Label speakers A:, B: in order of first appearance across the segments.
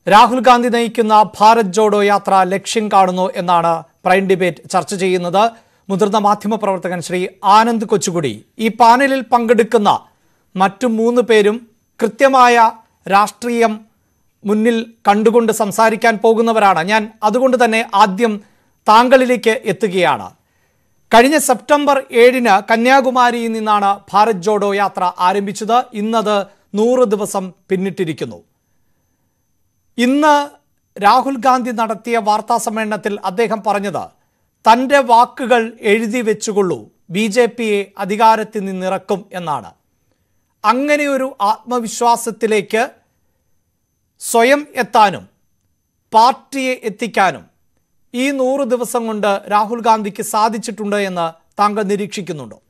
A: രാഹുൽ ഗാന്ധി നയിക്കുന്ന ഭാരത് ജോഡോ യാത്ര ലക്ഷ്യം കാണുന്നു എന്നാണ് പ്രൈം ഡിബേറ്റ് ചർച്ച ചെയ്യുന്നത് മുതിർന്ന മാധ്യമപ്രവർത്തകൻ ശ്രീ ആനന്ദ് കൊച്ചുകുടി ഈ പാനലിൽ പങ്കെടുക്കുന്ന മറ്റു മൂന്ന് പേരും കൃത്യമായ രാഷ്ട്രീയം മുന്നിൽ കണ്ടുകൊണ്ട് സംസാരിക്കാൻ പോകുന്നവരാണ് ഞാൻ അതുകൊണ്ട് തന്നെ ആദ്യം താങ്കളിലേക്ക് എത്തുകയാണ് കഴിഞ്ഞ സെപ്റ്റംബർ ഏഴിന് കന്യാകുമാരിയിൽ നിന്നാണ് ഭാരത് ജോഡോ യാത്ര ആരംഭിച്ചത് ഇന്നത് നൂറ് ദിവസം പിന്നിട്ടിരിക്കുന്നു ഇന്ന് രാഹുൽ ഗാന്ധി നടത്തിയ വാർത്താ സമ്മേളനത്തിൽ അദ്ദേഹം പറഞ്ഞത് തൻ്റെ വാക്കുകൾ എഴുതി വെച്ചുകൊള്ളൂ ബി ജെ പിയെ അധികാരത്തിൽ നിന്നിറക്കും എന്നാണ് അങ്ങനെയൊരു ആത്മവിശ്വാസത്തിലേക്ക് സ്വയം എത്താനും പാർട്ടിയെ എത്തിക്കാനും ഈ നൂറ് ദിവസം കൊണ്ട് രാഹുൽ ഗാന്ധിക്ക് സാധിച്ചിട്ടുണ്ട് എന്ന് താങ്കൾ നിരീക്ഷിക്കുന്നുണ്ടോ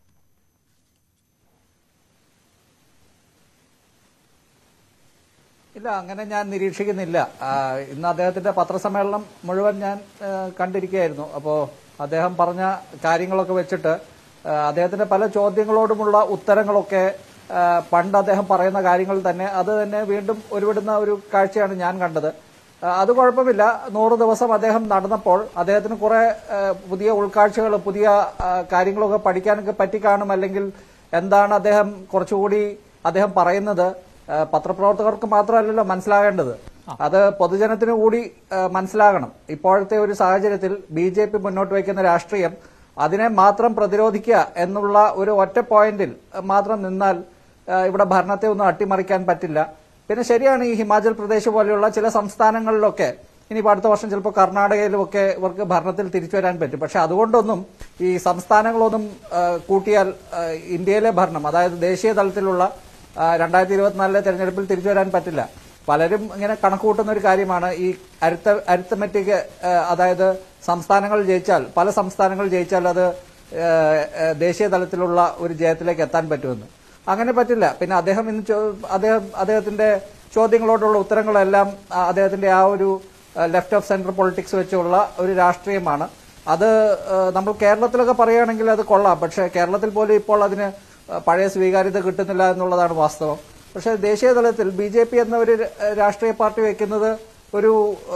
B: ഇല്ല അങ്ങനെ ഞാൻ നിരീക്ഷിക്കുന്നില്ല ആ, ഇന്ന് അദ്ദേഹത്തിന്റെ പത്രസമ്മേളനം മുഴുവൻ ഞാൻ ആ, കണ്ടിരിക്കുകയായിരുന്നു അപ്പോൾ അദ്ദേഹം പറഞ്ഞ കാര്യങ്ങളൊക്കെ വെച്ചിട്ട് ആ, അദ്ദേഹത്തിന്റെ പല ചോദ്യങ്ങളോടുമുള്ള ഉത്തരങ്ങളൊക്കെ ആ, പണ്ട് അദ്ദേഹം പറയുന്ന കാര്യങ്ങൾ തന്നെ അത് തന്നെ വീണ്ടും ഒരുവിടുന്ന ഒരു കാഴ്ചയാണ് ഞാൻ കണ്ടത് ആ, അത് കുഴപ്പമില്ല നൂറ് ദിവസം അദ്ദേഹം നടന്നപ്പോൾ അദ്ദേഹത്തിന് കുറെ ആ, പുതിയ ഉൾക്കാഴ്ചകൾ പുതിയ ആ, കാര്യങ്ങളൊക്കെ പഠിക്കാനൊക്കെ പറ്റിക്കാണും അല്ലെങ്കിൽ എന്താണ് അദ്ദേഹം കുറച്ചുകൂടി അദ്ദേഹം പറയുന്നത് ആ, പത്രപ്രവർത്തകർക്ക് മാത്രമല്ലല്ലോ മനസ്സിലാകേണ്ടത് അത് പൊതുജനത്തിന് കൂടി ആ, മനസ്സിലാകണം ഇപ്പോഴത്തെ ഒരു സാഹചര്യത്തിൽ ബി ജെ പി മുന്നോട്ട് വയ്ക്കുന്ന രാഷ്ട്രീയം അതിനെ മാത്രം പ്രതിരോധിക്കുക എന്നുള്ള ഒരു ഒറ്റ പോയിന്റിൽ മാത്രം നിന്നാൽ ആ, ഇവിടെ ഭരണത്തെ ഒന്നും അട്ടിമറിക്കാൻ പറ്റില്ല പിന്നെ ശരിയാണ് ഈ ഹിമാചൽ പ്രദേശ് പോലെയുള്ള ചില സംസ്ഥാനങ്ങളിലൊക്കെ ഇനിയിപ്പോൾ അടുത്ത വർഷം ചിലപ്പോൾ കർണാടകയിലും ഒക്കെ ഇവർക്ക് ഭരണത്തിൽ തിരിച്ചു വരാൻ പറ്റും പക്ഷെ അതുകൊണ്ടൊന്നും ഈ സംസ്ഥാനങ്ങളൊന്നും ആ, കൂട്ടിയാൽ ആ, ഇന്ത്യയിലെ ഭരണം അതായത് ദേശീയ തലത്തിലുള്ള രണ്ടായിരത്തി ഇരുപത്തിനാലിലെ തെരഞ്ഞെടുപ്പിൽ തിരിച്ചു വരാൻ പറ്റില്ല പലരും ഇങ്ങനെ കണക്ക് കൂട്ടുന്ന ഒരു കാര്യമാണ് ഈ അരിത്ത അരിത്തമെറ്റിക് അതായത് സംസ്ഥാനങ്ങൾ ജയിച്ചാൽ പല സംസ്ഥാനങ്ങൾ ജയിച്ചാൽ അത് ആ, ആ, ദേശീയ തലത്തിലുള്ള ഒരു ജയത്തിലേക്ക് എത്താൻ പറ്റുമെന്ന് അങ്ങനെ പറ്റില്ല പിന്നെ അദ്ദേഹം ഇന്ന് ചോ- അദ്ദേഹം അദ്ദേഹത്തിന്റെ ചോദ്യങ്ങളോടുള്ള ഉത്തരങ്ങളെല്ലാം ആ, അദ്ദേഹത്തിന്റെ ആ ഒരു ലെഫ്റ്റ് ഓഫ് സെൻട്രൽ പൊളിറ്റിക്സ് വെച്ചുള്ള ഒരു രാഷ്ട്രീയമാണ് അത് ആ, നമ്മൾ കേരളത്തിലൊക്കെ പറയുകയാണെങ്കിൽ അത് കൊള്ളാം പക്ഷേ കേരളത്തിൽ പോലും ഇപ്പോൾ അതിന് ആ, പഴയ സ്വീകാര്യത കിട്ടുന്നില്ല എന്നുള്ളതാണ് വാസ്തവം പക്ഷേ ദേശീയ തലത്തിൽ ബി ജെ പി എന്ന ഒരു ര- രാഷ്ട്രീയ പാർട്ടി വെക്കുന്നത് ഒരു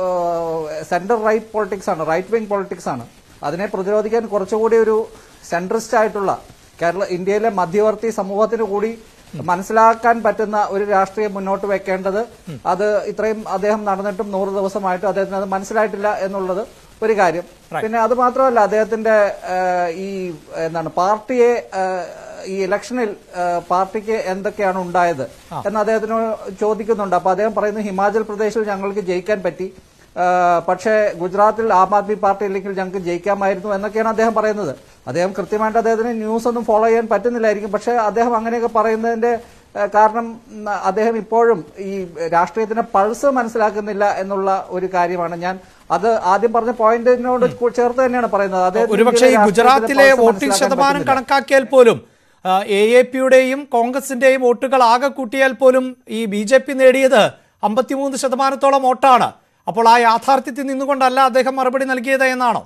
B: സെന്റർ റൈറ്റ് പൊളിറ്റിക്സ് ആണ് റൈറ്റ് വിങ് പൊളിറ്റിക്സ് ആണ് അതിനെ പ്രതിരോധിക്കാൻ കുറച്ചുകൂടി ഒരു സെൻട്രിസ്റ്റ് ആയിട്ടുള്ള കേരള ഇന്ത്യയിലെ മധ്യവർത്തി സമൂഹത്തിന് കൂടി മനസ്സിലാക്കാൻ പറ്റുന്ന ഒരു രാഷ്ട്രീയം മുന്നോട്ട് വെക്കേണ്ടത് അത് ഇത്രയും അദ്ദേഹം നടന്നിട്ടും നൂറ് ദിവസമായിട്ടും അദ്ദേഹത്തിന് അത് മനസ്സിലായിട്ടില്ല എന്നുള്ളത് ഒരു കാര്യം പിന്നെ അത് മാത്രമല്ല അദ്ദേഹത്തിന്റെ ആ, ഈ എന്താണ് പാർട്ടിയെ ആ, ഈ ഇലക്ഷനിൽ ആ, പാർട്ടിക്ക് എന്തൊക്കെയാണ് ഉണ്ടായത് എന്ന് അദ്ദേഹത്തിന് ചോദിക്കുന്നുണ്ട് അപ്പൊ അദ്ദേഹം പറയുന്നു ഹിമാചൽ പ്രദേശിൽ ഞങ്ങൾക്ക് ജയിക്കാൻ പറ്റി ആ, പക്ഷേ ഗുജറാത്തിൽ ആം ആദ്മി പാർട്ടി ഇല്ലെങ്കിൽ ഞങ്ങൾക്ക് ജയിക്കാമായിരുന്നു എന്നൊക്കെയാണ് അദ്ദേഹം പറയുന്നത് അദ്ദേഹം കൃത്യമായിട്ട് അദ്ദേഹത്തിന് ന്യൂസ് ഒന്നും ഫോളോ ചെയ്യാൻ പറ്റുന്നില്ലായിരിക്കും പക്ഷേ അദ്ദേഹം അങ്ങനെയൊക്കെ പറയുന്നതിന്റെ ആ, കാരണം ഉം, അദ്ദേഹം ഇപ്പോഴും ഈ രാഷ്ട്രീയത്തിന്റെ പൾസ് മനസ്സിലാക്കുന്നില്ല എന്നുള്ള ഒരു കാര്യമാണ് ഞാൻ അത് ആദ്യം പറഞ്ഞ പോയിന്റിനോട് കൂ- ചേർത്ത് തന്നെയാണ് പറയുന്നത് അദ്ദേഹത്തിന്
A: ഒരുപക്ഷെ ഈ
B: ഇന്ത്യയിലെ
A: ഗുജറാത്തിലെ
B: രാഷ്ട്രീയത്തിന്റെ pulse
A: വോട്ടിംഗ്
B: മനസ്സിലാക്കാൻ
A: ശതമാനം
B: പറ്റുന്നില്ല.
A: കണക്കാക്കിയാൽ പോലും എ എ പിയുടെയും കോൺഗ്രസിന്റെയും വോട്ടുകൾ ആകെ കൂട്ടിയാൽ പോലും ഈ ബി ജെ പി നേടിയത് അമ്പത്തിമൂന്ന് ശതമാനത്തോളം വോട്ടാണ് അപ്പോൾ ആ യാഥാർത്ഥ്യത്തിൽ നിന്നുകൊണ്ടല്ല അദ്ദേഹം മറുപടി നൽകിയത് എന്നാണോ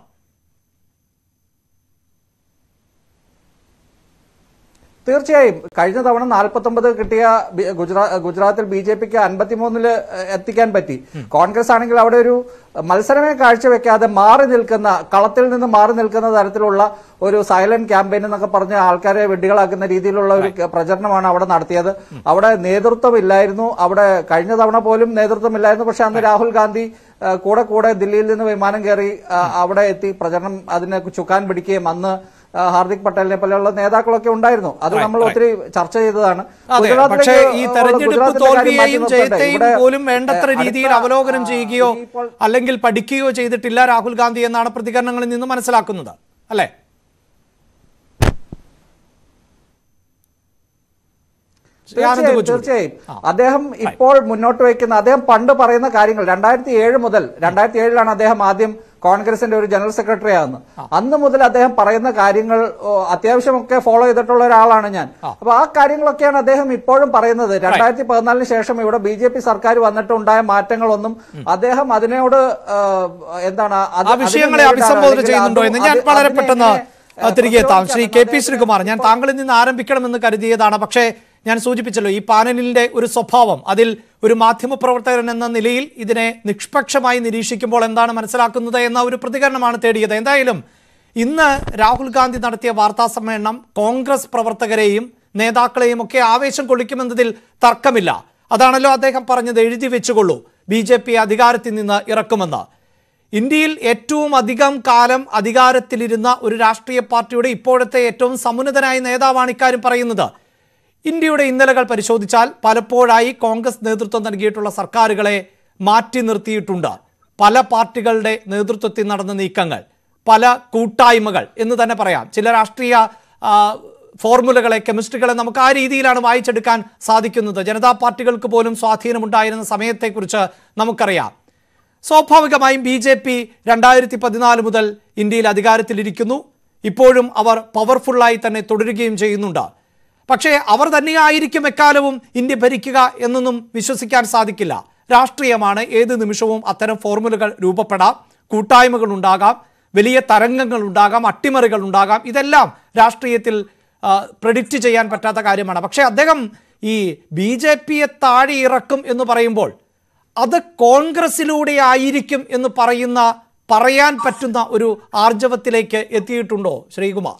B: തീർച്ചയായും കഴിഞ്ഞ തവണ നാൽപ്പത്തൊമ്പത് കിട്ടിയ ബി- ഗുജറാ- ഗുജറാത്തിൽ ബി ജെ പിക്ക് അൻപത്തിമൂന്നില് എത്തിക്കാൻ പറ്റി കോൺഗ്രസ് ആണെങ്കിൽ അവിടെ ഒരു മത്സരമേ കാഴ്ചവെക്കാതെ മാറി നിൽക്കുന്ന കളത്തിൽ നിന്ന് മാറി നിൽക്കുന്ന തരത്തിലുള്ള ഒരു സൈലന്റ് ക്യാമ്പയിൻ എന്നൊക്കെ പറഞ്ഞ് ആൾക്കാരെ വെടികളാക്കുന്ന രീതിയിലുള്ള ഒരു പ്രചരണമാണ് അവിടെ നടത്തിയത് അവിടെ നേതൃത്വം ഇല്ലായിരുന്നു അവിടെ കഴിഞ്ഞ തവണ പോലും നേതൃത്വം ഇല്ലായിരുന്നു പക്ഷെ അന്ന് രാഹുൽ ഗാന്ധി ആ, കൂടെ കൂടെ ദില്ലിയിൽ നിന്ന് വിമാനം കയറി ആ, അവിടെ എത്തി പ്രചരണം അതിനെ ചുക്കാൻ പിടിക്കുകയും അന്ന് ആ, ഹാർദിക് പട്ടേലിനെ പോലെയുള്ള നേതാക്കളൊക്കെ ഉണ്ടായിരുന്നു അത് നമ്മൾ ഒത്തിരി ചർച്ച ചെയ്തതാണ്
A: അതെ
B: ഗുജറാത്തിലേക്ക്
A: പക്ഷേ ഈ
B: ഉള്ള
A: തെരഞ്ഞെടുപ്പ്
B: ഗുജറാത്തിന്റെ കാര്യം മാറ്റി
A: തോൽവിയെയും
B: നിർത്തട്ടെ.
A: ജയത്തെയും
B: ഇവിടെ,
A: പോലും വേണ്ടത്ര
B: ഏഹ്,
A: രീതിയിൽ
B: അടുത്ത,
A: അവലോകനം
B: ആ,
A: ചെയ്യുകയോ
B: ഇപ്പോൾ
A: അല്ലെങ്കിൽ പഠിക്കുകയോ ചെയ്തിട്ടില്ല രാഹുൽ ഗാന്ധി എന്നാണ് പ്രതികരണങ്ങളിൽ നിന്ന് മനസ്സിലാക്കുന്നത് അല്ലേ ശ്രീ ആനന്ദ്
B: തീർച്ചയായും
A: കൊച്ചുകുടി.
B: തീർച്ചയായും അദ്ദേഹം ഇപ്പോൾ മുന്നോട്ട് വയ്ക്കുന്ന അദ്ദേഹം പണ്ട് പറയുന്ന കാര്യങ്ങൾ രണ്ടായിരത്തി ഏഴ് മുതൽ രണ്ടായിരത്തി ഏഴിലാണ് അദ്ദേഹം ആദ്യം കോൺഗ്രസിന്റെ ഒരു ജനറൽ സെക്രട്ടറി ആകുന്നത് അന്ന് മുതൽ അദ്ദേഹം പറയുന്ന കാര്യങ്ങൾ ഓ, അത്യാവശ്യമൊക്കെ ഫോളോ ചെയ്തിട്ടുള്ള ഒരാളാണ് ഞാൻ അപ്പൊ ആ കാര്യങ്ങളൊക്കെയാണ് അദ്ദേഹം ഇപ്പോഴും പറയുന്നത് രണ്ടായിരത്തി പതിനാലിന് ശേഷം ഇവിടെ ബി ജെ പി സർക്കാർ വന്നിട്ടുണ്ടായ മാറ്റങ്ങളൊന്നും അദ്ദേഹം അതിനോട് ആ, എന്താണ് അത്
A: ആ വിഷയങ്ങളെ
B: അതിനെ നേരിടാൻ
A: അഭിസംബോധന
B: അല്ലെങ്കിൽ
A: ചെയ്യുന്നുണ്ടോ എന്ന്
B: അത്
A: ഞാൻ വളരെ
B: അതിനെ
A: പെട്ടെന്ന്
B: എങ്ങനെ,
A: ആ, തിരികെ എത്താം ശ്രീ കെ പി
B: പ്രതിരോധിക്കാൻ
A: ശ്രീകുമാർ ഞാൻ താങ്കളിൽ നിന്ന് ആരംഭിക്കണമെന്ന് കരുതിയതാണ് പക്ഷേ ഞാൻ സൂചിപ്പിച്ചല്ലോ ഈ പാനലിന്റെ ഒരു സ്വഭാവം അതിൽ ഒരു മാധ്യമപ്രവർത്തകൻ എന്ന നിലയിൽ ഇതിനെ നിഷ്പക്ഷമായി നിരീക്ഷിക്കുമ്പോൾ എന്താണ് മനസ്സിലാക്കുന്നത് എന്ന ഒരു പ്രതികരണമാണ് തേടിയത് എന്തായാലും ഇന്ന് രാഹുൽ ഗാന്ധി നടത്തിയ വാർത്താ സമ്മേളനം കോൺഗ്രസ് പ്രവർത്തകരെയും നേതാക്കളെയും ഒക്കെ ആവേശം കൊള്ളിക്കുമെന്നതിൽ തർക്കമില്ല അതാണല്ലോ അദ്ദേഹം പറഞ്ഞത് എഴുതി വെച്ചുകൊള്ളൂ ബി ജെ പി അധികാരത്തിൽ നിന്ന് ഇറക്കുമെന്ന് ഇന്ത്യയിൽ ഏറ്റവും അധികം കാലം അധികാരത്തിലിരുന്ന ഒരു രാഷ്ട്രീയ പാർട്ടിയുടെ ഇപ്പോഴത്തെ ഏറ്റവും സമുന്നതനായ നേതാവാണ് ഇക്കാര്യം പറയുന്നത് ഇന്ത്യയുടെ ഇന്നലകൾ പരിശോധിച്ചാൽ പലപ്പോഴായി കോൺഗ്രസ് നേതൃത്വം നൽകിയിട്ടുള്ള സർക്കാരുകളെ മാറ്റി നിർത്തിയിട്ടുണ്ട് പല പാർട്ടികളുടെ നേതൃത്വത്തിൽ നടന്ന നീക്കങ്ങൾ പല കൂട്ടായ്മകൾ എന്ന് തന്നെ പറയാം ചില രാഷ്ട്രീയ ആ, ഫോർമുലകളെ കെമിസ്ട്രികളെ നമുക്ക് ആ രീതിയിലാണ് വായിച്ചെടുക്കാൻ സാധിക്കുന്നത് ജനതാ പാർട്ടികൾക്ക് പോലും സ്വാധീനമുണ്ടായിരുന്ന സമയത്തെക്കുറിച്ച് നമുക്കറിയാം സ്വാഭാവികമായും ബി ജെ പി രണ്ടായിരത്തി പതിനാല് മുതൽ ഇന്ത്യയിൽ അധികാരത്തിലിരിക്കുന്നു ഇപ്പോഴും അവർ പവർഫുള്ളായി തന്നെ തുടരുകയും ചെയ്യുന്നുണ്ട് പക്ഷേ അവർ തന്നെയായിരിക്കും എക്കാലവും ഇന്ത്യ ഭരിക്കുക എന്നൊന്നും വിശ്വസിക്കാൻ സാധിക്കില്ല രാഷ്ട്രീയമാണ് ഏത് നിമിഷവും അത്തരം ഫോർമുലകൾ രൂപപ്പെടാം കൂട്ടായ്മകൾ ഉണ്ടാകാം വലിയ തരംഗങ്ങൾ ഉണ്ടാകാം അട്ടിമറികൾ ഉണ്ടാകാം ഇതെല്ലാം രാഷ്ട്രീയത്തിൽ പ്രഡിക്റ്റ് ചെയ്യാൻ പറ്റാത്ത കാര്യമാണ് പക്ഷേ അദ്ദേഹം ഈ ബി ജെ പിയെ താഴെ ഇറക്കും എന്ന് പറയുമ്പോൾ അത് കോൺഗ്രസിലൂടെ ആയിരിക്കും എന്ന് പറയുന്ന പറയാൻ പറ്റുന്ന ഒരു ആർജവത്തിലേക്ക് എത്തിയിട്ടുണ്ടോ ശ്രീകുമാർ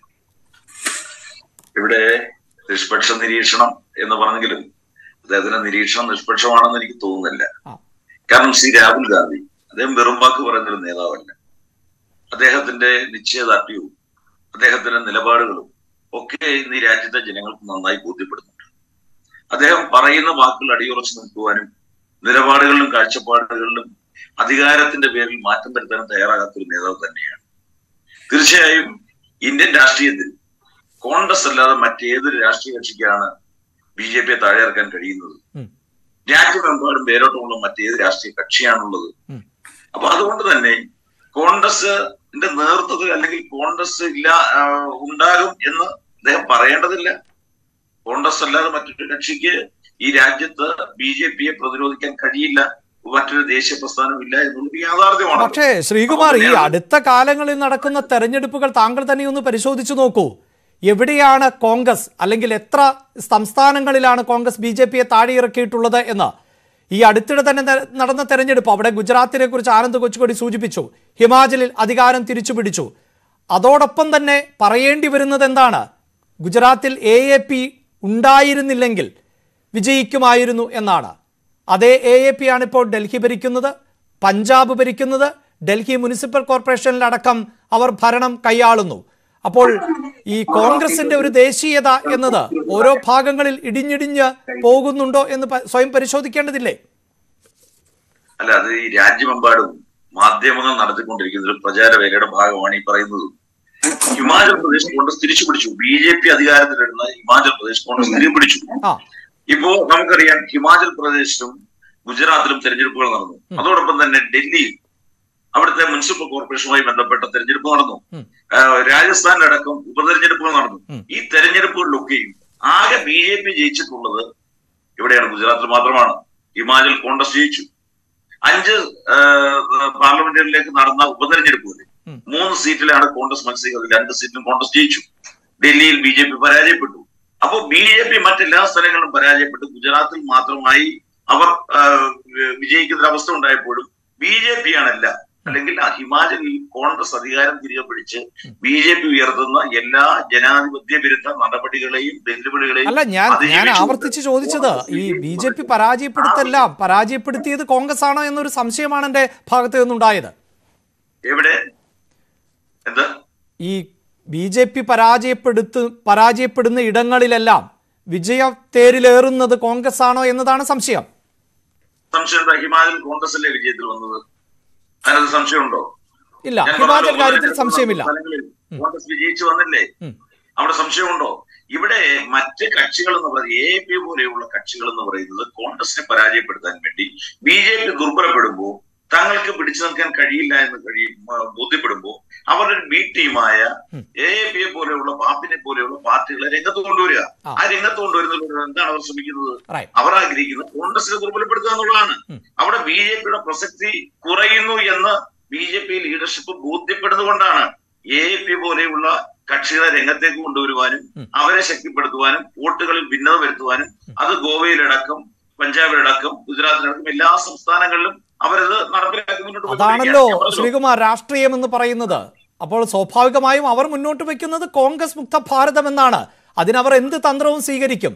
C: ഇവിടെ നിഷ്പക്ഷ നിരീക്ഷണം എന്ന് പറഞ്ഞെങ്കിലും അദ്ദേഹത്തിന്റെ നിരീക്ഷണം നിഷ്പക്ഷമാണെന്ന് എനിക്ക് തോന്നുന്നില്ല
A: ആ.
C: കാരണം ശ്രീ രാഹുൽ ഗാന്ധി അദ്ദേഹം വെറും വാക്ക് പറയുന്നൊരു നേതാവല്ല അദ്ദേഹത്തിന്റെ നിശ്ചയദാർഢ്യവും അദ്ദേഹത്തിന്റെ നിലപാടുകളും ഒക്കെ ഇന്ന് ഈ രാജ്യത്തെ ജനങ്ങൾക്ക് നന്നായി ബോധ്യപ്പെടുന്നുണ്ട് അദ്ദേഹം പറയുന്ന വാക്കുകൾ അടിയുറച്ചു നിൽക്കുവാനും നിലപാടുകളിലും കാഴ്ചപ്പാടുകളിലും അധികാരത്തിന്റെ പേരിൽ മാറ്റം വരുത്താനും തയ്യാറാകാത്ത ഒരു നേതാവ് തന്നെയാണ് തീർച്ചയായും ഇന്ത്യൻ രാഷ്ട്രീയത്തിൽ കോൺഗ്രസ് അല്ലാതെ മറ്റേതൊരു രാഷ്ട്രീയ കക്ഷിക്കാണ് ബി ജെ പിയെ താഴെ ഇറക്കാൻ കഴിയുന്നത്
A: ഉം.
C: രാജ്യമെമ്പാടും വേരോട്ടമുള്ള മറ്റേത് രാഷ്ട്രീയ കക്ഷിയാണുള്ളത്
A: ഉം.
C: അപ്പൊ അതുകൊണ്ട് തന്നെ കോൺഗ്രസിന്റെ നേതൃത്വത്തിൽ അല്ലെങ്കിൽ കോൺഗ്രസ് ഇല്ല ആ, ഉണ്ടാകും എന്ന് അദ്ദേഹം പറയേണ്ടതില്ല കോൺഗ്രസ് അല്ലാതെ മറ്റൊരു കക്ഷിക്ക് ഈ രാജ്യത്ത് ബി ജെ പിയെ പ്രതിരോധിക്കാൻ കഴിയില്ല മറ്റൊരു ദേശീയ പ്രസ്ഥാനം ഇല്ല എന്നുള്ളത് യാഥാർത്ഥ്യമാണ്
A: പക്ഷേ ശ്രീകുമാർ ഈ അടുത്ത കാലങ്ങളിൽ നടക്കുന്ന തെരഞ്ഞെടുപ്പുകൾ താങ്കൾ തന്നെ ഒന്ന് പരിശോധിച്ചു നോക്കൂ എവിടെയാണ് കോൺഗ്രസ് അല്ലെങ്കിൽ എത്ര സംസ്ഥാനങ്ങളിലാണ് കോൺഗ്രസ് ബി ജെ പിയെ താഴെ ഇറക്കിയിട്ടുള്ളത് എന്ന് ഈ അടുത്തിടെ തന്നെ ന- നടന്ന തെരഞ്ഞെടുപ്പ് അവിടെ ഗുജറാത്തിനെ കുറിച്ച് ആനന്ദ് കൊച്ചുകൊടി സൂചിപ്പിച്ചു ഹിമാചലിൽ അധികാരം തിരിച്ചു പിടിച്ചു അതോടൊപ്പം തന്നെ പറയേണ്ടി വരുന്നത് എന്താണ് ഗുജറാത്തിൽ എ എ പി ഉണ്ടായിരുന്നില്ലെങ്കിൽ വിജയിക്കുമായിരുന്നു എന്നാണ് അതേ എ എ പി ആണ് ഇപ്പോൾ ഡൽഹി ഭരിക്കുന്നത് പഞ്ചാബ് ഭരിക്കുന്നത് ഡൽഹി മുനിസിപ്പൽ കോർപ്പറേഷനിലടക്കം അവർ ഭരണം കൈയാളുന്നു അപ്പോൾ ഈ കോൺഗ്രസിന്റെ ഒരു ദേശീയത എന്നത് ഓരോ ഭാഗങ്ങളിൽ ഇടിഞ്ഞിടിഞ്ഞ് പോകുന്നുണ്ടോ എന്ന് പ- സ്വയം പരിശോധിക്കേണ്ടതില്ലേ
C: അല്ല അത് ഈ രാജ്യമെമ്പാടും മാധ്യമങ്ങൾ നടത്തിക്കൊണ്ടിരിക്കുന്ന ഒരു പ്രചാരവേലയുടെ ഭാഗമാണ് ഈ പറയുന്നത് ഹിമാചൽ പ്രദേശ് കോൺഗ്രസ് തിരിച്ചു പിടിച്ചു ബി ജെ പി അധികാരത്തിലിരുന്ന ഹിമാചൽ പ്രദേശ് കോൺഗ്രസ് തിരിച്ചു പിടിച്ചു
A: ആ
C: ഇപ്പോ നമുക്കറിയാം ഹിമാചൽ പ്രദേശിലും ഗുജറാത്തിലും തെരഞ്ഞെടുപ്പുകൾ നടന്നു അതോടൊപ്പം തന്നെ ഡൽഹിയിൽ അവിടുത്തെ മുനിസിപ്പൽ കോർപ്പറേഷനുമായി ബന്ധപ്പെട്ട തെരഞ്ഞെടുപ്പ് നടന്നു
A: ഉം.
C: ആ, രാജസ്ഥാനിലടക്കം ഉപതെരഞ്ഞെടുപ്പുകൾ നടന്നു
A: ഉം.
C: ഈ തെരഞ്ഞെടുപ്പുകളിലൊക്കെയും ആകെ ബി ജെ പി ജയിച്ചിട്ടുള്ളത് ഇവിടെയാണ് ഗുജറാത്തിൽ മാത്രമാണ് ഹിമാചൽ കോൺഗ്രസ് ജയിച്ചു അഞ്ച് ആ, പാർലമെന്റുകളിലേക്ക് നടന്ന ഉപതെരഞ്ഞെടുപ്പുകളിൽ
A: ഉം.
C: മൂന്ന് സീറ്റിലാണ് കോൺഗ്രസ് മത്സരിക്കുന്നത് രണ്ട് സീറ്റിലും കോൺഗ്രസ് ജയിച്ചു ഡൽഹിയിൽ ബി ജെ പി പരാജയപ്പെട്ടു അപ്പൊ ബി ജെ പി മറ്റെല്ലാ സ്ഥലങ്ങളിലും പരാജയപ്പെട്ടു ഗുജറാത്തിൽ മാത്രമായി അവർ ആ, വി- വിജയിക്കുന്ന ഒരു അവസ്ഥ ഉണ്ടായപ്പോഴും ബി ജെ പി ആണല്ല അല്ലെങ്കിൽ ആ ഹിമാചലിൽ കോൺഗ്രസ് അധികാരം തിരികെ പിടിച്ച് ബി ജെ പി ഉയർത്തുന്ന എല്ലാ ജനാധിപത്യ വിരുദ്ധ നടപടികളെയും വെല്ലുവിളികളെയും
A: അല്ല ഞാൻ ഞാൻ
C: അതിജീവിച്ചുകൊണ്ട്
A: ആവർത്തിച്ച് ചോദിച്ചത് ഈ ബി ജെ പി പരാജയപ്പെടുത്തെല്ലാം പരാജയപ്പെടുത്തിയത് കോൺഗ്രസ് ആണോ എന്നൊരു സംശയമാണ് എൻ്റെ ഭാഗത്ത് നിന്നുണ്ടായത്
C: എവിടെ എന്താ
A: ഈ ബി ജെ പി പരാജയപ്പെടുത്തു പരാജയപ്പെടുന്ന ഇടങ്ങളിലെല്ലാം വിജയ തേരിലേറുന്നത് കോൺഗ്രസ് ആണോ എന്നതാണ് സംശയം
C: സംശയം എന്താ ഹിമാചൽ കോൺഗ്രസിലെ വിജയത്തിൽ വന്നത് അതിനകത്ത് സംശയമുണ്ടോ
A: ഇല്ല
C: ഞാൻ
A: ഹിമാചൽ
C: പറഞ്ഞല്ലോ,
A: കാര്യത്തിൽ
C: ഉപതെരഞ്ഞെടുപ്പ്
A: സംശയമില്ല
C: സ്ഥലങ്ങളിൽ കോൺഗ്രസ് വിജയിച്ചു വന്നില്ലേ
A: ഉം.
C: അവിടെ സംശയമുണ്ടോ ഇവിടെ മറ്റ് കക്ഷികൾ എന്ന് പറയുന്നത് എ പി പോലെയുള്ള കക്ഷികൾ എന്ന് പറയുന്നത് കോൺഗ്രസിനെ പരാജയപ്പെടുത്താൻ വേണ്ടി ബി ജെ പി ദുർബലപ്പെടുമ്പോൾ തങ്ങൾക്ക് പിടിച്ചു നിൽക്കാൻ കഴിയില്ല എന്ന് കഴിയും ആ, ബോധ്യപ്പെടുമ്പോൾ അവരുടെ ബി ടീമായ
A: ഉം.
C: എ പി പോലെയുള്ള പാപ്പിനെ പോലെയുള്ള പാർട്ടികളെ രംഗത്ത് കൊണ്ടുവരിക
A: ആ.
C: ആ രംഗത്ത് കൊണ്ടുവരുന്നതിലൂടെ എന്താണ് അവർ ശ്രമിക്കുന്നത്
A: റൈറ്റ്
C: അവർ ആഗ്രഹിക്കുന്നത് കോൺഗ്രസിനെ ദുർബലപ്പെടുത്തുക എന്നുള്ളതാണ്
A: ഉം.
C: അവിടെ ബി ജെ പിയുടെ പ്രസക്തി കുറയുന്നു എന്ന് ബി ജെ പി ലീഡർഷിപ്പ് ബോധ്യപ്പെടുന്നത് കൊണ്ടാണ് എ പി പോലെയുള്ള കക്ഷികളെ രംഗത്തേക്ക് കൊണ്ടുവരുവാനും അവരെ ശക്തിപ്പെടുത്തുവാനും വോട്ടുകളിൽ ഭിന്നത വരുത്തുവാനും അത് ഗോവയിലടക്കം പഞ്ചാബിലടക്കം ഗുജറാത്തിലടക്കം എല്ലാ സംസ്ഥാനങ്ങളിലും അവരത് നടപ്പിലാക്കി മുന്നോട്ട്
A: അതാണല്ലോ
C: പോയിക്കൊണ്ടിരിക്കുകയാണ്. ഞാൻ പറഞ്ഞല്ലോ.
A: ശ്രീകുമാർ രാഷ്ട്രീയം എന്ന് പറയുന്നത് അപ്പോൾ സ്വാഭാവികമായും അവർ മുന്നോട്ട് വെക്കുന്നത് കോൺഗ്രസ് മുക്ത ഭാരതം എന്നാണ് അതിനവർ എന്ത് തന്ത്രവും സ്വീകരിക്കും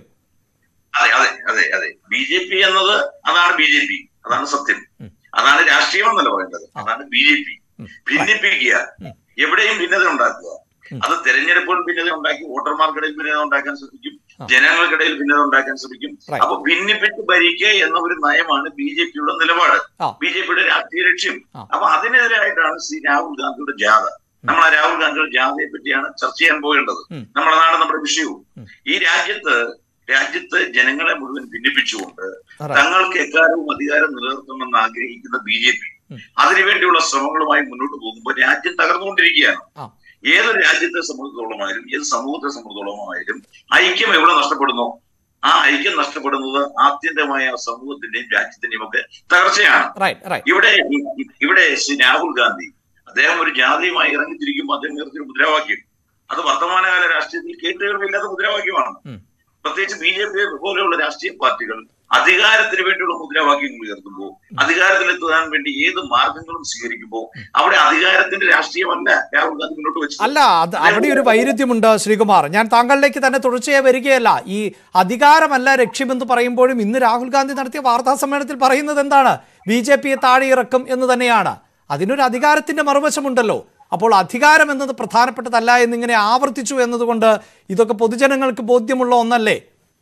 C: അതെ അതെ അതെ അതെ ബി ജെ പി എന്നത് അതാണ് ബി ജെ പി അതാണ് സത്യം അതാണ് രാഷ്ട്രീയം എന്നല്ല പറയേണ്ടത് അതാണ് ബി ജെ പി ഭിന്നിപ്പിക്കുക എവിടെയും ഭിന്നത ഉണ്ടാക്കുക അത് തെരഞ്ഞെടുപ്പുകൾ ഭിന്നത ഉണ്ടാക്കി വോട്ടർമാർക്കിടയിൽ ഭിന്നത ഉണ്ടാക്കാൻ ശ്രമിക്കും ജനങ്ങൾക്കിടയിൽ ഭിന്നത ഉണ്ടാക്കാൻ ശ്രമിക്കും
A: Right.
C: അപ്പൊ ഭിന്നിപ്പിച്ച് ഭരിക്കുക എന്ന ഒരു നയമാണ് ബി ജെ പിയുടെ നിലപാട്
A: ആ.
C: ബി ജെ പിയുടെ രാഷ്ട്രീയ ലക്ഷ്യം
A: ആ.
C: അപ്പൊ അതിനെതിരായിട്ടാണ് ശ്രീ രാഹുൽ ഗാന്ധിയുടെ ജാഥ നമ്മൾ ആ രാഹുൽ ഗാന്ധിയുടെ ജാഥയെ പറ്റിയാണ് ചർച്ച ചെയ്യാൻ പോകേണ്ടത്
A: ഉം.
C: നമ്മുടെ നാട് നമ്മുടെ വിഷയവും ഈ രാജ്യത്ത് രാജ്യത്ത് ജനങ്ങളെ മുഴുവൻ ഭിന്നിപ്പിച്ചുകൊണ്ട്
A: Right.
C: തങ്ങൾക്ക് എക്കാലവും അധികാരം നിലനിർത്തണമെന്ന് ആഗ്രഹിക്കുന്ന ബി ജെ പി അതിനുവേണ്ടിയുള്ള ശ്രമങ്ങളുമായി മുന്നോട്ട് പോകുമ്പോൾ രാജ്യം തകർന്നുകൊണ്ടിരിക്കുകയാണ്
A: ആ.
C: ഏതൊരു രാജ്യത്തെ സംബന്ധിച്ചിടത്തോളമായാലും ഏത് സമൂഹത്തെ സംബന്ധിച്ചിടത്തോളമായാലും ഐക്യം എവിടെ നഷ്ടപ്പെടുന്നു ആ ഐക്യം നഷ്ടപ്പെടുന്നത് ആത്യന്തമായ സമൂഹത്തിന്റെയും രാജ്യത്തിന്റെയും ഒക്കെ തകർച്ചയാണ്
A: റൈറ്റ് റൈറ്റ്
C: ഇവിടെ ഇ- ഇവിടെ ശ്രീ രാഹുൽ ഗാന്ധി അദ്ദേഹം ഒരു ജാതിയുമായി ഇറങ്ങിത്തിരിക്കുമ്പോൾ അദ്ദേഹം ഉയർത്തിയൊരു മുദ്രാവാക്യം അത് വർത്തമാനകാല രാഷ്ട്രീയത്തിൽ കേട്ടുകേൾവില്ലാത്ത മുദ്രാവാക്യമാണ്
A: ഉം.
C: പ്രത്യേകിച്ച് ബി ജെ പി പോലെയുള്ള രാഷ്ട്രീയ പാർട്ടികൾ അധികാരത്തിന് വേണ്ടിയുള്ള മുദ്രാവാക്യങ്ങൾ ഉയർത്തുമ്പോൾ അധികാരത്തിലെത്താൻ വേണ്ടി ഏത് മാർഗങ്ങളും സ്വീകരിക്കുമ്പോൾ അവിടെ അധികാരത്തിന്റെ രാഷ്ട്രീയമല്ല രാഹുൽ ഗാന്ധി മുന്നോട്ട് വെച്ചത്
A: അല്ല അത് അവിടെ ഒരു വൈരുദ്ധ്യമുണ്ട് ശ്രീകുമാർ ഞാൻ താങ്കളിലേക്ക് തന്നെ തുടർച്ചയായി വരികയല്ല ഈ അധികാരമല്ല ലക്ഷ്യമെന്ന് പറയുമ്പോഴും ഇന്ന് രാഹുൽ ഗാന്ധി നടത്തിയ വാർത്താ സമ്മേളനത്തിൽ പറയുന്നത് എന്താണ് ബി ജെ പിയെ താഴെയിറക്കും എന്ന് തന്നെയാണ് അതിനൊരു അധികാരത്തിന്റെ മറുവശമുണ്ടല്ലോ അപ്പോൾ അധികാരം എന്നത് പ്രധാനപ്പെട്ടതല്ല എന്നിങ്ങനെ ആവർത്തിച്ചു എന്നതുകൊണ്ട് ഇതൊക്കെ പൊതുജനങ്ങൾക്ക് ബോധ്യമുള്ള ഒന്നല്ലേ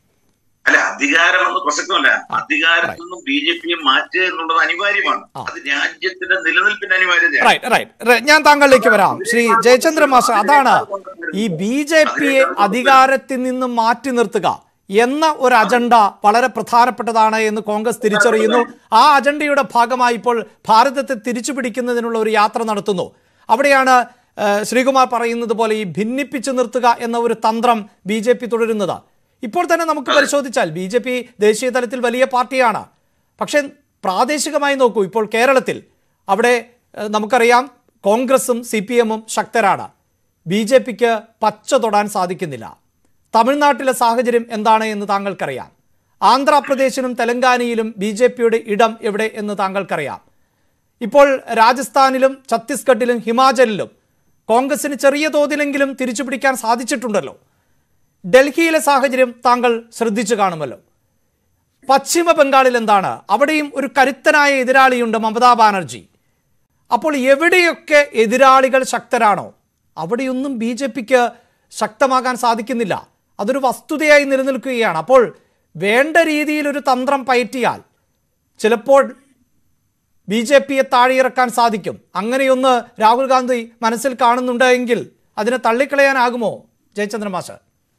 C: അല്ല അധികാരം എന്ന് പ്രസക്തമല്ല അധികാരത്തിൽ നിന്നും ബി ജെ പിയെ മാറ്റുക എന്നുള്ളത് അനിവാര്യമാണ് അത് രാജ്യത്തിന്റെ നിലനിൽപ്പിന് അനിവാര്യതയാണ്
A: റൈറ്റ് റൈറ്റ് ഞാൻ താങ്കളിലേക്ക് വരാം ശ്രീ ജയചന്ദ്രൻ മാസ്റ്റർ അതാണ് ഈ ബി ജെ പിയെ അധികാരത്തിൽ നിന്ന് മാറ്റി നിർത്തുക എന്ന ഒരു അജണ്ട വളരെ പ്രധാനപ്പെട്ടതാണ് എന്ന് കോൺഗ്രസ് തിരിച്ചറിയുന്നു ആ അജണ്ടയുടെ ഭാഗമായി ഇപ്പോൾ ഭാരതത്തെ തിരിച്ചു പിടിക്കുന്നതിനുള്ള ഒരു യാത്ര നടത്തുന്നു അവിടെയാണ് ഏഹ്, ശ്രീകുമാർ പറയുന്നത് പോലെ ഈ ഭിന്നിപ്പിച്ചു നിർത്തുക എന്ന ഒരു തന്ത്രം ബി ജെ പി തുടരുന്നത് ഇപ്പോൾ തന്നെ നമുക്ക് പരിശോധിച്ചാൽ ബി ജെ പി ദേശീയ തലത്തിൽ വലിയ പാർട്ടിയാണ് പക്ഷേ പ്രാദേശികമായി നോക്കൂ ഇപ്പോൾ കേരളത്തിൽ അവിടെ ഏഹ്, നമുക്കറിയാം കോൺഗ്രസും സി പി എമ്മും ശക്തരാണ് ബി ജെ പിക്ക് പച്ച തൊടാൻ സാധിക്കുന്നില്ല തമിഴ്നാട്ടിലെ സാഹചര്യം എന്താണ് എന്ന് താങ്കൾക്കറിയാം ആന്ധ്രാപ്രദേശിലും തെലങ്കാനയിലും ബി ജെ പിയുടെ ഇടം എവിടെ എന്ന് താങ്കൾക്കറിയാം ഇപ്പോൾ രാജസ്ഥാനിലും ഛത്തീസ്ഗഡിലും ഹിമാചലിലും കോൺഗ്രസിന് ചെറിയ തോതിലെങ്കിലും തിരിച്ചുപിടിക്കാൻ സാധിച്ചിട്ടുണ്ടല്ലോ ഡൽഹിയിലെ സാഹചര്യം താങ്കൾ ശ്രദ്ധിച്ചു കാണുമല്ലോ പശ്ചിമ ബംഗാളിൽ എന്താണ് അവിടെയും ഒരു കരുത്തനായ എതിരാളിയുണ്ട് മമതാ ബാനർജി അപ്പോൾ എവിടെയൊക്കെ എതിരാളികൾ ശക്തരാണോ അവിടെയൊന്നും ബി ജെ പിക്ക് ശക്തമാകാൻ സാധിക്കുന്നില്ല അതൊരു വസ്തുതയായി നിലനിൽക്കുകയാണ് അപ്പോൾ വേണ്ട രീതിയിൽ ഒരു തന്ത്രം പയറ്റിയാൽ ചിലപ്പോൾ ബി ജെ പിയെ താഴെയിറക്കാൻ സാധിക്കും അങ്ങനെയൊന്ന് രാഹുൽ ഗാന്ധി മനസ്സിൽ കാണുന്നുണ്ട് എങ്കിൽ അതിനെ തള്ളിക്കളയാനാകുമോ ജയചന്ദ്രൻ മാസ്റ്റർ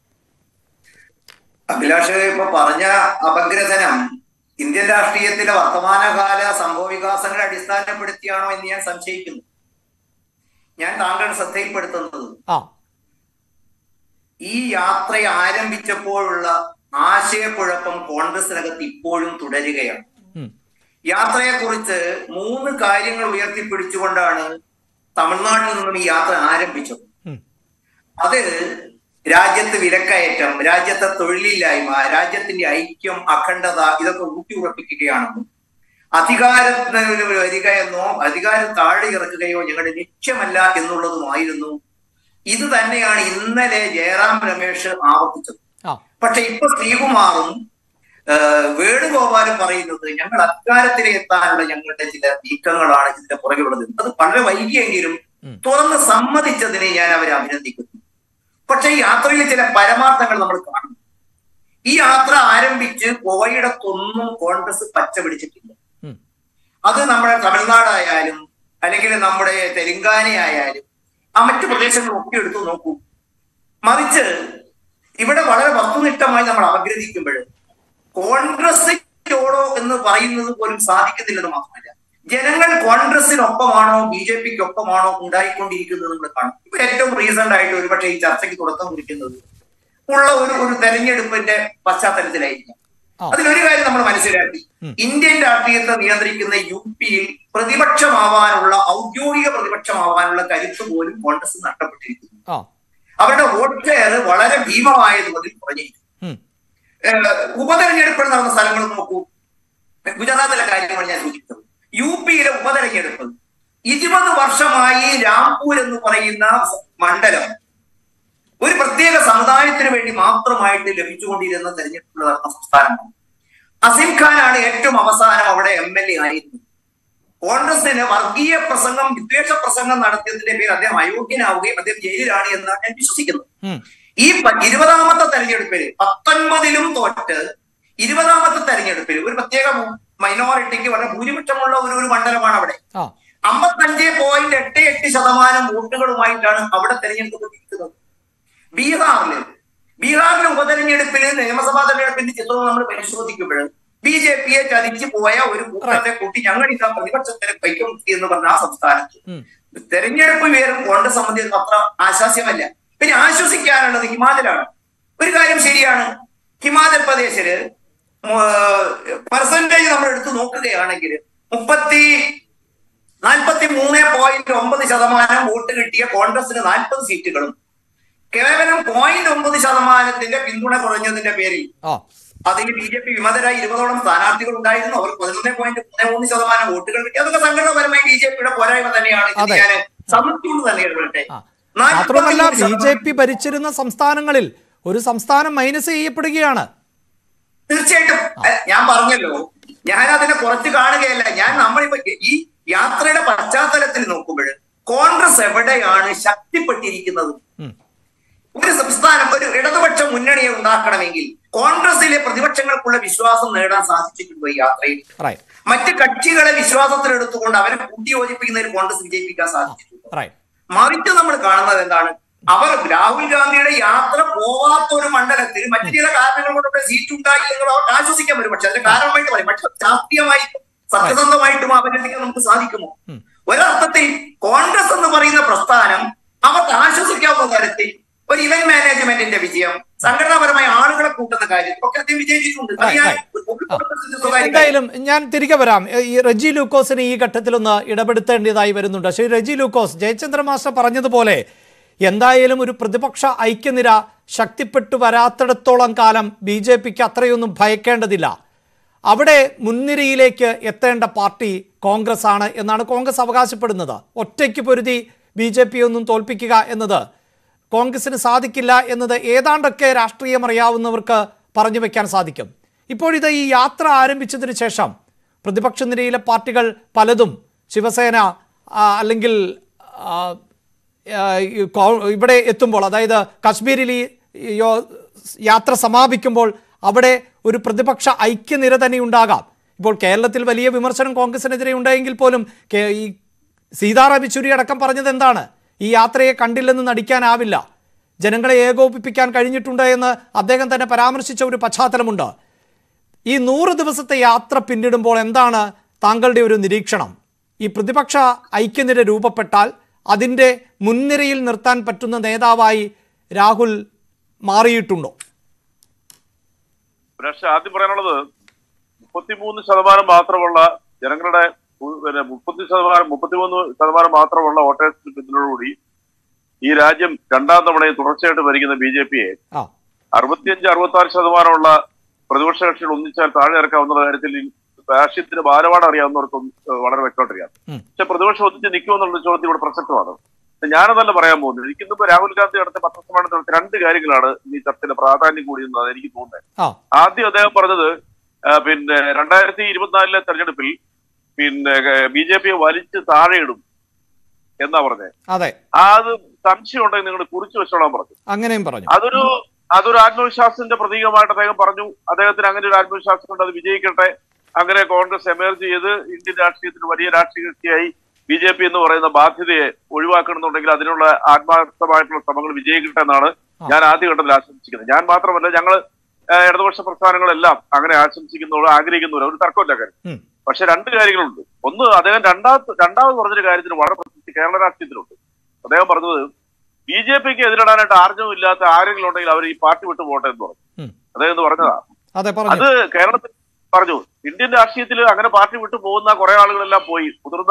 D: അഭിലാഷ് ഇപ്പൊ പറഞ്ഞ അപഗ്രഥനം ഇന്ത്യൻ രാഷ്ട്രീയത്തിലെ വർത്തമാനകാല സംഭവ വികാസങ്ങളെ അടിസ്ഥാനപ്പെടുത്തിയാണോ എന്ന് ഞാൻ സംശയിക്കുന്നു ഞാൻ താങ്കളുടെ ശ്രദ്ധയിൽപ്പെടുത്തുന്നത്
A: ആ
D: ഈ യാത്ര ആരംഭിച്ചപ്പോഴുള്ള ആശയക്കുഴപ്പം കോൺഗ്രസിനകത്ത് ഇപ്പോഴും തുടരുകയാണ്
A: ഉം.
D: യാത്രയെക്കുറിച്ച് മൂന്ന് കാര്യങ്ങൾ ഉയർത്തിപ്പിടിച്ചുകൊണ്ടാണ് തമിഴ്നാട്ടിൽ നിന്നും ഈ യാത്ര ആരംഭിച്ചത്
A: ഉം.
D: അത് രാജ്യത്ത് വിലക്കയറ്റം രാജ്യത്തെ തൊഴിലില്ലായ്മ രാജ്യത്തിന്റെ ഐക്യം അഖണ്ഡത ഇതൊക്കെ ഊട്ടിയുറപ്പിക്കുകയാണെന്നും അധികാരത്തിന് വരിക എന്നോ അധികാരം താഴെ ഇറക്കുകയോ ഞങ്ങളുടെ ലക്ഷ്യമല്ല എന്നുള്ളതുമായിരുന്നു ഇത് തന്നെയാണ് ഇന്നലെ ജയറാം രമേശ് ആവർത്തിച്ചത്
A: ആ
D: പക്ഷെ ഇപ്പൊ ശ്രീകുമാറും ആ, വേണുഗോപാലും പറയുന്നത് ഞങ്ങൾ അധികാരത്തിലേക്ക് എത്താനുള്ള ഞങ്ങളുടെ ചില നീക്കങ്ങളാണ് ഇതിന്റെ പുറകിലുള്ളത് അത് വളരെ വൈകിയെങ്കിലും തുറന്ന് സമ്മതിച്ചതിനെ ഞാൻ അവരെ അഭിനന്ദിക്കുന്നു പക്ഷെ ഈ യാത്രയിൽ ചില പരമാർത്ഥങ്ങൾ നമ്മൾ കാണുന്നു ഈ യാത്ര ആരംഭിച്ച് പോയിടത്തൊന്നും കോൺഗ്രസ് പച്ച പിടിച്ചിട്ടില്ല
A: ഉം.
D: അത് നമ്മുടെ തമിഴ്നാടായാലും അല്ലെങ്കിൽ നമ്മുടെ തെലങ്കാനയായാലും ആ മറ്റു പ്രദേശങ്ങളൊക്കെ എടുത്തു നോക്കൂ മറിച്ച് ഇവിടെ വളരെ വസ്തുനിഷ്ഠമായി നമ്മൾ അപഗ്രഥിക്കുമ്പോൾ കോൺഗ്രസിനോടോ എന്ന് പറയുന്നത് പോലും സാധിക്കുന്നില്ലെന്ന് മാത്രമല്ല ജനങ്ങൾ കോൺഗ്രസിനൊപ്പമാണോ ബി ജെ പിക്ക് ഒപ്പമാണോ ഉണ്ടായിക്കൊണ്ടിരിക്കുന്നത് നമ്മൾ കാണും ഇപ്പൊ ഏറ്റവും റീസെന്റ് ആയിട്ട് ഒരുപക്ഷെ ഈ ചർച്ചയ്ക്ക് തുടക്കം കുറിക്കുന്നത് ഉള്ള ഒരു ഒരു തെരഞ്ഞെടുപ്പിന്റെ പശ്ചാത്തലത്തിലായിരിക്കും
A: ആ.
D: അതിലൊരു കാര്യം നമ്മൾ മനസ്സിലാക്കി ഇന്ത്യൻ രാഷ്ട്രീയത്തെ നിയന്ത്രിക്കുന്ന യു പിയിൽ പ്രതിപക്ഷമാവാനുള്ള ഔദ്യോഗിക പ്രതിപക്ഷമാവാനുള്ള കരുത്ത് പോലും കോൺഗ്രസ് നഷ്ടപ്പെട്ടിരിക്കുന്നു
A: ആ
D: അവരുടെ വോട്ട് ഷെയർ വളരെ ഭീമമായ തോതിൽ കുറഞ്ഞിരിക്കും
A: ഉം.
D: ഏഹ് ഉപതെരഞ്ഞെടുപ്പ് നടന്ന സ്ഥലങ്ങൾ നോക്കൂ ഗുജറാത്തിലെ കാര്യമാണ് ഞാൻ സൂചിപ്പിച്ചത് യു പിയിലെ ഉപതെരഞ്ഞെടുപ്പ് ഇരുപത് വർഷമായി രാംപൂർ എന്ന് പറയുന്ന മണ്ഡലം ഒരു പ്രത്യേക സമുദായത്തിന് വേണ്ടി മാത്രമായിട്ട് ലഭിച്ചുകൊണ്ടിരുന്ന തെരഞ്ഞെടുപ്പ് നടന്ന സംസ്ഥാനമാണ് അസിം ഖാനാണ് ഏറ്റവും അവസാനം അവിടെ എം എൽ എ ആയിരുന്നത് കോൺഗ്രസിന് വർഗീയ പ്രസംഗം വിദ്വേഷ പ്രസംഗം നടത്തിയതിന്റെ പേര് അദ്ദേഹം അയോഗ്യനാവുകയും അദ്ദേഹം ജയിലിലാണ് എന്നാണ് ഞാൻ വിശ്വസിക്കുന്നത്
A: ഉം.
D: ഈ പ- ഇരുപതാമത്തെ തെരഞ്ഞെടുപ്പിൽ പത്തൊൻപതിലും തോറ്റ് ഇരുപതാമത്തെ തെരഞ്ഞെടുപ്പിൽ ഒരു പ്രത്യേക മൈനോറിറ്റിക്ക് വളരെ ഭൂരിപക്ഷമുള്ള ഒരു ഒരു മണ്ഡലമാണ് അവിടെ
A: ആ
D: അമ്പത്തഞ്ച് പോയിന്റ് എട്ട് എട്ട് ശതമാനം വോട്ടുകളുമായിട്ടാണ് അവിടെ തെരഞ്ഞെടുക്കപ്പെട്ടിരിക്കുന്നത് ബീഹാറില് ബീഹാറിലെ ഉപതെരഞ്ഞെടുപ്പിൽ നിയമസഭാ തെരഞ്ഞെടുപ്പിന്റെ ചിത്രം നമ്മൾ പരിശോധിക്കുമ്പോൾ ബി ജെ പിയെ ചതിച്ചു പോയ ഒരു കൂട്ടത്തെ കൂട്ടി ഞങ്ങൾ ഇതാ പ്രതിപക്ഷത്തിന് കൈക്കൊടുത്തി എന്ന് പറഞ്ഞ ആ സംസ്ഥാനത്ത്
A: ഉം. തെരഞ്ഞെടുപ്പ്
D: തെരഞ്ഞെടുപ്പ് വിവരം കോൺഗ്രസ് സംബന്ധിച്ച് അത്ര ആശ്വാസ്യമല്ല പിന്നെ ആശ്വസിക്കാനുള്ളത് ഹിമാചലാണ് ഒരു കാര്യം ശരിയാണ് ഹിമാചൽ പ്രദേശില് പെർസെന്റേജ് നമ്മൾ എടുത്തു നോക്കുകയാണെങ്കിൽ മുപ്പത്തി നാൽപ്പത്തി മൂന്ന് പോയിന്റ് ഒമ്പത് ശതമാനം വോട്ട് കിട്ടിയ കോൺഗ്രസിന് നാൽപ്പത് സീറ്റുകളും കേവലം പോയിന്റ് ഒമ്പത് ശതമാനത്തിന്റെ പിന്തുണ കുറഞ്ഞതിന്റെ പേരിൽ
A: ആ
D: അതിൽ ബി ജെ പി വിമതരായി ഇരുപതോളം സ്ഥാനാർത്ഥികൾ ഉണ്ടായിരുന്നു അവർ പതിനൊന്ന് പോയിന്റ് മൂന്ന് മൂന്ന് ശതമാനം വോട്ടുകൾ കിട്ടി അതൊക്കെ സംഘടനാപരമായി ബി ജെ പിയുടെ പോരായ്മ തന്നെയാണ് ഇത്
A: അതെ.
D: ഞാൻ സമ്മതിച്ചുകൊണ്ട് തന്നെ ഇടപെടട്ടെ
A: ആ. മാത്രമല്ല ബി ജെ പി ഭരിച്ചിരുന്ന സംസ്ഥാനങ്ങളിൽ ഒരു സംസ്ഥാനം മൈനസ് ചെയ്യപ്പെടുകയാണ്
D: തീർച്ചയായിട്ടും അഹ് ഞാൻ പറഞ്ഞല്ലോ ഞാൻ അതിനെ കുറച്ച് കാണുകയല്ല ഞാൻ നമ്മളിപ്പോ ഈ യാത്രയുടെ പശ്ചാത്തലത്തിൽ നോക്കുമ്പോൾ കോൺഗ്രസ് എവിടെയാണ് ശക്തിപ്പെട്ടിരിക്കുന്നത്
A: ഉം.
D: ഒരു സംസ്ഥാനം ഒരു ഇടതുപക്ഷ മുന്നണിയെ ഉണ്ടാക്കണമെങ്കിൽ കോൺഗ്രസിലെ പ്രതിപക്ഷങ്ങൾക്കുള്ള വിശ്വാസം നേടാൻ സാധിച്ചിട്ടുണ്ടോ ഈ യാത്രയിൽ
A: റൈറ്റ്
D: മറ്റ് കക്ഷികളെ വിശ്വാസത്തിലെടുത്തുകൊണ്ട് അവരെ കൂട്ടിയോജിപ്പിക്കുന്നതിൽ കോൺഗ്രസ് വിജയിപ്പിക്കാൻ സാധിച്ചിട്ടുണ്ട്
A: റൈറ്റ്
D: മറിച്ച് നമ്മൾ കാണുന്നത് എന്താണ് അവർ രാഹുൽ ഗാന്ധിയുടെ യാത്ര പോവാത്ത ഒരു മണ്ഡലത്തിൽ മറ്റു ചില കാരണങ്ങൾ കൊണ്ട് സീറ്റ് ഉണ്ടായി എന്നുള്ളത് അവർക്ക് ആശ്വസിക്കാൻ വരും പക്ഷെ അതിന്റെ കാരണമായിട്ട് പറയും പക്ഷെ ശാസ്ത്രീയമായിട്ടും സത്യസന്ധമായിട്ടും അവതരിപ്പിക്കാൻ നമുക്ക് സാധിക്കുമോ ഒരർത്ഥത്തിൽ കോൺഗ്രസ് എന്ന് പറയുന്ന പ്രസ്ഥാനം അവർക്ക് ആശ്വസിക്കാവുന്ന തരത്തിൽ ഒരു ഇവന്റ് മാനേജ്മെന്റിന്റെ വിജയം സംഘടനാപരമായ ആളുകളെ കൂട്ടുന്ന കാര്യം ഒക്കെ അദ്ദേഹം വിജയിച്ചിട്ടുണ്ട് അത് ഞാൻ ഒരു കോൺഗ്രസിന്റെ സ്വകാര്യ കാര്യം.
A: എന്തായാലും ഞാൻ തിരികെ വരാം ഈ റെജി ലൂക്കോസിന് ഈ ഘട്ടത്തിലൊന്ന് ഇടപെടുത്തേണ്ടതായി വരുന്നുണ്ട് ശ്രീ റെജി ലൂക്കോസ് ജയചന്ദ്ര മാസ്റ്റർ പറഞ്ഞതുപോലെ എന്തായാലും ഒരു പ്രതിപക്ഷ ഐക്യനിര ശക്തിപ്പെട്ടു വരാത്തിടത്തോളം കാലം ബി ജെ പിക്ക് അത്രയൊന്നും ഭയക്കേണ്ടതില്ല അവിടെ മുൻനിരയിലേക്ക് എത്തേണ്ട പാർട്ടി കോൺഗ്രസ് ആണ് എന്നാണ് കോൺഗ്രസ് അവകാശപ്പെടുന്നത് ഒറ്റയ്ക്ക് പൊരുതി ബി ജെ പി ഒന്നും തോൽപ്പിക്കുക എന്നത് കോൺഗ്രസിന് സാധിക്കില്ല എന്നത് ഏതാണ്ടൊക്കെ രാഷ്ട്രീയം അറിയാവുന്നവർക്ക് പറഞ്ഞു വെക്കാൻ സാധിക്കും ഇപ്പോഴിത് ഈ യാത്ര ആരംഭിച്ചതിന് ശേഷം പ്രതിപക്ഷ നിരയിലെ പാർട്ടികൾ പലതും ശിവസേന ആ, അല്ലെങ്കിൽ ആ, ആ, ഈ കോ- ഇവിടെ എത്തുമ്പോൾ അതായത് കാശ്മീരിൽ ഈ യോ- യാത്ര സമാപിക്കുമ്പോൾ അവിടെ ഒരു പ്രതിപക്ഷ ഐക്യനിര തന്നെ ഉണ്ടാകാം ഇപ്പോൾ കേരളത്തിൽ വലിയ വിമർശനം കോൺഗ്രസിനെതിരെ ഉണ്ടായെങ്കിൽ പോലും കേ- ഈ സീതാറാം യെച്ചൂരി അടക്കം പറഞ്ഞത് എന്താണ് ഈ യാത്രയെ കണ്ടില്ലെന്ന് നടിക്കാനാവില്ല ജനങ്ങളെ ഏകോപിപ്പിക്കാൻ കഴിഞ്ഞിട്ടുണ്ട് എന്ന് അദ്ദേഹം തന്നെ പരാമർശിച്ച ഒരു പശ്ചാത്തലമുണ്ട് ഈ നൂറ് ദിവസത്തെ യാത്ര പിന്നിടുമ്പോൾ എന്താണ് താങ്കളുടെ ഒരു നിരീക്ഷണം ഈ പ്രതിപക്ഷ ഐക്യനിര രൂപപ്പെട്ടാൽ അതിൻ്റെ മുൻനിരയിൽ നിർത്താൻ പറ്റുന്ന നേതാവായി രാഹുൽ മാറിയിട്ടുണ്ടോ
E: പക്ഷെ ആദ്യം പറയാനുള്ളത് മുപ്പത്തിമൂന്ന് ശതമാനം മാത്രമുള്ള ജനങ്ങളുടെ ഉ- പിന്നെ മുപ്പത്തി ശതമാനം മുപ്പത്തിമൂന്ന് ശതമാനം മാത്രമുള്ള വോട്ടേഴ്സിന് പിന്തുണയോടുകൂടി ഈ രാജ്യം രണ്ടാം തവണയും തുടർച്ചയായിട്ട് ഭരിക്കുന്ന ബി ജെ പിയെ
A: ആ
E: അറുപത്തിയഞ്ച് അറുപത്തി ആറ് ശതമാനമുള്ള പ്രതിപക്ഷ കക്ഷികൾ ഒന്നിച്ചാൽ താഴെ ഇറക്കാവുന്ന കാര്യത്തിൽ ഈ രാഷ്ട്രീയത്തിന് ബാലപാഠം അറിയാവുന്നവർക്കും ഏഹ്, വളരെ വ്യക്തമായിട്ട് അറിയാം
A: ഉം.
E: പക്ഷെ പ്രതിപക്ഷം ഒന്നിച്ച് നിൽക്കുമെന്നുള്ള ചോദ്യം ഇവിടെ പ്രസക്തമാണ് പക്ഷെ ഞാനതല്ല പറയാൻ പോകുന്നത് എനിക്കിന്നിപ്പോ രാഹുൽ ഗാന്ധി നടത്തിയ പത്രസമ്മേളനത്തിൽ നടത്തിയ രണ്ട് കാര്യങ്ങളാണ് ഈ ചർച്ചയുടെ പ്രാധാന്യം കൂടിയെന്നത് എനിക്ക് തോന്നുന്നത്
A: ആ
E: ആദ്യം അദ്ദേഹം പറഞ്ഞത് ആ, പിന്നെ രണ്ടായിരത്തി ഇരുപത്തിനാലിലെ തെരഞ്ഞെടുപ്പിൽ പിന്നെ ബി ജെ പിയെ വലിച്ച് താഴെയിടും എന്നാ പറഞ്ഞത്
A: അതെ
E: അത് സംശയം ഉണ്ടെങ്കിൽ നിങ്ങൾ കുറിച്ച് വെച്ചോളാൻ പറഞ്ഞു
A: അങ്ങനെയും പറഞ്ഞു
E: അതൊരു അതൊരു ആത്മവിശ്വാസത്തിന്റെ പ്രതീകമായിട്ട് അദ്ദേഹം പറഞ്ഞു അദ്ദേഹത്തിന് അങ്ങനെ ഒരു ആത്മവിശ്വാസം ഉണ്ട് അത് വിജയിക്കട്ടെ അങ്ങനെ കോൺഗ്രസ് എമേർജ് ചെയ്ത് ഇന്ത്യൻ രാഷ്ട്രീയത്തിന് വലിയ രാഷ്ട്രീയ കക്ഷിയായി ബി ജെ പി എന്ന് പറയുന്ന ബാധ്യതയെ ഒഴിവാക്കണമെന്നുണ്ടെങ്കിൽ അതിനുള്ള ആത്മാർത്ഥമായിട്ടുള്ള ശ്രമങ്ങൾ വിജയിക്കട്ടെ എന്നാണ് ഞാൻ ആദ്യഘട്ടത്തിൽ ആശംസിക്കുന്നത് ഞാൻ മാത്രമല്ല ഞങ്ങൾ ഇടതുപക്ഷ പ്രസ്ഥാനങ്ങളെല്ലാം അങ്ങനെ ആശംസിക്കുന്നവരോ ആഗ്രഹിക്കുന്നവരോ ഒരു തർക്കമില്ല കാര്യം
A: ഉം.
E: പക്ഷെ രണ്ട് കാര്യങ്ങളുണ്ട് ഒന്ന് അദ്ദേഹം രണ്ടാമത് രണ്ടാമത് പറഞ്ഞൊരു കാര്യത്തിന് വളരെ പ്രസക്തി കേരള രാഷ്ട്രീയത്തിലുണ്ട് അദ്ദേഹം പറഞ്ഞത് ബി ജെ പിക്ക് എതിരിടാനായിട്ട് ആർജവമില്ലാത്ത ആരെങ്കിലും ഉണ്ടെങ്കിൽ അവർ ഈ പാർട്ടി വിട്ടു പോട്ടെ എന്ന് പറഞ്ഞു
A: ഉം.
E: അദ്ദേഹം എന്ന് പറഞ്ഞതാ
A: അതെ പറഞ്ഞു
E: അത് കേരളത്തിൽ പറഞ്ഞു ഇന്ത്യൻ രാഷ്ട്രീയത്തിൽ അങ്ങനെ പാർട്ടി വിട്ടു പോകുന്ന കുറെ ആളുകളെല്ലാം പോയി മുതിർന്ന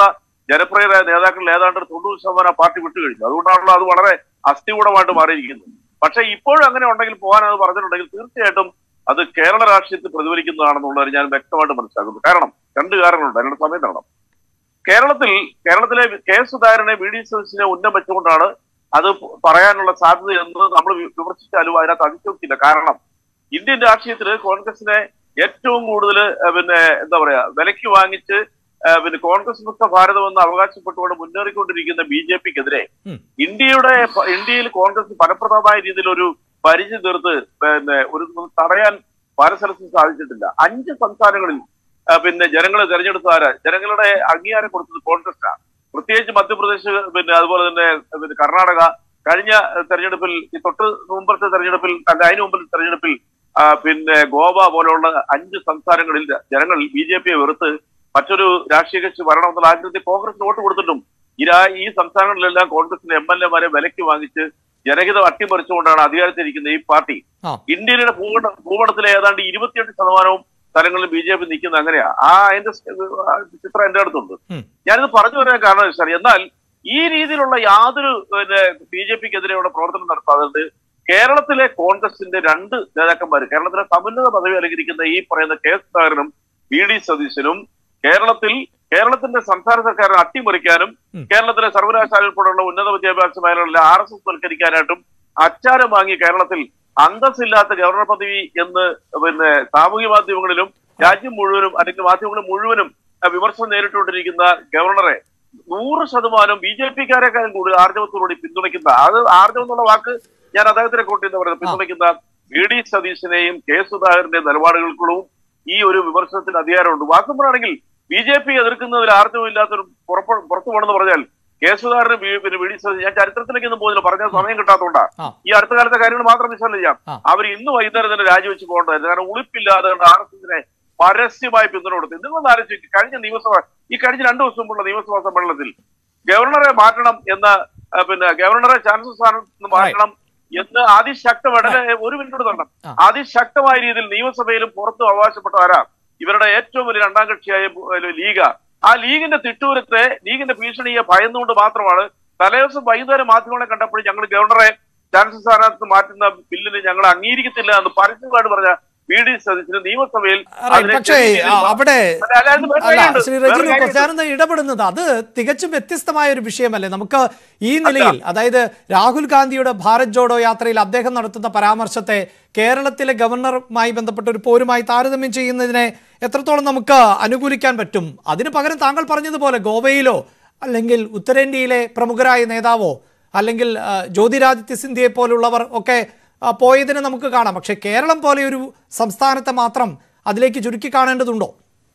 E: ജനപ്രിയരായ നേതാക്കളിൽ ഏതാണ്ട് ഒരു തൊണ്ണൂറ് ശതമാനം ആ പാർട്ടി വിട്ടുകഴിഞ്ഞു അതുകൊണ്ടാണല്ലോ അത് വളരെ അസ്ഥികൂടമായിട്ട് മാറിയിരിക്കുന്നത് പക്ഷെ ഇപ്പോഴും അങ്ങനെ ഉണ്ടെങ്കിൽ പോകാൻ അത് പറഞ്ഞിട്ടുണ്ടെങ്കിൽ തീർച്ചയായിട്ടും അത് കേരള രാഷ്ട്രീയത്തിൽ പ്രതിഫലിക്കുന്നതാണെന്നുള്ളത് ഞാൻ വ്യക്തമായിട്ട് മനസ്സിലാക്കുന്നു കാരണം രണ്ട് കാരണങ്ങളുണ്ട് അതിനുള്ള സമയം തരണം കേരളത്തിൽ കേരളത്തിലെ കെ സുധാകരനെ വി ഡി സതീശിനെ ഉന്നം വെച്ചുകൊണ്ടാണ് അത് പറയാനുള്ള സാധ്യത എന്ന് നമ്മൾ വി- വിമർശിച്ചാലും അതിനകത്ത് അതിശോക്തിയില്ല കാരണം ഇന്ത്യൻ രാഷ്ട്രീയത്തിൽ കോൺഗ്രസിനെ ഏറ്റവും കൂടുതൽ പിന്നെ എന്താ പറയാ വിലയ്ക്ക് വാങ്ങിച്ച് ആ, പിന്നെ കോൺഗ്രസ് മുക്ത ഭാരതം എന്ന് അവകാശപ്പെട്ടുകൊണ്ട് മുന്നേറിക്കൊണ്ടിരിക്കുന്ന ബി ജെ പിക്കെതിരെ
A: ഉം.
E: ഇന്ത്യയുടെ പ- ഇന്ത്യയിൽ കോൺഗ്രസ് ഫലപ്രദമായ രീതിയിൽ ഒരു പരിചി തീർത്ത് പിന്നെ ഒരു തടയാൻ പരസ്ഥലത്തും സാധിച്ചിട്ടില്ല അഞ്ച് സംസ്ഥാനങ്ങളിൽ ആ, പിന്നെ ജനങ്ങളെ തെരഞ്ഞെടുത്ത ആരാ ജനങ്ങളുടെ അംഗീകാരം കൊടുത്തത് കോൺഗ്രസിനാണ് പ്രത്യേകിച്ച് മധ്യപ്രദേശ് പിന്നെ അതുപോലെ തന്നെ പിന്നെ കർണാടക കഴിഞ്ഞ തെരഞ്ഞെടുപ്പിൽ ഈ തൊട്ട് മുമ്പത്തെ തെരഞ്ഞെടുപ്പിൽ അല്ല അതിന് മുമ്പിൽ തെരഞ്ഞെടുപ്പിൽ ആ, പിന്നെ ഗോവ പോലെയുള്ള അഞ്ച് സംസ്ഥാനങ്ങളിൽ ജനങ്ങൾ ബി ജെ പിയെ വെറുത്ത് മറ്റൊരു രാഷ്ട്രീയ കക്ഷി വരണമെന്നുള്ള ആഗ്രഹത്തിൽ കോൺഗ്രസിന് വോട്ട് കൊടുത്തിട്ടും ഈ രാ- ഈ സംസ്ഥാനങ്ങളിലെല്ലാം കോൺഗ്രസിന് എം എൽ എമാരെ വിലയ്ക്ക് വാങ്ങിച്ച് ജനഹിതം അട്ടിമറിച്ചുകൊണ്ടാണ് അധികാരത്തിലിരിക്കുന്ന ഈ പാർട്ടി
A: ആ
E: ഇന്ത്യയുടെ ഭൂപട ഭൂപടത്തിലെ ഏതാണ്ട് ഇരുപത്തിയെട്ട് ശതമാനവും സ്ഥലങ്ങളിൽ ബി ജെ പി നിൽക്കുന്ന അങ്ങനെയാ ആ അതിന്റെ സ്- ആ ചിത്രം എന്റെ അടുത്തുണ്ട്
A: ഉം.
E: ഞാനിത് പറഞ്ഞു വരാൻ കാരണം സാർ എന്നാൽ ഈ രീതിയിലുള്ള യാതൊരു പിന്നെ ബി ജെ പിക്കെതിരെയുള്ള പ്രവർത്തനം നടത്താതെ കേരളത്തിലെ കോൺഗ്രസിന്റെ രണ്ട് നേതാക്കന്മാർ കേരളത്തിലെ സമുന്നത പദവി അലങ്കരിക്കുന്ന ഈ പറയുന്ന കെ സുധാകരനും വി ഡി സതീശനും കേരളത്തിൽ കേരളത്തിന്റെ സംസ്ഥാന സർക്കാരിനെ അട്ടിമറിക്കാനും
A: ഉം.
E: കേരളത്തിലെ സർവകലാശാല ഉൾപ്പെടെയുള്ള ഉന്നത വിദ്യാഭ്യാസ മേഖലകളിലെ ആർ എസ് എസ് വൽക്കരിക്കാനായിട്ടും അച്ചാരം വാങ്ങി കേരളത്തിൽ അന്തസ്സില്ലാത്ത ഗവർണർ പദവി എന്ന് പിന്നെ സാമൂഹ്യ മാധ്യമങ്ങളിലും രാജ്യം മുഴുവനും അല്ലെങ്കിൽ മാധ്യമങ്ങൾ മുഴുവനും ആ, വിമർശനം നേരിട്ടുകൊണ്ടിരിക്കുന്ന ഗവർണറെ നൂറ് ശതമാനം ബി ജെ പിക്കാരെക്കാളും കൂടുതൽ ആർജവത്തോടുകൂടി പിന്തുണയ്ക്കുന്ന അത് ആർജവം എന്നുള്ള വാക്ക് ഞാൻ അദ്ദേഹത്തിനെ കൂട്ടി എന്താ പറയുന്നത് പിന്തുണയ്ക്കുന്ന വി ഡി സതീശനെയും കെ സുധാകരന്റെ നിലപാടുകൾക്കും ഈ ഒരു വിമർശനത്തിന് അധികാരമുണ്ട് വാക്കും പറയുകയാണെങ്കിൽ ബി ജെ പി എതിർക്കുന്നതിൽ ആർജവമില്ലാത്തൊരു പുറപ്പ് പുറത്തു പോകണമെന്ന് പറഞ്ഞാൽ കെ സുധാകരന് വി- പിന്നെ വി ഡി സതീശൻ ഞാൻ ചരിത്രത്തിലേക്ക് ഒന്നും പോകുന്നില്ല പറഞ്ഞ സമയം കിട്ടാത്തതുകൊണ്ടാ
A: ആ.
E: ഈ അടുത്ത കാലത്തെ കാര്യങ്ങൾ മാത്രം വിശകലനം ചെയ്യാം
A: ആ.
E: അവർ ഇന്ന് വൈകുന്നേരം തന്നെ രാജിവെച്ച് പോകേണ്ടതായിരുന്നു കാരണം ഉളിപ്പില്ലാതെ ആർ എസ് എസിനെ പരസ്യമായി പിന്തുണ കൊടുത്തു നിങ്ങൾ ആലോചിച്ച് കഴിഞ്ഞ നിയമസഭ ഈ കഴിഞ്ഞ രണ്ടു ദിവസം മുമ്പുള്ള നിയമസഭാ സമ്മേളനത്തിൽ ഗവർണറെ മാറ്റണം എന്ന ആ, പിന്നെ ഗവർണറെ ചാൻസലർ സ്ഥാനത്ത് നിന്ന് മാറ്റണം എന്ന് അതിശക്തമായിട്ട് അല്ലെ, ഒരു മിനിറ്റ് തരണം
A: ആ.
E: അതിശക്തമായ രീതിയിൽ നിയമസഭയിലും പുറത്തും അവകാശപ്പെട്ട ആരാ ഇവരുടെ ഏറ്റവും വലിയ രണ്ടാം കക്ഷിയായ ഏ, ലീഗ ആ ലീഗിന്റെ തിട്ടൂരത്തെ ലീഗിന്റെ ഭീഷണിയെ ഭയന്നുകൊണ്ട് മാത്രമാണ് തലേദിവസം വൈകുന്നേരം മാധ്യമങ്ങളെ കണ്ടപ്പോൾ ഞങ്ങൾ ഗവർണറെ ചാൻസലർ സ്ഥാനത്ത് മാറ്റുന്ന ബില്ലിന് ഞങ്ങൾ അംഗീകരിക്കത്തില്ല എന്ന് പരസ്യമായിട്ട് പറഞ്ഞ വി ഡി സതീശന് നിയമസഭയിൽ
A: Right.
E: അതിനെ
A: പക്ഷേ
E: ചെറിയ രീതിയിൽ
A: ആ, അവിടെ
E: അല്ല, അല്ല, അത് വേറെ
A: അല്ല
E: കാര്യമുണ്ട്.
A: ശ്രീ
E: വേറെ
A: രജനി
E: കാര്യമുണ്ട്.
A: ഞാനൊന്ന് ഇടപെടുന്നത് അത് തികച്ചും വ്യത്യസ്തമായ ഒരു വിഷയമല്ലേ നമുക്ക് ഈ നിലയിൽ അതായത് രാഹുൽ ഗാന്ധിയുടെ ഭാരത് ജോഡോ യാത്രയിൽ അദ്ദേഹം നടത്തുന്ന പരാമർശത്തെ കേരളത്തിലെ ഗവർണറുമായി ബന്ധപ്പെട്ട ഒരു പോരുമായി താരതമ്യം ചെയ്യുന്നതിനെ എത്രത്തോളം നമുക്ക് അനുകൂലിക്കാൻ പറ്റും അതിന് പകരം താങ്കൾ പറഞ്ഞതുപോലെ ഗോവയിലോ അല്ലെങ്കിൽ ഉത്തരേന്ത്യയിലെ പ്രമുഖരായ നേതാവോ അല്ലെങ്കിൽ ആ, ജ്യോതിരാദിത്യ സിന്ധ്യയെ പോലുള്ളവർ ഒക്കെ ആ, പോയതിനെ നമുക്ക് കാണാം പക്ഷേ കേരളം പോലെ ഒരു സംസ്ഥാനത്തെ മാത്രം അതിലേക്ക് ചുരുക്കി കാണേണ്ടതുണ്ടോ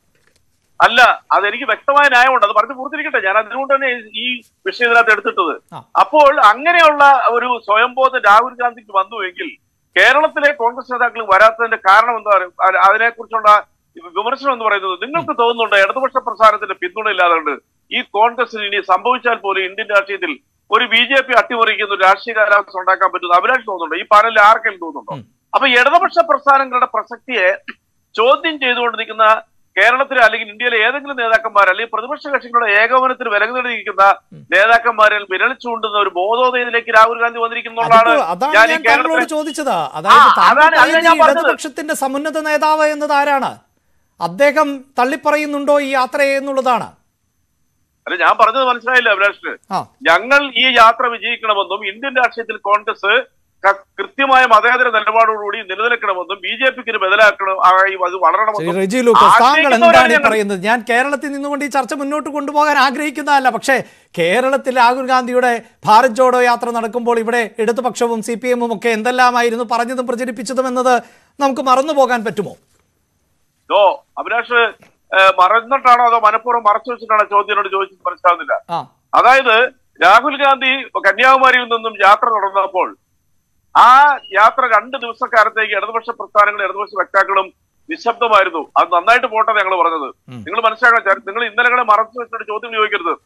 E: അല്ല അതെനിക്ക് വ്യക്തമായ ന്യായമുണ്ട് അത് പറഞ്ഞു പൂർത്തിരിക്കട്ടെ ഞാൻ അതുകൊണ്ട് തന്നെ ഈ വിഷയം ഇതിനകത്ത് എടുത്തിട്ടത്
A: ആ.
E: അപ്പോൾ അങ്ങനെയുള്ള ഒരു സ്വയംബോധം രാഹുൽ ഗാന്ധിക്ക് വന്നുവെങ്കിൽ കേരളത്തിലെ കോൺഗ്രസ് നേതാക്കൾ വരാത്തതിന്റെ കാരണം എന്താ പറയുക അതിനെ കുറിച്ചുള്ള വിമർശനം എന്ന് പറയുന്നത് നിങ്ങൾക്ക് തോന്നുന്നുണ്ട് ഇടതുപക്ഷ പ്രസ്ഥാനത്തിന്റെ പിന്തുണ ഇല്ലാതുകൊണ്ട് ഈ കോൺഗ്രസിന് ഇനി സംഭവിച്ചാൽ പോലും ഇന്ത്യൻ രാഷ്ട്രീയത്തിൽ ഒരു ബി ജെ പി അട്ടിമറിക്കുന്ന ഒരു രാഷ്ട്രീയ കാലാവസ്ഥ ഉണ്ടാക്കാൻ പറ്റുന്ന അഭിലാഷ് തോന്നുന്നുണ്ടോ ഈ പാനലിൽ ആർക്കെങ്കിലും തോന്നുന്നുണ്ടോ അപ്പൊ ഇടതുപക്ഷ പ്രസ്ഥാനങ്ങളുടെ പ്രസക്തിയെ ചോദ്യം ചെയ്തുകൊണ്ട് നിൽക്കുന്ന കേരളത്തിലെ അല്ലെങ്കിൽ ഇന്ത്യയിലെ ഏതെങ്കിലും നേതാക്കന്മാർ അല്ലെങ്കിൽ പ്രതിപക്ഷ കക്ഷികളുടെ ഏകോപനത്തിന് വിലകുന്നിരിക്കുന്ന നേതാക്കന്മാരിൽ വിരൽ ചൂണ്ടുന്ന ഒരു ബോധോദയത്തിലേക്ക് രാഹുൽ ഗാന്ധി വന്നിരിക്കുന്നുള്ളതാണ്
A: അതിപ്പോ അതാണ്
E: ഞാൻ ഈ
A: ഞാൻ താങ്കളോട്
E: കേരളത്തിലെ
A: ചോദിച്ചത് അതായത്
E: ആ,
A: താങ്കൾ
E: അതാണ് അത് ഞാൻ
A: പറയുന്ന ഈ
E: പറഞ്ഞത്.
A: ഇടതുപക്ഷത്തിന്റെ സമുന്നത നേതാവ് എന്നത് ആരാണ് അദ്ദേഹം തള്ളിപ്പറയുന്നുണ്ടോ ഈ യാത്രയെ എന്നുള്ളതാണ്
E: അല്ല ഞാൻ പറഞ്ഞത് മനസ്സിലായില്ല അഭിലാഷിന്
A: ആ
E: ഞങ്ങൾ ഈ യാത്ര വിജയിക്കണമെന്നും ഇന്ത്യൻ രാഷ്ട്രീയത്തിൽ കോൺഗ്രസ് ക- കൃത്യമായ മതേതര നിലപാടോടുകൂടി നിലനിൽക്കണമെന്നും ബി ജെ പിക്ക് ബദലാക്കണം ആയി അത്
A: ശ്രീ
E: വളരണമെന്നും
A: റെജി ലൂക്കോസ് താങ്കൾ
E: ആഗ്രഹിക്കുന്നവരാണ്
A: എന്താണ് ഈ
E: ഞങ്ങൾ.
A: പറയുന്നത് ഞാൻ കേരളത്തിൽ നിന്നുകൊണ്ട് ഈ ചർച്ച മുന്നോട്ട് കൊണ്ടുപോകാൻ ആഗ്രഹിക്കുന്നതല്ല പക്ഷേ കേരളത്തിൽ രാഹുൽ ഗാന്ധിയുടെ ഭാരത് ജോഡോ യാത്ര നടക്കുമ്പോൾ ഇവിടെ ഇടതുപക്ഷവും സി പി എമ്മും ഒക്കെ എന്തെല്ലാമായിരുന്നു പറഞ്ഞതും പ്രചരിപ്പിച്ചതും എന്നത് നമുക്ക് മറന്നു പോകാൻ പറ്റുമോ
E: ഓ അഭിലാഷ് ഏഹ്, മറന്നിട്ടാണോ അതോ മനഃപൂർവ്വം മറച്ചു വെച്ചിട്ടാണോ ചോദ്യനോട് ചോദിച്ചത് മനസ്സിലാവുന്നില്ല
A: ആ
E: അതായത് രാഹുൽ ഗാന്ധി കന്യാകുമാരിയിൽ നിന്നും യാത്ര തുടർന്നപ്പോൾ ആ യാത്ര രണ്ട് ദിവസക്കാലത്തേക്ക് ഇടതുപക്ഷ പ്രസ്ഥാനങ്ങളും ഇടതുപക്ഷ വക്താക്കളും നിശബ്ദമായിരുന്നു അത് നന്നായിട്ട് പോട്ടെ ഞങ്ങൾ പറഞ്ഞത് നിങ്ങൾ മനസ്സിലാക്കണം ചരി- നിങ്ങൾ ഇന്നലകളെ മറച്ചു വെച്ചിട്ട് ചോദ്യം ചോദിക്കരുത്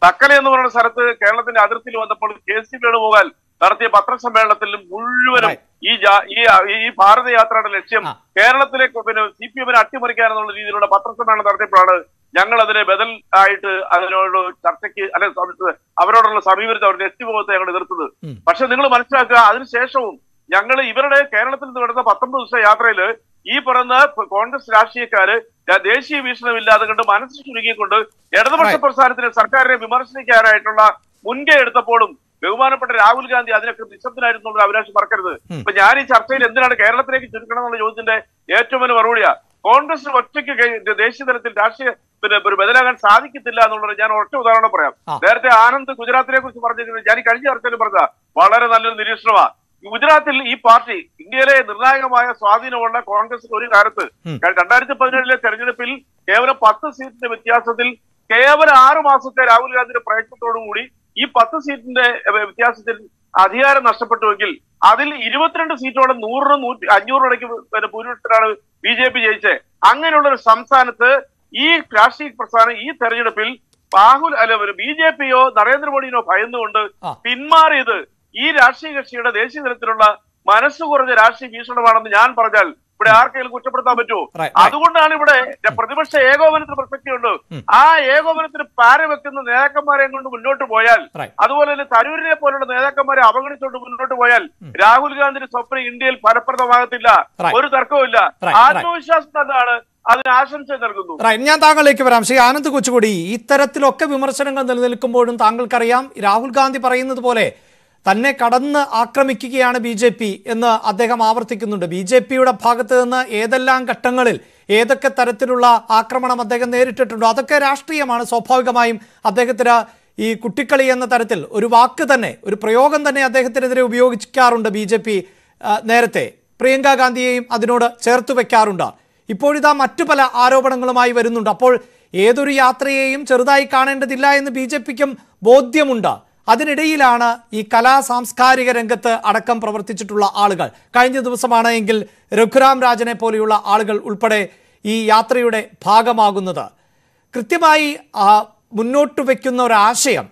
E: തക്കല എന്ന് പറയുന്ന സ്ഥലത്ത് കേരളത്തിന്റെ അതിർത്തിയിൽ വന്നപ്പോൾ കെ സി വേണുഗോപാൽ നടത്തിയ പത്രസമ്മേളനത്തിൽ മുഴുവനും
A: Right.
E: ഈ ജാ- ഈ ഈ ഭാരതയാത്രയുടെ ലക്ഷ്യം
A: ആ.
E: കേരളത്തിലെ പിന്നെ സി പി എമ്മിനെ അട്ടിമറിക്കാനെന്നുള്ള രീതിയിലുള്ള പത്രസമ്മേളനം നടത്തിയപ്പോഴാണ് ഞങ്ങൾ അതിനെ ബദൽ ആയിട്ട് അതിനോട് ചർച്ചയ്ക്ക് അല്ലെ സമ- അവരോടുള്ള സമീപനത്തെ അവരുടെ എത്തിമുഖത്തെ ഞങ്ങൾ എതിർത്തത്
A: ഉം.
E: പക്ഷെ നിങ്ങൾ മനസ്സിലാക്കുക അതിനുശേഷവും ഞങ്ങൾ ഇവരുടെ കേരളത്തിൽ നിന്ന് നടന്ന പത്തൊമ്പത് ദിവസ യാത്രയില് ഈ പറയുന്ന കോൺഗ്രസ് രാഷ്ട്രീയക്കാര് ര- ദേശീയ വീക്ഷണമില്ലാതെ കണ്ട് മനസ്സ് ചുരുക്കിക്കൊണ്ട് ഇടതുപക്ഷ
A: Right.
E: പ്രസ്ഥാനത്തിനെ സർക്കാരിനെ വിമർശിക്കാനായിട്ടുള്ള മുൻകൈ എടുത്തപ്പോഴും ബഹുമാനപ്പെട്ട രാഹുൽ ഗാന്ധി അതിനൊക്കെ നിശബ്ദനായിരുന്നു എന്നുള്ള അഭിലാഷം മറക്കരുത്
A: ഉം.
E: ഇപ്പൊ ഞാൻ ഈ ചർച്ചയിൽ എന്തിനാണ് കേരളത്തിലേക്ക് ചുരുക്കണം എന്നുള്ള ചോദ്യത്തിന്റെ ഏറ്റവും വലിയ മറുപടിയാ കോൺഗ്രസിന് ഒറ്റയ്ക്ക് കെ- ദേശീയ തലത്തിൽ രാഷ്ട്രീയ പിന്നെ ഒരു ബദലാകാൻ സാധിക്കത്തില്ല എന്നുള്ളത് ഞാൻ ഒറ്റ ഉദാഹരണം പറയാം
A: ആ.
E: നേരത്തെ ആനന്ദ് ഗുജറാത്തിനെ കുറിച്ച് പറഞ്ഞിരുന്നത് ഞാൻ ഈ കഴിഞ്ഞ ചർച്ചയിൽ പറഞ്ഞ വളരെ നല്ലൊരു നിരീക്ഷണമാണ് ഗുജറാത്തിൽ ഈ പാർട്ടി ഇന്ത്യയിലെ നിർണായകമായ സ്വാധീനമുള്ള കോൺഗ്രസ് ഒരു കാലത്ത്
A: ഉം.
E: രണ്ടായിരത്തി പതിനേഴിലെ തെരഞ്ഞെടുപ്പിൽ കേവലം പത്ത് സീറ്റിന്റെ വ്യത്യാസത്തിൽ കേവലം ആറ് മാസത്തെ രാഹുൽ ഗാന്ധിയുടെ പ്രയത്നത്തോടുകൂടി ഈ പത്ത് സീറ്റിന്റെ ഏഹ്, വ്യത്യാസത്തിൽ അധികാരം നഷ്ടപ്പെട്ടുവെങ്കിൽ അതിൽ ഇരുപത്തിരണ്ട് സീറ്റോടെ നൂറിനും നൂറ്റി അഞ്ഞൂറിനും ഇടയ്ക്ക് പിന്നെ ഭൂരിപക്ഷത്തിലാണ് ബി ജെ പി ജയിച്ചത് അങ്ങനെയുള്ള ഒരു സംസ്ഥാനത്ത് ഈ രാഷ്ട്രീയ പ്രസ്ഥാനം ഈ തെരഞ്ഞെടുപ്പിൽ രാഹുൽ അല്ല ബി ജെ പിയോ നരേന്ദ്രമോദിയോ ഭയന്നുകൊണ്ട്
A: ആ.
E: പിന്മാറിയത് ഈ രാഷ്ട്രീയ കക്ഷിയുടെ ദേശീയ തലത്തിലുള്ള മനസ്സ് കുറഞ്ഞ രാഷ്ട്രീയ ഭീഷണമാണെന്ന് ഞാൻ പറഞ്ഞാൽ ഇവിടെ ആർക്കെങ്കിലും കുറ്റപ്പെടുത്താൻ പറ്റുമോ
A: Right, right.
E: അതുകൊണ്ടാണ് ഇവിടെ പ്രതിപക്ഷ ഏകോപനത്തിന് പ്രസക്തിയുണ്ട്
A: ഉം.
E: ആ ഏകോപനത്തിന് പാര വെക്കുന്ന നേതാക്കന്മാരെ കൊണ്ട് മുന്നോട്ട് പോയാൽ
A: Right.
E: അതുപോലെ തന്നെ തരൂരിനെ പോലുള്ള നേതാക്കന്മാരെ അവഗണിച്ചുകൊണ്ട് മുന്നോട്ട് പോയാൽ
A: ഉം.
E: രാഹുൽ ഗാന്ധിയുടെ സ്വപ്നം ഇന്ത്യയിൽ ഫലപ്രദമാകത്തില്ല
A: Right.
E: ഒരു തർക്കവുമില്ല
A: Right, right.
E: ആത്മവിശ്വാസം തന്നെയാണ് അതിന് ആശംസ നൽകുന്നു
A: റൈറ്റ് ഞാൻ താങ്കളിലേക്ക് വരാം ശ്രീ ആനന്ദ് കൊച്ചുകൂടി ഇത്തരത്തിലൊക്കെ വിമർശനങ്ങൾ നിലനിൽക്കുമ്പോഴും താങ്കൾക്കറിയാം രാഹുൽ ഗാന്ധി പറയുന്നത് പോലെ തന്നെ കടന്ന് ആക്രമിക്കുകയാണ് ബി ജെ പി എന്ന് അദ്ദേഹം ആവർത്തിക്കുന്നുണ്ട് ബി ജെ പിയുടെ ഭാഗത്ത് നിന്ന് ഏതെല്ലാം ഘട്ടങ്ങളിൽ ഏതൊക്കെ തരത്തിലുള്ള ആക്രമണം അദ്ദേഹം നേരിട്ടിട്ടുണ്ടോ അതൊക്കെ രാഷ്ട്രീയമാണ് സ്വാഭാവികമായും അദ്ദേഹത്തിന് ഈ കുട്ടിക്കളി എന്ന തരത്തിൽ ഒരു വാക്ക് തന്നെ ഒരു പ്രയോഗം തന്നെ അദ്ദേഹത്തിനെതിരെ ഉപയോഗിക്കാറുണ്ട് ബി ജെ പി നേരത്തെ പ്രിയങ്ക ഗാന്ധിയെയും അതിനോട് ചേർത്ത് വെക്കാറുണ്ട് ഇപ്പോഴിതാ മറ്റു പല ആരോപണങ്ങളുമായി വരുന്നുണ്ട് അപ്പോൾ ഏതൊരു യാത്രയെയും ചെറുതായി കാണേണ്ടതില്ല എന്ന് ബി ജെ പിക്കും ബോധ്യമുണ്ട് അതിനിടയിലാണ് ഈ കലാ സാംസ്കാരിക രംഗത്ത് അടക്കം പ്രവർത്തിച്ചിട്ടുള്ള ആളുകൾ കഴിഞ്ഞ ദിവസമാണ് എങ്കിൽ രഘുറാം രാജനെ പോലെയുള്ള ആളുകൾ ഉൾപ്പെടെ ഈ യാത്രയുടെ ഭാഗമാകുന്നത് കൃത്യമായി ആ, മുന്നോട്ട് വയ്ക്കുന്ന ഒരാശയം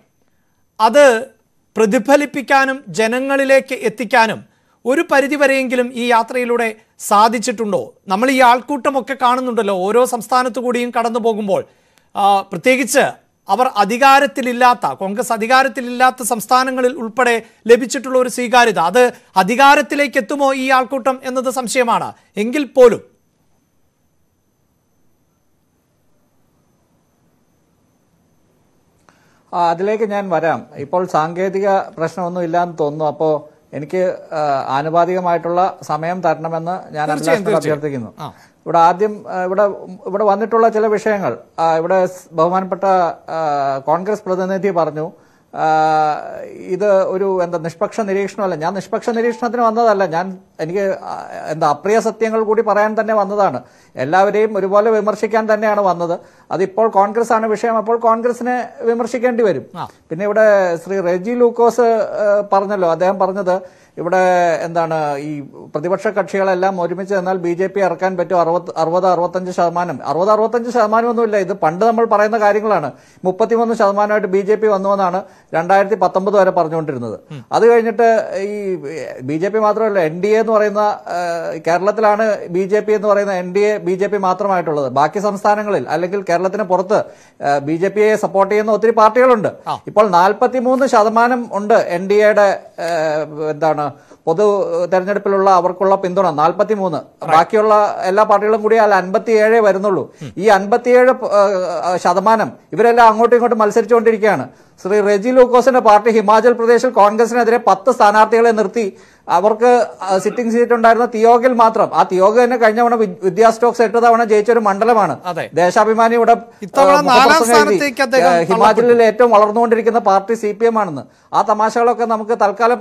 A: അത് പ്രതിഫലിപ്പിക്കാനും ജനങ്ങളിലേക്ക് എത്തിക്കാനും ഒരു പരിധിവരെയെങ്കിലും ഈ യാത്രയിലൂടെ സാധിച്ചിട്ടുണ്ടോ നമ്മൾ ഈ ആൾക്കൂട്ടമൊക്കെ കാണുന്നുണ്ടല്ലോ ഓരോ സംസ്ഥാനത്തു കൂടിയും കടന്നു പോകുമ്പോൾ ആ, പ്രത്യേകിച്ച് അവർ അധികാരത്തിലില്ലാത്ത കോൺഗ്രസ് അധികാരത്തിലില്ലാത്ത സംസ്ഥാനങ്ങളിൽ ഉൾപ്പെടെ ലഭിച്ചിട്ടുള്ള ഒരു സ്വീകാര്യത അത് അധികാരത്തിലേക്ക് എത്തുമോ ഈ ആൾക്കൂട്ടം എന്നത് സംശയമാണ് എങ്കിൽ പോലും
B: ആ, അതിലേക്ക് ഞാൻ വരാം ഇപ്പോൾ സാങ്കേതിക പ്രശ്നമൊന്നും ഇല്ലാന്ന് തോന്നുന്നു അപ്പോൾ എനിക്ക് ആ, ആനുപാതികമായിട്ടുള്ള സമയം തരണമെന്ന് ഞാൻ
A: തീർച്ചയായും,
B: അഭിലാഷിനോട്
A: തീർച്ചയായും.
B: അഭ്യർത്ഥിക്കുന്നു
A: ആ.
B: ഇവിടെ ആദ്യം ആ, ഇവിടെ ഇവിടെ വന്നിട്ടുള്ള ചില വിഷയങ്ങൾ ആ, ഇവിടെ സ് ബഹുമാനപ്പെട്ട ആ, കോൺഗ്രസ് പ്രതിനിധി പറഞ്ഞു ആ, ഇത് ഒരു എന്താ നിഷ്പക്ഷ നിരീക്ഷണമല്ല ഞാൻ നിഷ്പക്ഷ നിരീക്ഷണത്തിന് വന്നതല്ല ഞാൻ എനിക്ക് ആ, എന്താ അപ്രിയ സത്യങ്ങൾ കൂടി പറയാൻ തന്നെ വന്നതാണ് എല്ലാവരെയും ഒരുപോലെ വിമർശിക്കാൻ തന്നെയാണ് വന്നത് അതിപ്പോൾ കോൺഗ്രസ് ആണ് വിഷയം അപ്പോൾ കോൺഗ്രസിനെ വിമർശിക്കേണ്ടി വരും
A: ആ.
B: പിന്നെ ഇവിടെ ശ്രീ റെജി ലൂക്കോസ് ആ, പറഞ്ഞല്ലോ അദ്ദേഹം പറഞ്ഞത് ഇവിടെ എന്താണ് ഈ പ്രതിപക്ഷ കക്ഷികളെല്ലാം ഒരുമിച്ച് നിന്നാൽ ബി ജെ പി ഇറക്കാൻ പറ്റും അറുപത് അറുപത് അറുപത്തഞ്ച് ശതമാനം അറുപത് അറുപത്തഞ്ച് ശതമാനമൊന്നുമില്ല ഇത് പണ്ട് നമ്മൾ പറയുന്ന കാര്യങ്ങളാണ് മുപ്പത്തിമൂന്ന് ശതമാനമായിട്ട് ബി ജെ പി വന്നുവെന്നാണ് രണ്ടായിരത്തി പത്തൊമ്പത് വരെ പറഞ്ഞുകൊണ്ടിരുന്നത് അത് കഴിഞ്ഞിട്ട് ഈ ബി ജെ പി മാത്രമല്ല എൻ ഡി എ എന്ന് പറയുന്ന ആ, കേരളത്തിലാണ് ബി ജെ പി എന്ന് പറയുന്ന N D A B J P മാത്രമായിട്ടുള്ളത് ബാക്കി സംസ്ഥാനങ്ങളിൽ അല്ലെങ്കിൽ കേരളത്തിന് പുറത്ത് ബി ജെ പിയെ സപ്പോർട്ട് ചെയ്യുന്ന ഒത്തിരി പാർട്ടികളുണ്ട്
A: ആ.
B: ഇപ്പോൾ നാൽപ്പത്തിമൂന്ന് ശതമാനം ഉണ്ട് എൻ ഡി എയുടെ എന്താണ് പൊതു തെരഞ്ഞെടുപ്പിലുള്ള അവർക്കുള്ള പിന്തുണ നാൽപ്പത്തി മൂന്ന് ബാക്കിയുള്ള എല്ലാ പാർട്ടികളും കൂടി അല്ല അൻപത്തിയേഴേ വരുന്നുള്ളൂ ഈ അൻപത്തിയേഴ് പ- ഏഹ് ശതമാനം ഇവരെല്ലാം അങ്ങോട്ടും ഇങ്ങോട്ടും മത്സരിച്ചുകൊണ്ടിരിക്കുകയാണ് ശ്രീ റെജി ലൂക്കോസിന്റെ പാർട്ടി ഹിമാചൽ പ്രദേശിൽ കോൺഗ്രസിനെതിരെ പത്ത് സ്ഥാനാർത്ഥികളെ നിർത്തി അവർക്ക് സിറ്റിംഗ് സീറ്റ് ഉണ്ടായിരുന്ന തിയോഗിൽ മാത്രം ആ തിയോഗ തന്നെ കഴിഞ്ഞ തവണ വി- വിദ്യാ സ്റ്റോക്സ് എട്ട് തവണ ജയിച്ച ഒരു മണ്ഡലമാണ്
A: അതെ.
B: ദേശാഭിമാനി ഇവിടെ
A: ഇത്തവണ
B: ഏഹ്,
A: നാലാം
B: മുഖപ്രസംഗം എഴുതി.
A: സ്ഥാനത്തേക്ക് അദ്ദേഹം
B: ഏഹ്, ഹിമാചലിൽ ഏറ്റവും വളർന്നുകൊണ്ടിരിക്കുന്ന പാർട്ടി സി പി എം ആണെന്ന് ആ തമാശകളൊക്കെ നമുക്ക് തൽക്കാലം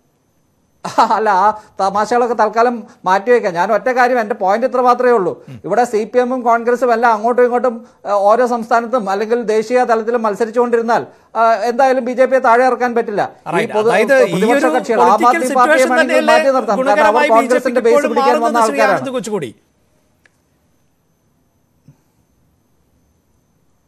B: അല്ല ആ തമാശകളൊക്കെ തൽക്കാലം മാറ്റിവെക്കാം ഞാൻ ഒറ്റ കാര്യം എന്റെ പോയിന്റ് ഇത്ര മാത്രമേ ഉള്ളൂ ഇവിടെ സി പി എമ്മും കോൺഗ്രസും എല്ലാം അങ്ങോട്ടും ഇങ്ങോട്ടും ഏഹ്, ഓരോ സംസ്ഥാനത്തും അല്ലെങ്കിൽ ദേശീയ തലത്തിലും മത്സരിച്ചുകൊണ്ടിരുന്നാൽ ഏഹ്, എന്തായാലും ബി ജെ പിയെ താഴെ ഇറക്കാൻ പറ്റില്ല ഈ
A: Right.
B: പൊതു-
A: അതായത് ഈ
B: പ്രതിപക്ഷ
A: ഒരു
B: കക്ഷികൾ ആം
A: പൊളിറ്റിക്കൽ
B: ആദ്മി പാർട്ടിയെ
A: സിറ്റുവേഷൻ
B: വേണമെങ്കിൽ
A: തന്നെയല്ലേ
B: മാറ്റി നിർത്താം കാരണം അവർ
A: ഗുണകരമായി ബി ജെ
B: കോൺഗ്രസിന്റെ
A: പിക്ക്
B: ബേസ്
A: ഇപ്പോഴും
B: പിടിക്കാൻ വന്ന
A: മാറുന്നത് ശ്രീ
B: ആൾക്കാരാണ്
A: ആനന്ദ് കൊച്ചുകൂടി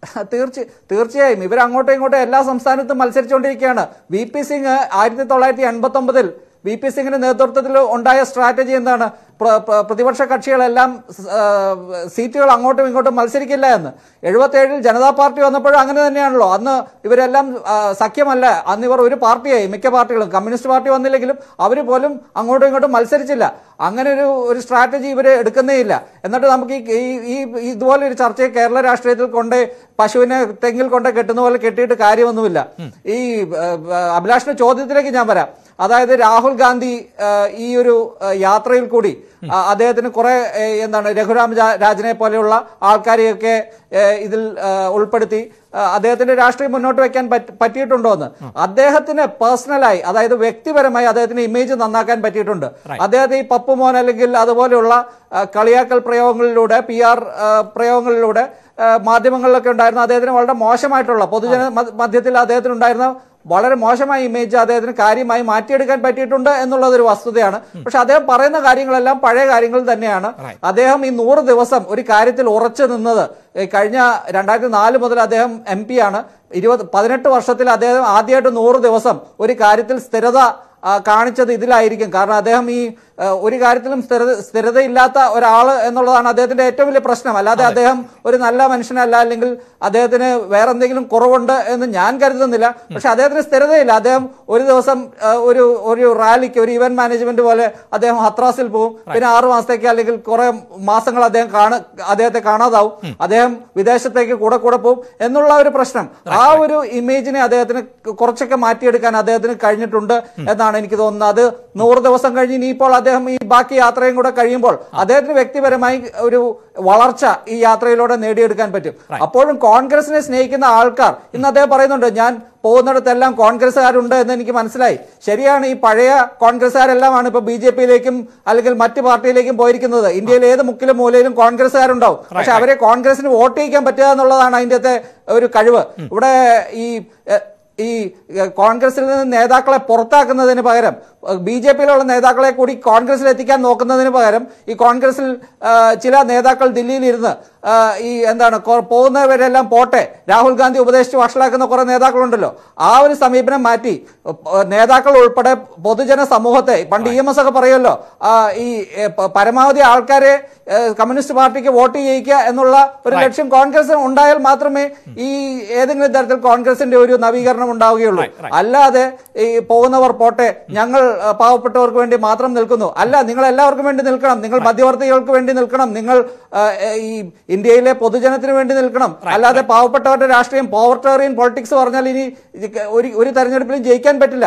B: തീർച്ച തീർച്ചയായും ഇവർ അങ്ങോട്ടും ഇങ്ങോട്ടും എല്ലാ സംസ്ഥാനത്തും മത്സരിച്ചുകൊണ്ടിരിക്കുകയാണ് വി പി സിംഗ് ആയിരത്തി തൊള്ളായിരത്തി എൺപത്തി ഒമ്പതിൽ വി പി സിംഗിന്റെ നേതൃത്വത്തിൽ ഉണ്ടായ സ്ട്രാറ്റജി എന്താണ് പ്ര- പ്ര- പ്രതിപക്ഷ കക്ഷികളെല്ലാം സ്- ആ, സീറ്റുകൾ അങ്ങോട്ടും ഇങ്ങോട്ടും മത്സരിക്കില്ല എന്ന് എഴുപത്തി ഏഴിൽ ജനതാ പാർട്ടി വന്നപ്പോഴും അങ്ങനെ തന്നെയാണല്ലോ അന്ന് ഇവരെല്ലാം ആ, സഖ്യമല്ല അന്ന് ഇവർ ഒരു പാർട്ടിയായി മിക്ക പാർട്ടികളും കമ്മ്യൂണിസ്റ്റ് പാർട്ടി വന്നില്ലെങ്കിലും അവർ പോലും അങ്ങോട്ടും ഇങ്ങോട്ടും മത്സരിച്ചില്ല അങ്ങനെ ഒരു ഒരു സ്ട്രാറ്റജി ഇവർ എടുക്കുന്നേ ഇല്ല എന്നിട്ട് നമുക്ക് ഈ ഈ- ഈ ഈ ഇതുപോലെ ഒരു ചർച്ചയെ കേരള രാഷ്ട്രീയത്തിൽ കൊണ്ട് പശുവിനെ തെങ്ങിൽ കൊണ്ട് കെട്ടുന്ന പോലെ കെട്ടിയിട്ട് കാര്യമൊന്നുമില്ല ഈ ആ, ആ, അഭിലാഷിന്റെ ചോദ്യത്തിലേക്ക് ഞാൻ വരാം അതായത് രാഹുൽ ഗാന്ധി ആ, ഈ ഒരു ആ, യാത്രയിൽ കൂടി ആ, അദ്ദേഹത്തിന് കുറെ ഏ, എന്താണ് രഘുരാം രാ- രാജനെ പോലെയുള്ള ആൾക്കാരെയൊക്കെ ഏ, ഇതിൽ ആ, ഉൾപ്പെടുത്തി ആ, അദ്ദേഹത്തിന്റെ രാഷ്ട്രീയം മുന്നോട്ട് വെക്കാൻ പറ്റ- പറ്റിയിട്ടുണ്ടോ എന്ന് അദ്ദേഹത്തിന് പേഴ്സണലായി അതായത് വ്യക്തിപരമായി അദ്ദേഹത്തിന് ഇമേജ് നന്നാക്കാൻ പറ്റിയിട്ടുണ്ട് അദ്ദേഹത്തെ ഈ പപ്പു മോൻ അല്ലെങ്കിൽ അതുപോലെയുള്ള ആ, കളിയാക്കൽ പ്രയോഗങ്ങളിലൂടെ പി ആർ പ്രയോഗങ്ങളിലൂടെ ആ, മാധ്യമങ്ങളിലൊക്കെ ഉണ്ടായിരുന്ന അദ്ദേഹത്തിന് വളരെ മോശമായിട്ടുള്ള പൊതുജന മ- മധ്യത്തിൽ അദ്ദേഹത്തിന് ഉണ്ടായിരുന്ന വളരെ മോശമായ ഇമേജ് അദ്ദേഹത്തിന് കാര്യമായി മാറ്റിയെടുക്കാൻ പറ്റിയിട്ടുണ്ട് എന്നുള്ളത് ഒരു വസ്തുതയാണ് പക്ഷെ അദ്ദേഹം പറയുന്ന കാര്യങ്ങളെല്ലാം പഴയ കാര്യങ്ങൾ തന്നെയാണ് അദ്ദേഹം ഈ നൂറ് ദിവസം ഒരു കാര്യത്തിൽ ഉറച്ചു നിന്നത് ഈ കഴിഞ്ഞ രണ്ടായിരത്തി നാല് മുതൽ അദ്ദേഹം എം പി ആണ് ഇരുപത് പതിനെട്ട് വർഷത്തിൽ അദ്ദേഹം ആദ്യമായിട്ട് നൂറ് ദിവസം ഒരു കാര്യത്തിൽ സ്ഥിരത ആ, കാണിച്ചത് ഇതിലായിരിക്കും കാരണം അദ്ദേഹം ഈ ആ, ഒരു കാര്യത്തിലും സ്ഥിരത സ്ഥിരതയില്ലാത്ത ഒരാള് എന്നുള്ളതാണ് അദ്ദേഹത്തിന്റെ ഏറ്റവും വലിയ പ്രശ്നം അല്ലാതെ അദ്ദേഹം ഒരു നല്ല മനുഷ്യനല്ല അല്ലെങ്കിൽ അദ്ദേഹത്തിന് വേറെ എന്തെങ്കിലും കുറവുണ്ട് എന്ന് ഞാൻ കരുതുന്നില്ല പക്ഷെ അദ്ദേഹത്തിന് സ്ഥിരതയില്ല അദ്ദേഹം ഒരു ദിവസം ആ, ഒരു ഒരു റാലിക്ക് ഒരു ഇവന്റ് മാനേജ്മെന്റ് പോലെ അദ്ദേഹം ഹത്രാസിൽ പോകും പിന്നെ ആറു മാസത്തേക്ക് അല്ലെങ്കിൽ കുറെ മാസങ്ങൾ അദ്ദേഹം കാണ അദ്ദേഹത്തെ കാണാതാവും അദ്ദേഹം വിദേശത്തേക്ക് കൂടെ കൂടെ പോകും എന്നുള്ള ഒരു പ്രശ്നം ആ ഒരു ഇമേജിനെ അദ്ദേഹത്തിന് കുറച്ചൊക്കെ മാറ്റിയെടുക്കാൻ അദ്ദേഹത്തിന് കഴിഞ്ഞിട്ടുണ്ട് എന്നാണ് എനിക്ക് തോന്നുന്നത് അത് നൂറ് ദിവസം കഴിഞ്ഞ് ഇനിയിപ്പോൾ അദ്ദേഹം ഈ ബാക്കി യാത്രയും കൂടെ കഴിയുമ്പോൾ അദ്ദേഹത്തിന് വ്യക്തിപരമായി ഒരു വളർച്ച ഈ യാത്രയിലൂടെ നേടിയെടുക്കാൻ പറ്റും അപ്പോഴും കോൺഗ്രസിനെ സ്നേഹിക്കുന്ന ആൾക്കാർ ഇന്ന് അദ്ദേഹം പറയുന്നുണ്ട് ഞാൻ പോകുന്നിടത്തെല്ലാം കോൺഗ്രസ്സുകാരുണ്ട് എന്ന് എനിക്ക് മനസ്സിലായി ശരിയാണ് ഈ പഴയ കോൺഗ്രസ്സുകാരെല്ലാമാണ് ഇപ്പൊ ബി ജെ പിയിലേക്കും അല്ലെങ്കിൽ മറ്റ് പാർട്ടിയിലേക്കും പോയിരിക്കുന്നത് ഇന്ത്യയിൽ ഏത് മുക്കിലും മൂലയിലും കോൺഗ്രസ്സുകാരുണ്ടാവും പക്ഷെ അവരെ കോൺഗ്രസിന് വോട്ട് ചെയ്യിക്കാൻ പറ്റുക എന്നുള്ളതാണ് അതിൻ്റെ ഒരു കഴിവ് ഇവിടെ ഈ എ, ഈ എ, കോൺഗ്രസിൽ നിന്ന് നേതാക്കളെ പുറത്താക്കുന്നതിന് പകരം ബി ജെ പിയിലുള്ള നേതാക്കളെ കൂടി കോൺഗ്രസിൽ എത്തിക്കാൻ നോക്കുന്നതിന് പകരം ഈ കോൺഗ്രസിൽ ആ, ചില നേതാക്കൾ ദില്ലിയിൽ ഇരുന്ന് ആ, ഈ എന്താണ് കൊ- പോകുന്നവരെല്ലാം പോട്ടെ രാഹുൽ ഗാന്ധി ഉപദേശിച്ച് വഷളാക്കുന്ന കുറെ നേതാക്കളുണ്ടല്ലോ ആ ഒരു സമീപനം മാറ്റി പ- നേതാക്കൾ ഉൾപ്പെടെ പൊതുജന സമൂഹത്തെ പണ്ട് ഇ എം എസ് ഒക്കെ പറയുമല്ലോ ആ, ഈ എ, പ- പരമാവധി ആൾക്കാരെ എ, കമ്മ്യൂണിസ്റ്റ് പാർട്ടിക്ക് വോട്ട് ചെയ്യിക്കുക എന്നുള്ള ഒരു ലക്ഷ്യം കോൺഗ്രസ് ഉണ്ടായാൽ മാത്രമേ ഈ ഏതെങ്കിലും തരത്തിൽ കോൺഗ്രസിന്റെ ഒരു നവീകരണം ഉണ്ടാവുകയുള്ളൂ അല്ലാതെ ഈ പോകുന്നവർ പോട്ടെ ഞങ്ങൾ ആ, പാവപ്പെട്ടവർക്ക് വേണ്ടി മാത്രം നിൽക്കുന്നു അല്ല നിങ്ങൾ എല്ലാവർക്കും വേണ്ടി നിൽക്കണം നിങ്ങൾ മധ്യവർത്തികൾക്ക് വേണ്ടി നിൽക്കണം നിങ്ങൾ ആ, ഈ ഇന്ത്യയിലെ പൊതുജനത്തിന് വേണ്ടി നിൽക്കണം അല്ലാതെ പാവപ്പെട്ടവരുടെ രാഷ്ട്രീയം പോവർട്ടേറിയൻ പൊളിറ്റിക്സ് പറഞ്ഞാൽ ഇനി ഇത് ഒരു ഒരു തെരഞ്ഞെടുപ്പിലും ജയിക്കാൻ പറ്റില്ല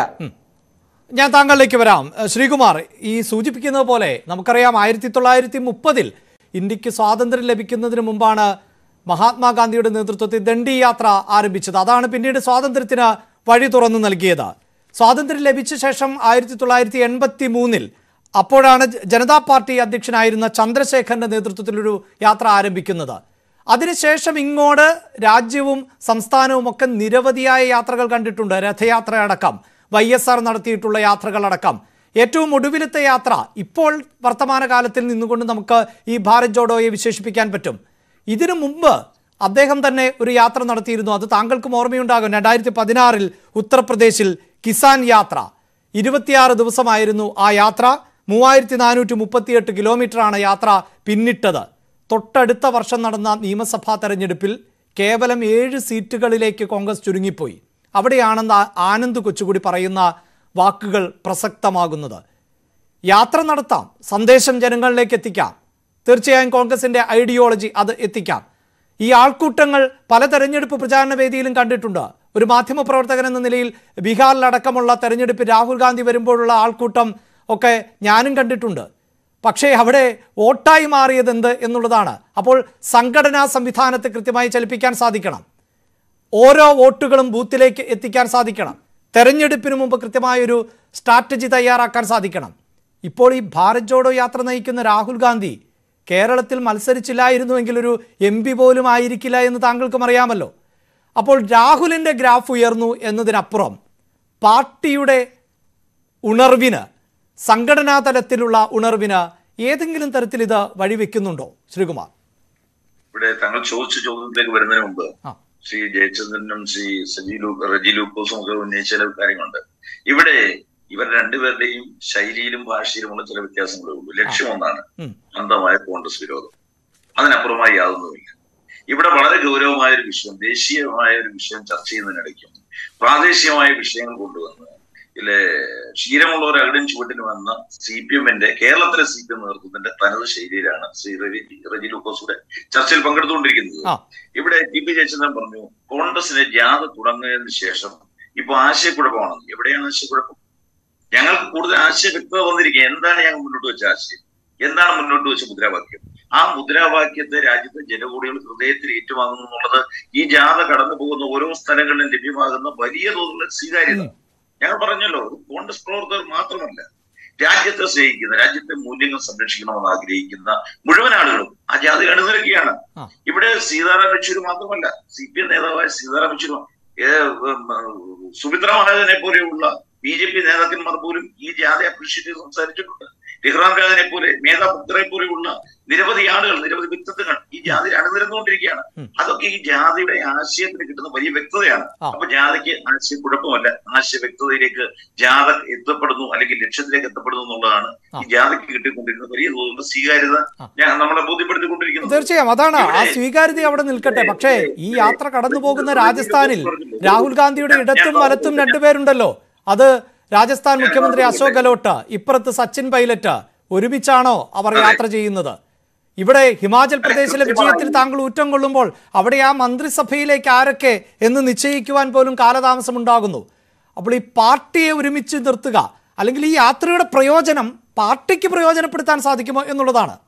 A: ഞാൻ താങ്കളിലേക്ക് വരാം ഏഹ് ശ്രീകുമാർ ഈ സൂചിപ്പിക്കുന്നത് പോലെ നമുക്കറിയാം ആയിരത്തി തൊള്ളായിരത്തി മുപ്പതിൽ ഇന്ത്യക്ക് സ്വാതന്ത്ര്യം ലഭിക്കുന്നതിന് മുമ്പാണ് മഹാത്മാഗാന്ധിയുടെ നേതൃത്വത്തിൽ ദണ്ഡി യാത്ര ആരംഭിച്ചത് അതാണ് പിന്നീട് സ്വാതന്ത്ര്യത്തിന് വഴി തുറന്നു നൽകിയത് സ്വാതന്ത്ര്യം ലഭിച്ച ശേഷം ആയിരത്തി തൊള്ളായിരത്തി എൺപത്തി മൂന്നിൽ അപ്പോഴാണ് ജ- ജനതാ പാർട്ടി അധ്യക്ഷനായിരുന്ന ചന്ദ്രശേഖരന്റെ നേതൃത്വത്തിലൊരു യാത്ര ആരംഭിക്കുന്നത് അതിനുശേഷം ഇങ്ങോട്ട് രാജ്യവും സംസ്ഥാനവും ഒക്കെ നിരവധിയായ യാത്രകൾ കണ്ടിട്ടുണ്ട് രഥയാത്ര അടക്കം വൈ എസ് ആർ നടത്തിയിട്ടുള്ള യാത്രകളടക്കം ഏറ്റവും ഒടുവിലത്തെ യാത്ര ഇപ്പോൾ വർത്തമാനകാലത്തിൽ നിന്നുകൊണ്ട് നമുക്ക് ഈ ഭാരത് ജോഡോയെ വിശേഷിപ്പിക്കാൻ പറ്റും ഇതിനു മുമ്പ് അദ്ദേഹം തന്നെ ഒരു യാത്ര നടത്തിയിരുന്നു അത് താങ്കൾക്കും ഓർമ്മയുണ്ടാകും രണ്ടായിരത്തി പതിനാറിൽ ഉത്തർപ്രദേശിൽ കിസാൻ യാത്ര ഇരുപത്തിയാറ് ദിവസമായിരുന്നു ആ യാത്ര മൂവായിരത്തി നാനൂറ്റി മുപ്പത്തിയെട്ട് കിലോമീറ്ററാണ് യാത്ര പിന്നിട്ടത് തൊട്ടടുത്ത വർഷം നടന്ന നിയമസഭാ തെരഞ്ഞെടുപ്പിൽ കേവലം ഏഴ് സീറ്റുകളിലേക്ക് കോൺഗ്രസ് ചുരുങ്ങിപ്പോയി അവിടെയാണെന്ന് ആനന്ദ് കൊച്ചുകൂടി പറയുന്ന വാക്കുകൾ പ്രസക്തമാകുന്നത് യാത്ര നടത്താം സന്ദേശം ജനങ്ങളിലേക്ക് എത്തിക്കാം തീർച്ചയായും കോൺഗ്രസിന്റെ ഐഡിയോളജി അത് എത്തിക്കാം ഈ ആൾക്കൂട്ടങ്ങൾ പല തെരഞ്ഞെടുപ്പ് പ്രചാരണ വേദിയിലും കണ്ടിട്ടുണ്ട് ഒരു മാധ്യമപ്രവർത്തകൻ എന്ന നിലയിൽ ബീഹാറിലടക്കമുള്ള തെരഞ്ഞെടുപ്പ് രാഹുൽ ഗാന്ധി വരുമ്പോഴുള്ള ആൾക്കൂട്ടം ഒക്കെ ഞാനും കണ്ടിട്ടുണ്ട് പക്ഷേ അവിടെ വോട്ടായി മാറിയത് എന്ത് എന്നുള്ളതാണ് അപ്പോൾ സംഘടനാ സംവിധാനത്തെ കൃത്യമായി ചലിപ്പിക്കാൻ സാധിക്കണം ഓരോ വോട്ടുകളും ബൂത്തിലേക്ക് എത്തിക്കാൻ സാധിക്കണം തെരഞ്ഞെടുപ്പിന് മുമ്പ് കൃത്യമായൊരു സ്ട്രാറ്റജി തയ്യാറാക്കാൻ സാധിക്കണം ഇപ്പോൾ ഈ ഭാരത് ജോഡോ യാത്ര നയിക്കുന്ന രാഹുൽ ഗാന്ധി കേരളത്തിൽ മത്സരിച്ചില്ലായിരുന്നുവെങ്കിൽ ഒരു എം പി പോലും ആയിരിക്കില്ല എന്ന് താങ്കൾക്കും അറിയാമല്ലോ അപ്പോൾ രാഹുലിൻ്റെ ഗ്രാഫ് ഉയർന്നു എന്നതിനപ്പുറം പാർട്ടിയുടെ ഉണർവിന് സംഘടനാ തലത്തിലുള്ള ഉണർവിന് ഏതെങ്കിലും തരത്തിൽ ഇത് വഴിവെക്കുന്നുണ്ടോ ശ്രീകുമാർ
C: ഇവിടെ താങ്കൾ ചോദിച്ച ചോദ്യത്തിലേക്ക് വരുന്നതിന് മുമ്പ്
A: ആ.
C: ശ്രീ ജയചന്ദ്രനും ശ്രീ സജി ലൂ റജി ലൂക്കോസും ഒക്കെ ഉന്നയിച്ച ചില കാര്യങ്ങളുണ്ട് ഇവിടെ ഇവർ രണ്ടുപേരുടെയും ശൈലിയിലും ഭാഷയിലുമുള്ള ചില വ്യത്യാസങ്ങളേ ഉള്ളൂ ലക്ഷ്യം ഒന്നാണ്
A: ഉം.
C: അന്ധമായ കോൺഗ്രസ് വിരോധം അതിനപ്പുറമായി യാതൊന്നുമില്ല ഇവിടെ വളരെ ഗൗരവമായ ഒരു വിഷയം ദേശീയമായ ഒരു വിഷയം ചർച്ച ചെയ്യുന്നതിനിടയ്ക്കും പ്രാദേശികമായ വിഷയങ്ങൾ കൊണ്ടുവന്ന് ഇതിലെ ക്ഷീരമുള്ളവർ അകടിൻ ചുവട്ടിന് വന്ന സി പി എമ്മിന്റെ കേരളത്തിലെ സി പി എം നേതൃത്വത്തിന്റെ തനത് ശൈലിയിലാണ് ശ്രീ റവി റജി ലൂക്കോസുടെ ചർച്ചയിൽ പങ്കെടുത്തുകൊണ്ടിരിക്കുന്നത്
A: ആ.
C: ഇവിടെ ടി പി ജയചന്ദ്രൻ പറഞ്ഞു കോൺഗ്രസിനെ ജാഥ തുടങ്ങിയതിനു ശേഷം ഇപ്പൊ ആശയക്കുഴപ്പമാണ് എവിടെയാണ് ആശയക്കുഴപ്പം ഞങ്ങൾക്ക് കൂടുതൽ ആശയ വ്യക്തത വന്നിരിക്കുക എന്താണ് ഞങ്ങൾ മുന്നോട്ട് വെച്ച ആശയം എന്താണ് മുന്നോട്ട് വെച്ച മുദ്രാവാക്യം ആ മുദ്രാവാക്യത്തെ രാജ്യത്തെ ജനകൂടികൾ ഹൃദയത്തിൽ ഏറ്റുവാങ്ങുന്നു എന്നുള്ളത് ഈ ജാഥ കടന്നു പോകുന്ന ഓരോ സ്ഥലങ്ങളിലും ലഭ്യമാകുന്ന വലിയ തോതിലുള്ള സ്വീകാര്യത ഞങ്ങൾ പറഞ്ഞല്ലോ ഒരു കോൺഗ്രസ് പ്രവർത്തകർ മാത്രമല്ല രാജ്യത്തെ സ്നേഹിക്കുന്ന രാജ്യത്തെ മൂല്യങ്ങൾ സംരക്ഷിക്കണമെന്ന് ആഗ്രഹിക്കുന്ന മുഴുവൻ ആളുകളും ആ ജാതി അണിനിരക്കുകയാണ്
A: ആ.
C: ഇവിടെ സീതാറാം യെച്ചൂരി മാത്രമല്ല സി പി എം നേതാവായ സീതാറാം യെച്ചൂരി ഏ, ഉം, ഉം, സുമിത്ര മഹാജനെ പോലെയുള്ള ബി ജെ പി നേതാക്കന്മാർ പോലും ഈ ജാതി അപ്രീഷിയേറ്റ് ചെയ്ത് സംസാരിച്ചിട്ടുണ്ട് ടെഹ്റാൻ രാജനെ പോലെ മേധാ പുത്രയെ പോലെയുള്ള നിരവധി ആളുകൾ നിരവധി വ്യക്തിത്വങ്ങൾ ഈ ജാതി അണിനിരന്നുകൊണ്ടിരിക്കുകയാണ്
A: ഉം.
C: അതൊക്കെ ഈ ജാതിയുടെ ആശയത്തിന് കിട്ടുന്ന വലിയ വ്യക്തതയാണ്
A: ആ.
C: അപ്പൊ ജാഥയ്ക്ക് ആശയ കുഴപ്പമല്ല ആശയ വ്യക്തതയിലേക്ക് ജാഥ എത്തപ്പെടുന്നു അല്ലെങ്കിൽ ലക്ഷ്യത്തിലേക്ക് എത്തപ്പെടുന്നു എന്നുള്ളതാണ്
A: ആ.
C: ഈ ജാഥയ്ക്ക് കിട്ടിക്കൊണ്ടിരിക്കുന്ന വലിയ തോതിലുള്ള സ്വീകാര്യത
A: ആ.
C: ഞാൻ നമ്മളെ ബോധ്യപ്പെടുത്തിക്കൊണ്ടിരിക്കുന്നത്
A: തീർച്ചയായും അതാണ് ആ സ്വീകാര്യത അവിടെ നിൽക്കട്ടെ പക്ഷേ ഈ യാത്ര കടന്നു പോകുന്ന രാജസ്ഥാനിൽ രാഹുൽ ഗാന്ധിയുടെ ഇടത്തും വലത്തും രണ്ടുപേരുണ്ടല്ലോ അത് രാജസ്ഥാൻ മുഖ്യമന്ത്രി അശോക് ഗെഹ്ലോട്ട് ഇപ്പുറത്ത് സച്ചിൻ പൈലറ്റ് ഒരുമിച്ചാണോ അവർ യാത്ര ചെയ്യുന്നത് ഇവിടെ ഹിമാചൽ പ്രദേശിലെ വിജയത്തിൽ താങ്കൾ ഊറ്റം കൊള്ളുമ്പോൾ അവിടെ ആ മന്ത്രിസഭയിലേക്ക് ആരൊക്കെ എന്ന് നിശ്ചയിക്കുവാൻ പോലും കാലതാമസം ഉണ്ടാകുന്നു അപ്പോൾ ഈ പാർട്ടിയെ ഒരുമിച്ച് നിർത്തുക അല്ലെങ്കിൽ ഈ യാത്രയുടെ പ്രയോജനം പാർട്ടിക്ക് പ്രയോജനപ്പെടുത്താൻ സാധിക്കുമോ എന്നുള്ളതാണ്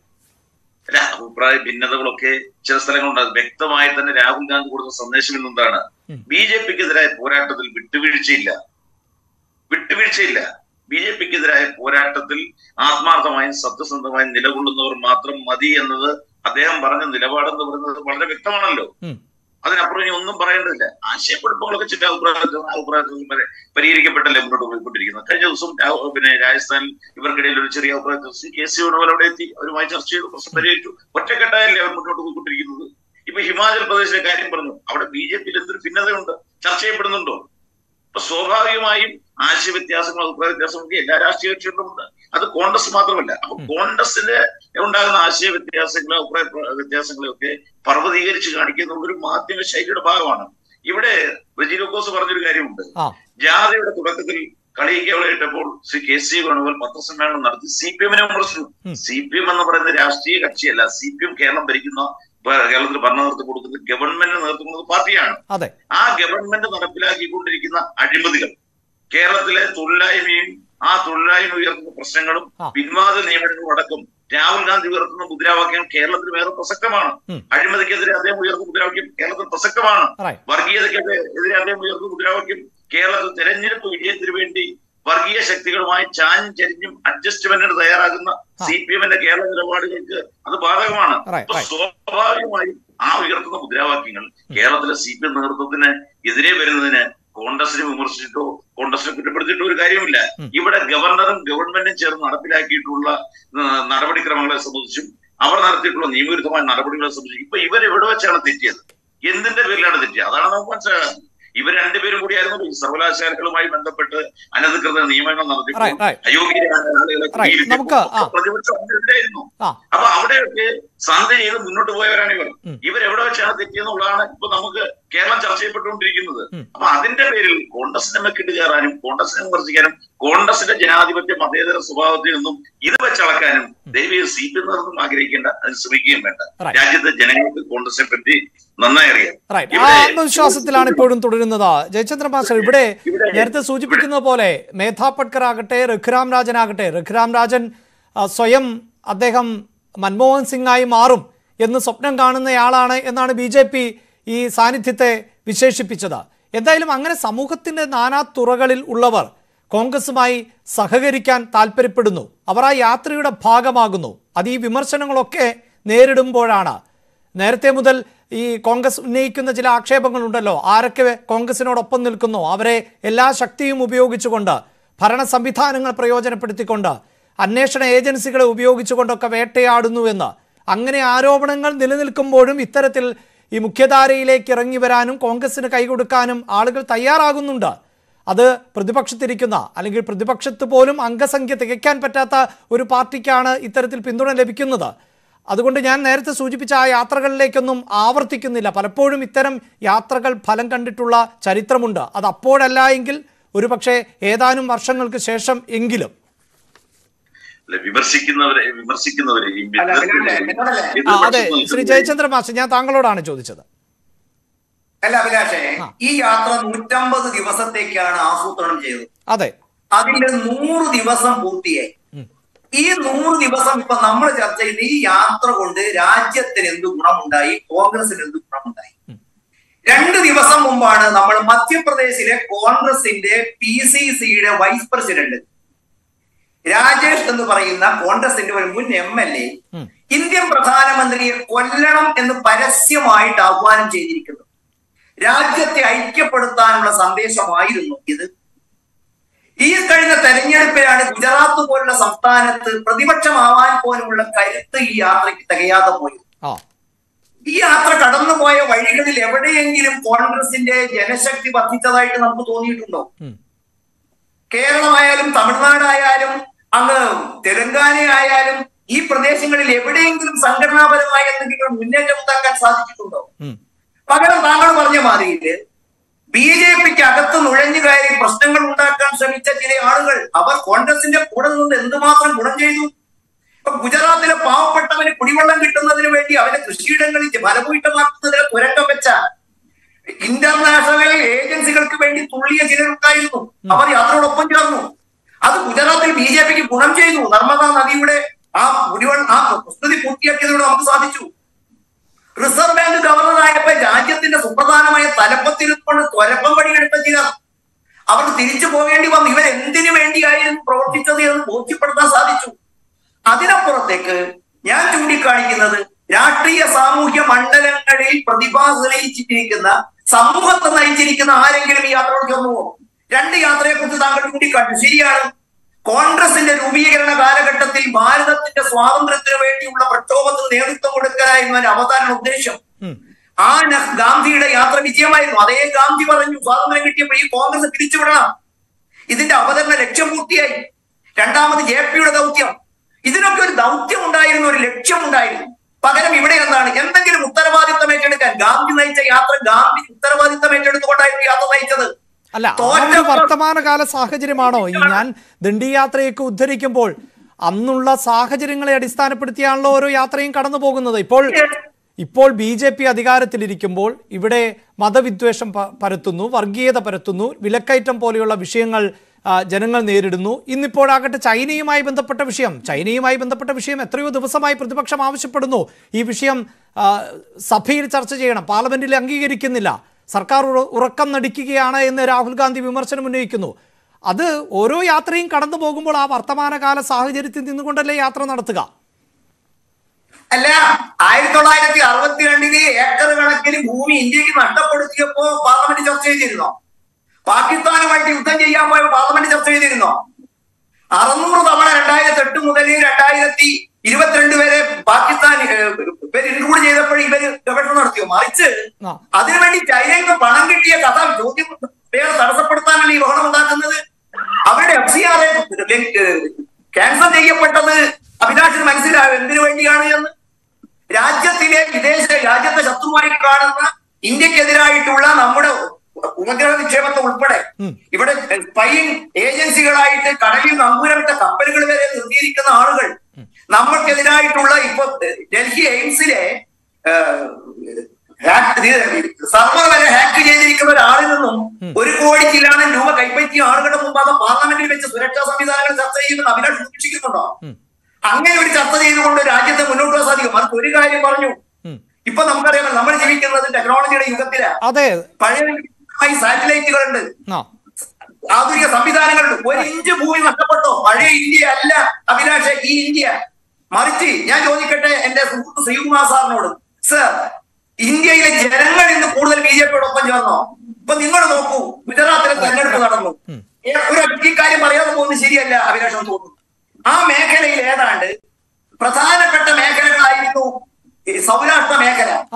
C: അല്ല, അഭിപ്രായ ഭിന്നതകളൊക്കെ ചില സ്ഥലങ്ങളുണ്ട് വ്യക്തമായി തന്നെ രാഹുൽ ഗാന്ധി കൊടുത്ത സന്ദേശം ഇന്നെന്താണ് ബി ജെ പിക്കെതിരായ പോരാട്ടത്തിൽ വിട്ടുവീഴ്ചയില്ല വിട്ടുവീഴ്ചയില്ല ബി ജെ പിക്കെതിരായ പോരാട്ടത്തിൽ ആത്മാർത്ഥമായും സത്യസന്ധമായും നിലകൊള്ളുന്നവർ മാത്രം മതി എന്നത് അദ്ദേഹം പറഞ്ഞ നിലപാടെന്ന് പറയുന്നത് വളരെ വ്യക്തമാണല്ലോ
A: ഉം.
C: അതിനപ്പുറം ഇനി ഒന്നും പറയേണ്ടതില്ല ആശയക്കുഴപ്പങ്ങളൊക്കെ ചില അഭിപ്രായത്തിൽ അഭിപ്രായത്തിൽ വരെ പരിഹരിക്കപ്പെട്ടല്ലേ മുന്നോട്ട് പോയിക്കൊണ്ടിരിക്കുന്നത് കഴിഞ്ഞ ദിവസം രാഹു- പിന്നെ രാജസ്ഥാനിൽ ഇവർക്കിടയിൽ ഒരു ചെറിയ അഭിപ്രായത്തിൽ സി കെ സി വേണുപോലെ അവിടെ എത്തി അവരുമായി ചർച്ച ചെയ്തു പ്രശ്നം പരിഹരിച്ചു ഒറ്റക്കെട്ടായല്ലേ അവർ മുന്നോട്ട് പോയിക്കൊണ്ടിരിക്കുന്നത് ഇപ്പൊ ഹിമാചൽ പ്രദേശിലെ കാര്യം പറഞ്ഞു അവിടെ ബി ജെ പിയിൽ എന്തൊരു ഭിന്നതയുണ്ട് ചർച്ച ചെയ്യപ്പെടുന്നുണ്ടോ അപ്പൊ സ്വാഭാവികമായും ആശയ വ്യത്യാസങ്ങളും അഭിപ്രായ വ്യത്യാസമൊക്കെ എല്ലാ രാഷ്ട്രീയ കക്ഷികളിലുമുണ്ട് അത് കോൺഗ്രസ് മാത്രമല്ല അപ്പൊ കോൺഗ്രസിന്റെ ഉണ്ടാകുന്ന ആശയ വ്യത്യാസങ്ങളും അഭിപ്രായ പ്ര- വ്യത്യാസങ്ങളെയൊക്കെ പർവ്വതീകരിച്ച് കാണിക്കുന്ന ഒരു മാധ്യമ ശൈലിയുടെ ഭാഗമാണ് ഇവിടെ റജി ലൂക്കോസ് പറഞ്ഞൊരു കാര്യമുണ്ട്
A: ആ
C: ജാഥയുടെ തുടക്കത്തിൽ കളിയിക്കവളായിട്ടപ്പോൾ ശ്രീ കെ സി വേണുഗോപാൽ പത്രസമ്മേളനം നടത്തി സി പി എമ്മിനെ വിമർശിച്ചു
A: ഉം.
C: സി പി എം എന്ന് പറയുന്ന രാഷ്ട്രീയ കക്ഷിയല്ല സി പി എം കേരളം ഭരിക്കുന്ന ഭ- കേരളത്തിൽ ഭരണ നേതൃത്വം കൊടുക്കുന്ന ഗവൺമെന്റിന് നേതൃത്വം കൊടുക്കുന്ന പാർട്ടിയാണ്
A: അതെ
C: ആ ഗവൺമെന്റ് നടപ്പിലാക്കിക്കൊണ്ടിരിക്കുന്ന അഴിമതികൾ കേരളത്തിലെ തൊഴിലായ്മയും ആ തൊഴിലായ്മ ഉയർത്തുന്ന പ്രശ്നങ്ങളും
A: ആ.
C: പിൻവാദ നിയമനങ്ങളും അടക്കം രാഹുൽ ഗാന്ധി ഉയർത്തുന്ന മുദ്രാവാക്യം കേരളത്തിൽ വേറെ പ്രസക്തമാണ്
A: ഉം.
C: അഴിമതിക്കെതിരെ അദ്ദേഹം ഉയർത്തുന്ന മുദ്രാവാക്യം കേരളത്തിൽ പ്രസക്തമാണ്
A: റൈറ്റ്
C: വർഗീയതയ്ക്കെതിരെ അദ്ദേഹം ഉയർത്തുന്ന മുദ്രാവാക്യം കേരളത്തിൽ തെരഞ്ഞെടുപ്പ് വിജയത്തിന് വേണ്ടി വർഗീയ ശക്തികളുമായി ചാഞ്ഞും ചരിഞ്ഞും അഡ്ജസ്റ്റ്മെന്റിന് തയ്യാറാകുന്ന സി പി എമ്മിന്റെ കേരള നിലപാടുകൾക്ക് അത് ബാധകമാണ്
A: Right,
C: അപ്പൊ
A: right.
C: സ്വാഭാവികമായും ആ ഉയർത്തുന്ന മുദ്രാവാക്യങ്ങൾ കേരളത്തിലെ സി പി എം നേതൃത്വത്തിന് എതിരെ വരുന്നതിന് കോൺഗ്രസിനെ വിമർശിച്ചിട്ടോ കോൺഗ്രസിനെ കുറ്റപ്പെടുത്തിയിട്ടോ ഒരു കാര്യമില്ല
A: ഉം.
C: ഇവിടെ ഗവർണറും ഗവൺമെന്റും ചേർന്ന് നടപ്പിലാക്കിയിട്ടുള്ള ആ, നടപടിക്രമങ്ങളെ സംബന്ധിച്ചും അവർ നടത്തിയിട്ടുള്ള നിയമവിരുദ്ധമായ നടപടികളെ സംബന്ധിച്ചും ഇപ്പൊ ഇവർ എവിടെ വെച്ചാണ് തെറ്റിയത് എന്തിന്റെ പേരിലാണ് തെറ്റിയത് അതാണ് നമുക്ക് മനസ്സിലാകുന്നത് ഇവർ രണ്ടുപേരും കൂടിയായിരുന്നു ഈ സർവകലാശാലകളുമായി ബന്ധപ്പെട്ട് അനധികൃത നിയമങ്ങൾ നടത്തിയപ്പോൾ
A: Right, right.
C: അയോഗ്യരായ ആളുകളെ
A: Right.
C: കുടിയിരുത്തിയപ്പോൾ
A: നമുക്ക് ആ.
C: പ്രതിപക്ഷം അതിനെതിരായിരുന്നു
A: ആ
C: അപ്പൊ അവിടെയൊക്കെ സന്ധി ചെയ്ത് മുന്നോട്ട് പോയവരാണ് ഇവർ
A: ഉം.
C: ഇവർ എവിടെ വെച്ചാണ് തെറ്റിയെന്നുള്ളതാണ് ഇപ്പൊ നമുക്ക് കേരളം ചർച്ച ചെയ്യപ്പെട്ടുകൊണ്ടിരിക്കുന്നത്
A: ഉം.
C: അപ്പൊ അതിന്റെ പേരിൽ കോൺഗ്രസിനെ മെക്കിട്ട് കയറാനും കോൺഗ്രസിനെ വിമർശിക്കാനും കോൺഗ്രസിന്റെ ജനാധിപത്യ മതേതര സ്വഭാവത്തിൽ നിന്നും ഇത് വെച്ചളക്കാനും ദൈവീയ സീറ്റ് നേതൃത്വം ആഗ്രഹിക്കേണ്ട അതിന് ശ്രമിക്കുകയും വേണ്ട
A: Right.
C: രാജ്യത്തെ ജനങ്ങൾക്ക് കോൺഗ്രസിനെ പറ്റി നന്നായി അറിയാം
A: റൈറ്റ് ആ
C: ഇവിടെ-
A: ആത്മവിശ്വാസത്തിലാണ് ഇപ്പോഴും തുടരുന്നത് ജയചന്ദ്ര മാസ്റ്റർ ഇവിടെ
C: ഇവിടെ-
A: നേരത്തെ സൂചിപ്പിക്കുന്നത് പോലെ മേധാ പട്കർ ആകട്ടെ രഘുരാം രാജൻ ആകട്ടെ രഘുരാം രാജൻ ആ, സ്വയം അദ്ദേഹം മൻമോഹൻ സിംഗായി മാറും എന്ന് സ്വപ്നം കാണുന്നയാളാണ് എന്നാണ് ബി ജെ പി ഈ സാന്നിധ്യത്തെ വിശേഷിപ്പിച്ചത് എന്തായാലും അങ്ങനെ സമൂഹത്തിന്റെ നാനാ തുറകളിൽ ഉള്ളവർ കോൺഗ്രസുമായി സഹകരിക്കാൻ താല്പര്യപ്പെടുന്നു അവർ ആ യാത്രയുടെ ഭാഗമാകുന്നു അത് ഈ വിമർശനങ്ങളൊക്കെ നേരിടുമ്പോഴാണ് നേരത്തെ മുതൽ ഈ കോൺഗ്രസ് ഉന്നയിക്കുന്ന ചില ആക്ഷേപങ്ങളുണ്ടല്ലോ ആരൊക്കെ കോൺഗ്രസിനോടൊപ്പം നിൽക്കുന്നു അവരെ എല്ലാ ശക്തിയും ഉപയോഗിച്ചുകൊണ്ട് ഭരണ സംവിധാനങ്ങൾ പ്രയോജനപ്പെടുത്തിക്കൊണ്ട് അന്വേഷണ ഏജൻസികളെ ഉപയോഗിച്ചുകൊണ്ടൊക്കെ വേട്ടയാടുന്നുവെന്ന് അങ്ങനെ ആരോപണങ്ങൾ നിലനിൽക്കുമ്പോഴും ഇത്തരത്തിൽ ഈ മുഖ്യധാരയിലേക്ക് ഇറങ്ങി വരാനും കോൺഗ്രസിന് കൈകൊടുക്കാനും ആളുകൾ തയ്യാറാകുന്നുണ്ട് അത് പ്രതിപക്ഷത്തിരിക്കുന്ന അല്ലെങ്കിൽ പ്രതിപക്ഷത്ത് പോലും അംഗസംഖ്യ തികയ്ക്കാൻ പറ്റാത്ത ഒരു പാർട്ടിക്കാണ് ഇത്തരത്തിൽ പിന്തുണ ലഭിക്കുന്നത് അതുകൊണ്ട് ഞാൻ നേരത്തെ സൂചിപ്പിച്ച ആ യാത്രകളിലേക്കൊന്നും ആവർത്തിക്കുന്നില്ല പലപ്പോഴും ഇത്തരം യാത്രകൾ ഫലം കണ്ടിട്ടുള്ള ചരിത്രമുണ്ട് അത് അപ്പോഴല്ല എങ്കിൽ ഒരുപക്ഷെ ഏതാനും വർഷങ്ങൾക്ക് ശേഷം എങ്കിലും
C: അല്ലെ വിമർശിക്കുന്നവരെ വിമർശിക്കുന്നവരെയും
D: അല്ല, അഭിലാഷേ, എന്നോടല്ലേ?
A: ആ അതെ ശ്രീ ജയചന്ദ്ര മാസ്റ്റർ ഞാൻ താങ്കളോടാണ് ചോദിച്ചത്
D: അല്ല അഭിലാഷേ ഈ യാത്ര നൂറ്റമ്പത് ദിവസത്തേക്കാണ് ആസൂത്രണം ചെയ്തത്
A: അതെ
D: അതിന്റെ നൂറ് ദിവസം പൂർത്തിയായി ഈ നൂറ് ദിവസം ഇപ്പൊ നമ്മൾ ചർച്ച ചെയ്യുന്ന ഈ യാത്ര കൊണ്ട് രാജ്യത്തിന് എന്ത് ഗുണമുണ്ടായി കോൺഗ്രസിന് എന്ത് ഗുണമുണ്ടായി രണ്ട് ദിവസം മുമ്പാണ് നമ്മൾ മധ്യപ്രദേശിലെ കോൺഗ്രസിന്റെ പി സി സിയുടെ വൈസ് പ്രസിഡന്റ് രാജേഷ് എന്ന് പറയുന്ന കോൺഗ്രസിന്റെ ഒരു മുൻ എം എൽ എ ഇന്ത്യൻ പ്രധാനമന്ത്രിയെ കൊല്ലണം എന്ന് പരസ്യമായിട്ട് ആഹ്വാനം ചെയ്തിരിക്കുന്നു രാജ്യത്തെ ഐക്യപ്പെടുത്താനുള്ള സന്ദേശമായിരുന്നു ഇത് ഈ കഴിഞ്ഞ തെരഞ്ഞെടുപ്പിലാണ് ഗുജറാത്ത് പോലുള്ള സംസ്ഥാനത്ത് പ്രതിപക്ഷമാവാൻ പോലുമുള്ള കരുത്ത് ഈ യാത്രയ്ക്ക് തികയാതെ പോയത്
A: ആ
D: ഈ യാത്ര കടന്നുപോയ വഴികളിൽ എവിടെയെങ്കിലും കോൺഗ്രസിന്റെ ജനശക്തി വർദ്ധിച്ചതായിട്ട് നമുക്ക് തോന്നിയിട്ടുണ്ടോ
A: ഉം.
D: കേരളമായാലും തമിഴ്നാടായാലും അങ്ങ് തെലങ്കാന ആയാലും ഈ പ്രദേശങ്ങളിൽ എവിടെയെങ്കിലും സംഘടനാപരമായ എന്തെങ്കിലും മുന്നേറ്റം ഉണ്ടാക്കാൻ സാധിച്ചിട്ടുണ്ടോ
A: ഉം.
D: പകരം താങ്കൾ പറഞ്ഞ മാതിരിയില് ബി ജെ പിക്ക് അകത്ത് നുഴഞ്ഞു കയറി പ്രശ്നങ്ങൾ ഉണ്ടാക്കാൻ ശ്രമിച്ച ചില ആളുകൾ അവർ കോൺഗ്രസിന്റെ കൂടെ നിന്ന് എന്തുമാത്രം ഗുണം ചെയ്തു ഇപ്പൊ ഗുജറാത്തിലെ പാവപ്പെട്ടവന് കുടിവെള്ളം കിട്ടുന്നതിന് വേണ്ടി അവരെ കൃഷിയിടങ്ങളിൽ ഫലഭൂയിട്ടമാക്കുന്നതിന് തുരങ്കം വെച്ച ഇന്റർനാഷണൽ ഏജൻസികൾക്ക് വേണ്ടി തുള്ളിയ ചിലരുണ്ടായിരുന്നു അവർ യാത്രയോടൊപ്പം ചേർന്നു അത് ഗുജറാത്തിൽ ബി ജെ പിക്ക് ഗുണം ചെയ്തു നർമ്മദ നദിയുടെ ആ കുടിവെള്ളം ആ പ്രസ്തുതി പൂർത്തിയാക്കിയതിലൂടെ നമുക്ക് സാധിച്ചു റിസർവ് ബാങ്ക് ഗവർണറായപ്പോ രാജ്യത്തിന്റെ സുപ്രധാനമായ തലപ്പത്തിരുന്നുകൊണ്ട് ത്വരപ്പം പണിയെടുത്ത ചിലർ അവർ തിരിച്ചു പോകേണ്ടി വന്നു ഇവർ എന്തിനു വേണ്ടിയായിരുന്നു പ്രവർത്തിച്ചത് എന്ന് ബോധ്യപ്പെടുത്താൻ സാധിച്ചു അതിനപ്പുറത്തേക്ക് ഞാൻ ചൂണ്ടിക്കാണിക്കുന്നത് രാഷ്ട്രീയ സാമൂഹ്യ മണ്ഡലങ്ങളിൽ പ്രതിഭ തെളിയിച്ചിരിക്കുന്ന സമൂഹത്തെ നയിച്ചിരിക്കുന്ന ആരെങ്കിലും ഈ യാത്രയോട് ചേർന്നുവോ രണ്ട് യാത്രയെ കുറിച്ച് താങ്കൾ ചൂണ്ടിക്കാട്ടി ശരിയാണ് കോൺഗ്രസിന്റെ രൂപീകരണ കാലഘട്ടത്തിൽ ഭാരതത്തിന്റെ സ്വാതന്ത്ര്യത്തിന് വേണ്ടിയുള്ള പ്രക്ഷോഭത്തിന് നേതൃത്വം കൊടുക്കാനായിരുന്നു അതിന്റെ അവതാരണ ഉദ്ദേശം
A: ഉം.
D: ആ ന- ഗാന്ധിയുടെ യാത്ര വിജയമായിരുന്നു അതേ ഗാന്ധി പറഞ്ഞു സ്വാതന്ത്ര്യം കിട്ടിയപ്പോൾ ഈ കോൺഗ്രസ് പിരിച്ചുവിടണം ഇതിന്റെ അവതരണ ലക്ഷ്യം പൂർത്തിയായി രണ്ടാമത് ജെ പിയുടെ ദൗത്യം ഇതിനൊക്കെ ഒരു ദൗത്യം ഉണ്ടായിരുന്നു ഒരു ലക്ഷ്യം ഉണ്ടായിരുന്നു പകരം ഇവിടെ എന്താണ് എന്തെങ്കിലും ഉത്തരവാദിത്തം ഏറ്റെടുക്കാൻ ഗാന്ധി നയിച്ച യാത്ര ഗാന്ധി ഉത്തരവാദിത്തം ഏറ്റെടുത്തുകൊണ്ടായിരുന്നു യാത്ര നയിച്ചത്
A: അല്ല ആ
D: തോറ്റ
A: ഒരു വർത്തമാനകാല സാഹചര്യമാണോ ഈ ഞാൻ ദണ്ഡി യാത്രയൊക്കെ ഉദ്ധരിക്കുമ്പോൾ അന്നുള്ള സാഹചര്യങ്ങളെ അടിസ്ഥാനപ്പെടുത്തിയാണല്ലോ ഓരോ യാത്രയും കടന്നു പോകുന്നത് ഇപ്പോൾ ഇപ്പോൾ ബി ജെ പി അധികാരത്തിലിരിക്കുമ്പോൾ ഇവിടെ മതവിദ്വേഷം പ- പരത്തുന്നു വർഗീയത പരത്തുന്നു വിലക്കയറ്റം പോലെയുള്ള വിഷയങ്ങൾ ആ, ജനങ്ങൾ നേരിടുന്നു ഇന്നിപ്പോഴാകട്ടെ ചൈനയുമായി ബന്ധപ്പെട്ട വിഷയം ചൈനയുമായി ബന്ധപ്പെട്ട വിഷയം എത്രയോ ദിവസമായി പ്രതിപക്ഷം ആവശ്യപ്പെടുന്നു ഈ വിഷയം ആ, സഭയിൽ ചർച്ച ചെയ്യണം പാർലമെന്റിൽ അംഗീകരിക്കുന്നില്ല സർക്കാർ ഉറ- ഉറക്കം നടിക്കുകയാണ് എന്ന് രാഹുൽ ഗാന്ധി വിമർശനം ഉന്നയിക്കുന്നു അത് ഓരോ യാത്രയും കടന്നു പോകുമ്പോൾ ആ വർത്തമാനകാല സാഹചര്യത്തിൽ നിന്നുകൊണ്ടല്ലേ യാത്ര നടത്തുക
D: അല്ല ആയിരത്തി തൊള്ളായിരത്തി അറുപത്തിരണ്ടില് ഏക്കർ കണക്കിന് ഭൂമി ഇന്ത്യക്ക് നഷ്ടപ്പെടുത്തിയപ്പോ പാർലമെന്റ് ചർച്ച ചെയ്തിരുന്നോ പാകിസ്ഥാനുമായിട്ട് യുദ്ധം ചെയ്യാൻ പോയപ്പോ പാർലമെന്റ് ചർച്ച ചെയ്തിരുന്നോ അറുന്നൂറ് തവണ രണ്ടായിരത്തി എട്ട് മുതൽ രണ്ടായിരത്തി ഇരുപത്തിരണ്ട് വരെ പാകിസ്ഥാൻ ഏഹ്, ഇവർ ഇൻക്ലൂഡ് ചെയ്തപ്പോൾ ഇവര് ഗവേഷണം നടത്തിയോ മറിച്ച്
A: ആ.
D: അതിനുവേണ്ടി ചൈനയിൽ നിന്ന് പണം കിട്ടിയ കഥ ചോദ്യം പേര് തടസ്സപ്പെടുത്താനാണ് ഈ ബഹളം ഉണ്ടാക്കുന്നത് അവരുടെ എഫ് സി ആർ ക്യാൻസൽ ചെയ്യപ്പെട്ടത് അഭിലാഷിന് മനസ്സിലാവും എന്തിനു വേണ്ടിയാണ് എന്ന് രാജ്യത്തിലെ വിദേശ രാജ്യത്തെ ശത്രുവായി കാണുന്ന ഇന്ത്യക്കെതിരായിട്ടുള്ള നമ്മുടെ ഉപഗ്രഹ നിക്ഷേപത്തെ ഉൾപ്പെടെ ഇവിടെ സ്പൈയിങ് ഏജൻസികളായിട്ട് കടലിൽ നങ്കൂരമിട്ട കപ്പലുകൾ വരെ നിർത്തിയിരിക്കുന്ന ആളുകൾ നമ്മൾക്കെതിരായിട്ടുള്ള ഇപ്പൊ ഡൽഹി എയിംസിലെ സർവർ വരെ ഹാക്ക് ചെയ്തിരിക്കുന്ന ഒരാളിൽ നിന്നും ഒരു കോടി ചില്ലാനം രൂപ കൈപ്പറ്റിയ ആളുകളുടെ മുമ്പാകെ പാർലമെന്റിൽ വെച്ച് സുരക്ഷാ സംവിധാനങ്ങൾ ചർച്ച ചെയ്യുമെന്ന് അഭിലാഷ് സൂക്ഷിക്കുന്നുണ്ടോ അങ്ങനെ ഒരു ചർച്ച ചെയ്തുകൊണ്ട് രാജ്യത്തെ മുന്നോട്ട് പോകാൻ സാധിക്കും മറിച്ച് ഒരു കാര്യം പറഞ്ഞു ഇപ്പൊ നമുക്കറിയാമോ നമ്മൾ ജീവിക്കുന്നത് ടെക്നോളജിയുടെ യുഗത്തിലാണ്
A: അതെ
D: പഴയ സാറ്റലൈറ്റുകളുണ്ട്
A: ആ
D: ആധുനിക സംവിധാനങ്ങളുണ്ട് ഒരു ഇഞ്ച് ഭൂമി നഷ്ടപ്പെട്ടോ പഴയ ഇന്ത്യ അല്ല അഭിലാഷ് ഈ ഇന്ത്യ മറിച്ച് ഞാൻ ചോദിക്കട്ടെ എന്റെ സുഹൃത്ത് ശ്രീകുമാർ സാറിനോട് സർ ഇന്ത്യയിലെ ജനങ്ങൾ ഇന്ന് കൂടുതൽ ബി ജെ പിയോടൊപ്പം ചേർന്നോ ഇപ്പൊ നിങ്ങൾ നോക്കൂ ഗുജറാത്തിലെ തെരഞ്ഞെടുപ്പ് നടന്നു ഏ- ഒരു ഈ കാര്യം പറയാതെ പോകുന്നത് ശരിയല്ല അഭിലാഷം തോന്നുന്നു ആ മേഖലയിൽ ഏതാണ്ട് പ്രധാനപ്പെട്ട മേഖലകളായിരുന്നു ഈ സൗരാഷ്ട്ര മേഖല
A: ആ.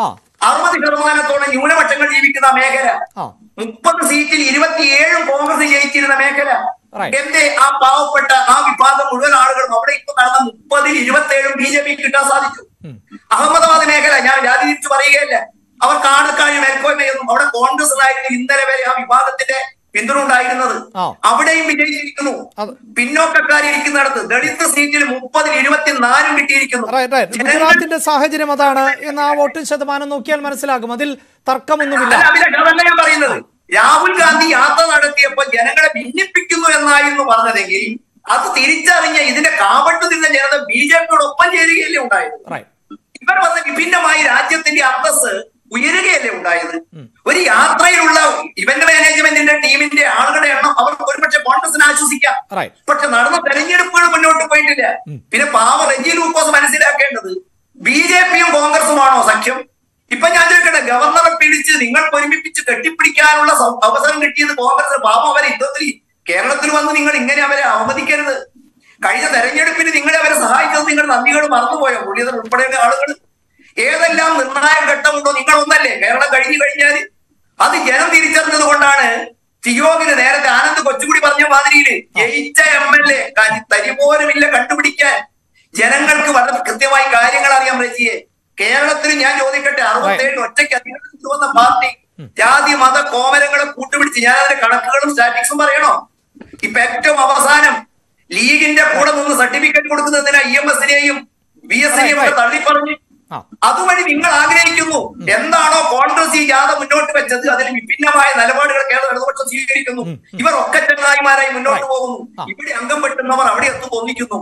D: അറുപത് ശതമാനത്തോളം ന്യൂനപക്ഷങ്ങൾ ജീവിക്കുന്ന മേഖല
A: ആ
D: മുപ്പത് സീറ്റിൽ ഇരുപത്തിയേഴും കോൺഗ്രസ് ജയിച്ചിരുന്ന മേഖല
A: Right.
D: എന്റെ ആ പാവപ്പെട്ട ആ വിഭാഗം മുഴുവൻ ആളുകളും അവിടെ ഇപ്പൊ നടന്ന മുപ്പതിൽ ഇരുപത്തിയേഴും ബി ജെ പി കിട്ടാൻ സാധിച്ചു അഹമ്മദാബാദ് മേഖല ഞാൻ ജാതി തിരിച്ചു പറയുകയല്ല അവർക്ക് ആൾക്കാർ മേൽക്കോയ്മയൊന്നും അവിടെ കോൺഗ്രസ് ആയിരുന്നു ഇന്നലെ വരെ ആ വിഭാഗത്തിന്റെ പിന്തുണ ഉണ്ടായിരുന്നത്
A: ആ.
D: അവിടെയും വിജയിച്ചിരിക്കുന്നു
A: അത്
D: പിന്നോക്കക്കാരിയിരിക്കുന്നിടത്ത് ദളിത് സീറ്റിൽ മുപ്പതിൽ ഇരുപത്തിനാലും കിട്ടിയിരിക്കുന്നു
A: റൈറ്റ് റൈറ്റ്
D: ജനങ്ങൾ-
A: ഗുജറാത്തിന്റെ സാഹചര്യം അതാണ് എന്ന് ആ വോട്ടിംഗ് ശതമാനം നോക്കിയാൽ മനസ്സിലാകും അതിൽ തർക്കമൊന്നുമില്ല
D: അല്ല, അഭിലാഷ്, അതല്ല ഞാൻ പറയുന്നത് രാഹുൽ ഗാന്ധി യാത്ര നടത്തിയപ്പോൾ ജനങ്ങളെ ഭിന്നിപ്പിക്കുന്നു എന്നായിരുന്നു പറഞ്ഞതെങ്കിൽ അത് തിരിച്ചറിഞ്ഞ ഇതിന്റെ കാപട്ട് നിന്ന ജനത ബി ജെ പിയോടൊപ്പം ചേരുകയല്ലേ ഉണ്ടായത്
A: റൈറ്റ്
D: ഇവർ വന്ന് വിഭിന്നമായി രാജ്യത്തിന്റെ അന്തസ് ഉയരുകയല്ലേ ഉണ്ടായത് ഒരു യാത്രയിലുള്ള ഇവന്റ് മാനേജ്മെന്റിന്റെ ടീമിന്റെ ആളുകളുടെ എണ്ണം അവർക്ക് ഒരുപക്ഷെ കോൺഗ്രസിനെ ആശ്വസിക്കാം
A: Right.
D: പക്ഷെ നടന്ന തെരഞ്ഞെടുപ്പുകൾ മുന്നോട്ട് പോയിട്ടില്ല പിന്നെ പാവ റെജി ലൂക്കോസ് മനസ്സിലാക്കേണ്ടത് ബി ജെ പിയും കോൺഗ്രസുമാണോ സഖ്യം ഇപ്പൊ ഞാൻ ചോദിക്കട്ടെ ഗവർണറെ പിടിച്ച് നിങ്ങൾ ഒരുമിപ്പിച്ച് കെട്ടിപ്പിടിക്കാനുള്ള സ- അവസരം കിട്ടിയത് കോൺഗ്രസ് പാവം അവരെ യുദ്ധത്തിൽ കേരളത്തിൽ വന്ന് നിങ്ങൾ ഇങ്ങനെ അവരെ അവമതിക്കരുത് കഴിഞ്ഞ തെരഞ്ഞെടുപ്പിന് നിങ്ങളെ അവരെ സഹായിച്ചത് നിങ്ങൾ നന്ദികൾ മറന്നുപോയോ മുരളീധരൻ ഉൾപ്പെടെയുള്ള ആളുകൾ ഏതെല്ലാം നിർണായക ഘട്ടമുണ്ടോ നിങ്ങൾ ഒന്നല്ലേ കേരളം കഴിഞ്ഞു കഴിഞ്ഞാൽ അത് ജനം തിരിച്ചറിഞ്ഞത് കൊണ്ടാണ് തിയോഗിന് നേരത്തെ ആനന്ദ് കൊച്ചുകൂടി പറഞ്ഞ മാതിരിയില് ജയിച്ച എം എൽ എ തരി പോലുമില്ല കണ്ടുപിടിക്കാൻ ജനങ്ങൾക്ക് വളരെ കൃത്യമായി കാര്യങ്ങൾ അറിയാം റജിയെ കേരളത്തിൽ ഞാൻ ചോദിക്കട്ടെ അറുപത്തേഴ് ഒറ്റയ്ക്ക് അധികാരത്തിൽ വന്ന പാർട്ടി ജാതി മത കോമരങ്ങളെ കൂട്ടുപിടിച്ച് ഞാൻ അതിന്റെ കണക്കുകളും സ്റ്റാറ്റിക്സും പറയണോ ഇപ്പൊ ഏറ്റവും അവസാനം ലീഗിന്റെ കൂടെ നിന്ന് സർട്ടിഫിക്കറ്റ് കൊടുക്കുന്നതിന് ഐ എം എസിനെയും ബി എസ് സിനെയും ഒക്കെ തള്ളിപ്പറഞ്ഞ്
A: ആ.
D: അതുവഴി നിങ്ങൾ ആഗ്രഹിക്കുന്നു എന്താണോ കോൺഗ്രസ് ഈ ജാഥ മുന്നോട്ട് വെച്ചത് അതിൽ വിഭിന്നമായ നിലപാടുകൾ കേരള ഇടതുപക്ഷം സ്വീകരിക്കുന്നു ഇവർ ഒക്കെ ചെന്നായിമാരായി മുന്നോട്ട് പോകുന്നു ഇവിടെ അംഗം വെട്ടുന്നവർ അവിടെ എത്തും ഒന്നിക്കുന്നു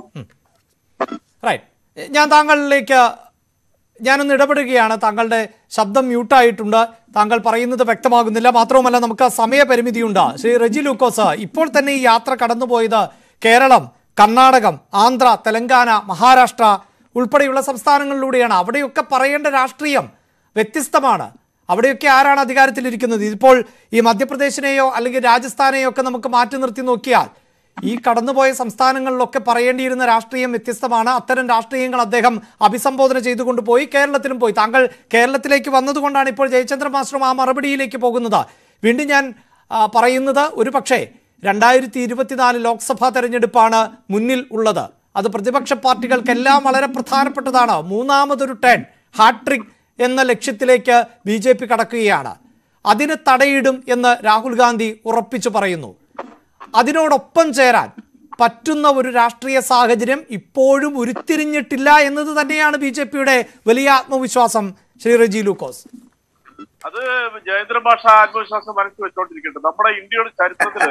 A: റൈറ്റ് ഞാൻ താങ്കളിലേക്ക് ഞാനൊന്ന് ഇടപെടുകയാണ് താങ്കളുടെ ശബ്ദം മ്യൂട്ടായിട്ടുണ്ട് താങ്കൾ പറയുന്നത് വ്യക്തമാകുന്നില്ല മാത്രവുമല്ല നമുക്ക് സമയപരിമിതിയുണ്ട് ശ്രീ റെജി ലൂക്കോസ് ഇപ്പോൾ തന്നെ ഈ യാത്ര കടന്നുപോയത് കേരളം കർണാടകം ആന്ധ്ര തെലങ്കാന മഹാരാഷ്ട്ര ഉൾപ്പെടെയുള്ള സംസ്ഥാനങ്ങളിലൂടെയാണ് അവിടെയൊക്കെ പറയേണ്ട രാഷ്ട്രീയം വ്യത്യസ്തമാണ് അവിടെയൊക്കെ ആരാണ് അധികാരത്തിലിരിക്കുന്നത് ഇപ്പോൾ ഈ മധ്യപ്രദേശിനെയോ അല്ലെങ്കിൽ രാജസ്ഥാനെയോ ഒക്കെ നമുക്ക് മാറ്റി നിർത്തി നോക്കിയാൽ ഈ കടന്നുപോയ സംസ്ഥാനങ്ങളിലൊക്കെ പറയേണ്ടിയിരുന്ന രാഷ്ട്രീയം വ്യത്യസ്തമാണ് അത്തരം രാഷ്ട്രീയങ്ങൾ അദ്ദേഹം അഭിസംബോധന ചെയ്തുകൊണ്ട് പോയി കേരളത്തിലും പോയി താങ്കൾ കേരളത്തിലേക്ക് വന്നതുകൊണ്ടാണ് ഇപ്പോൾ ജയചന്ദ്ര മാസ്റ്ററും ആ മറുപടിയിലേക്ക് പോകുന്നത് വീണ്ടും ഞാൻ ആ, പറയുന്നത് ഒരു പക്ഷേ രണ്ടായിരത്തി ഇരുപത്തിനാല് ലോക്സഭാ തെരഞ്ഞെടുപ്പാണ് മുന്നിൽ ഉള്ളത് അത് പ്രതിപക്ഷ പാർട്ടികൾക്കെല്ലാം വളരെ പ്രധാനപ്പെട്ടതാണ് മൂന്നാമതൊരു ടേൺ ഹാട്രിക് എന്ന ലക്ഷ്യത്തിലേക്ക് ബി ജെ പി കടക്കുകയാണ് അതിന് തടയിടും എന്ന് രാഹുൽ ഗാന്ധി ഉറപ്പിച്ചു പറയുന്നു അതിനോടൊപ്പം ചേരാൻ പറ്റുന്ന ഒരു രാഷ്ട്രീയ സാഹചര്യം ഇപ്പോഴും ഉരുത്തിരിഞ്ഞിട്ടില്ല എന്നത് തന്നെയാണ് ബി ജെ പിയുടെ വലിയ ആത്മവിശ്വാസം ശ്രീ റജി ലൂക്കോസ്
E: അത് ജയേന്ദ്ര ഭാഷ ആത്മവിശ്വാസം മനസ്സിൽ വെച്ചോണ്ടിരിക്കട്ടെ നമ്മുടെ ഇന്ത്യയുടെ ചരിത്രത്തില്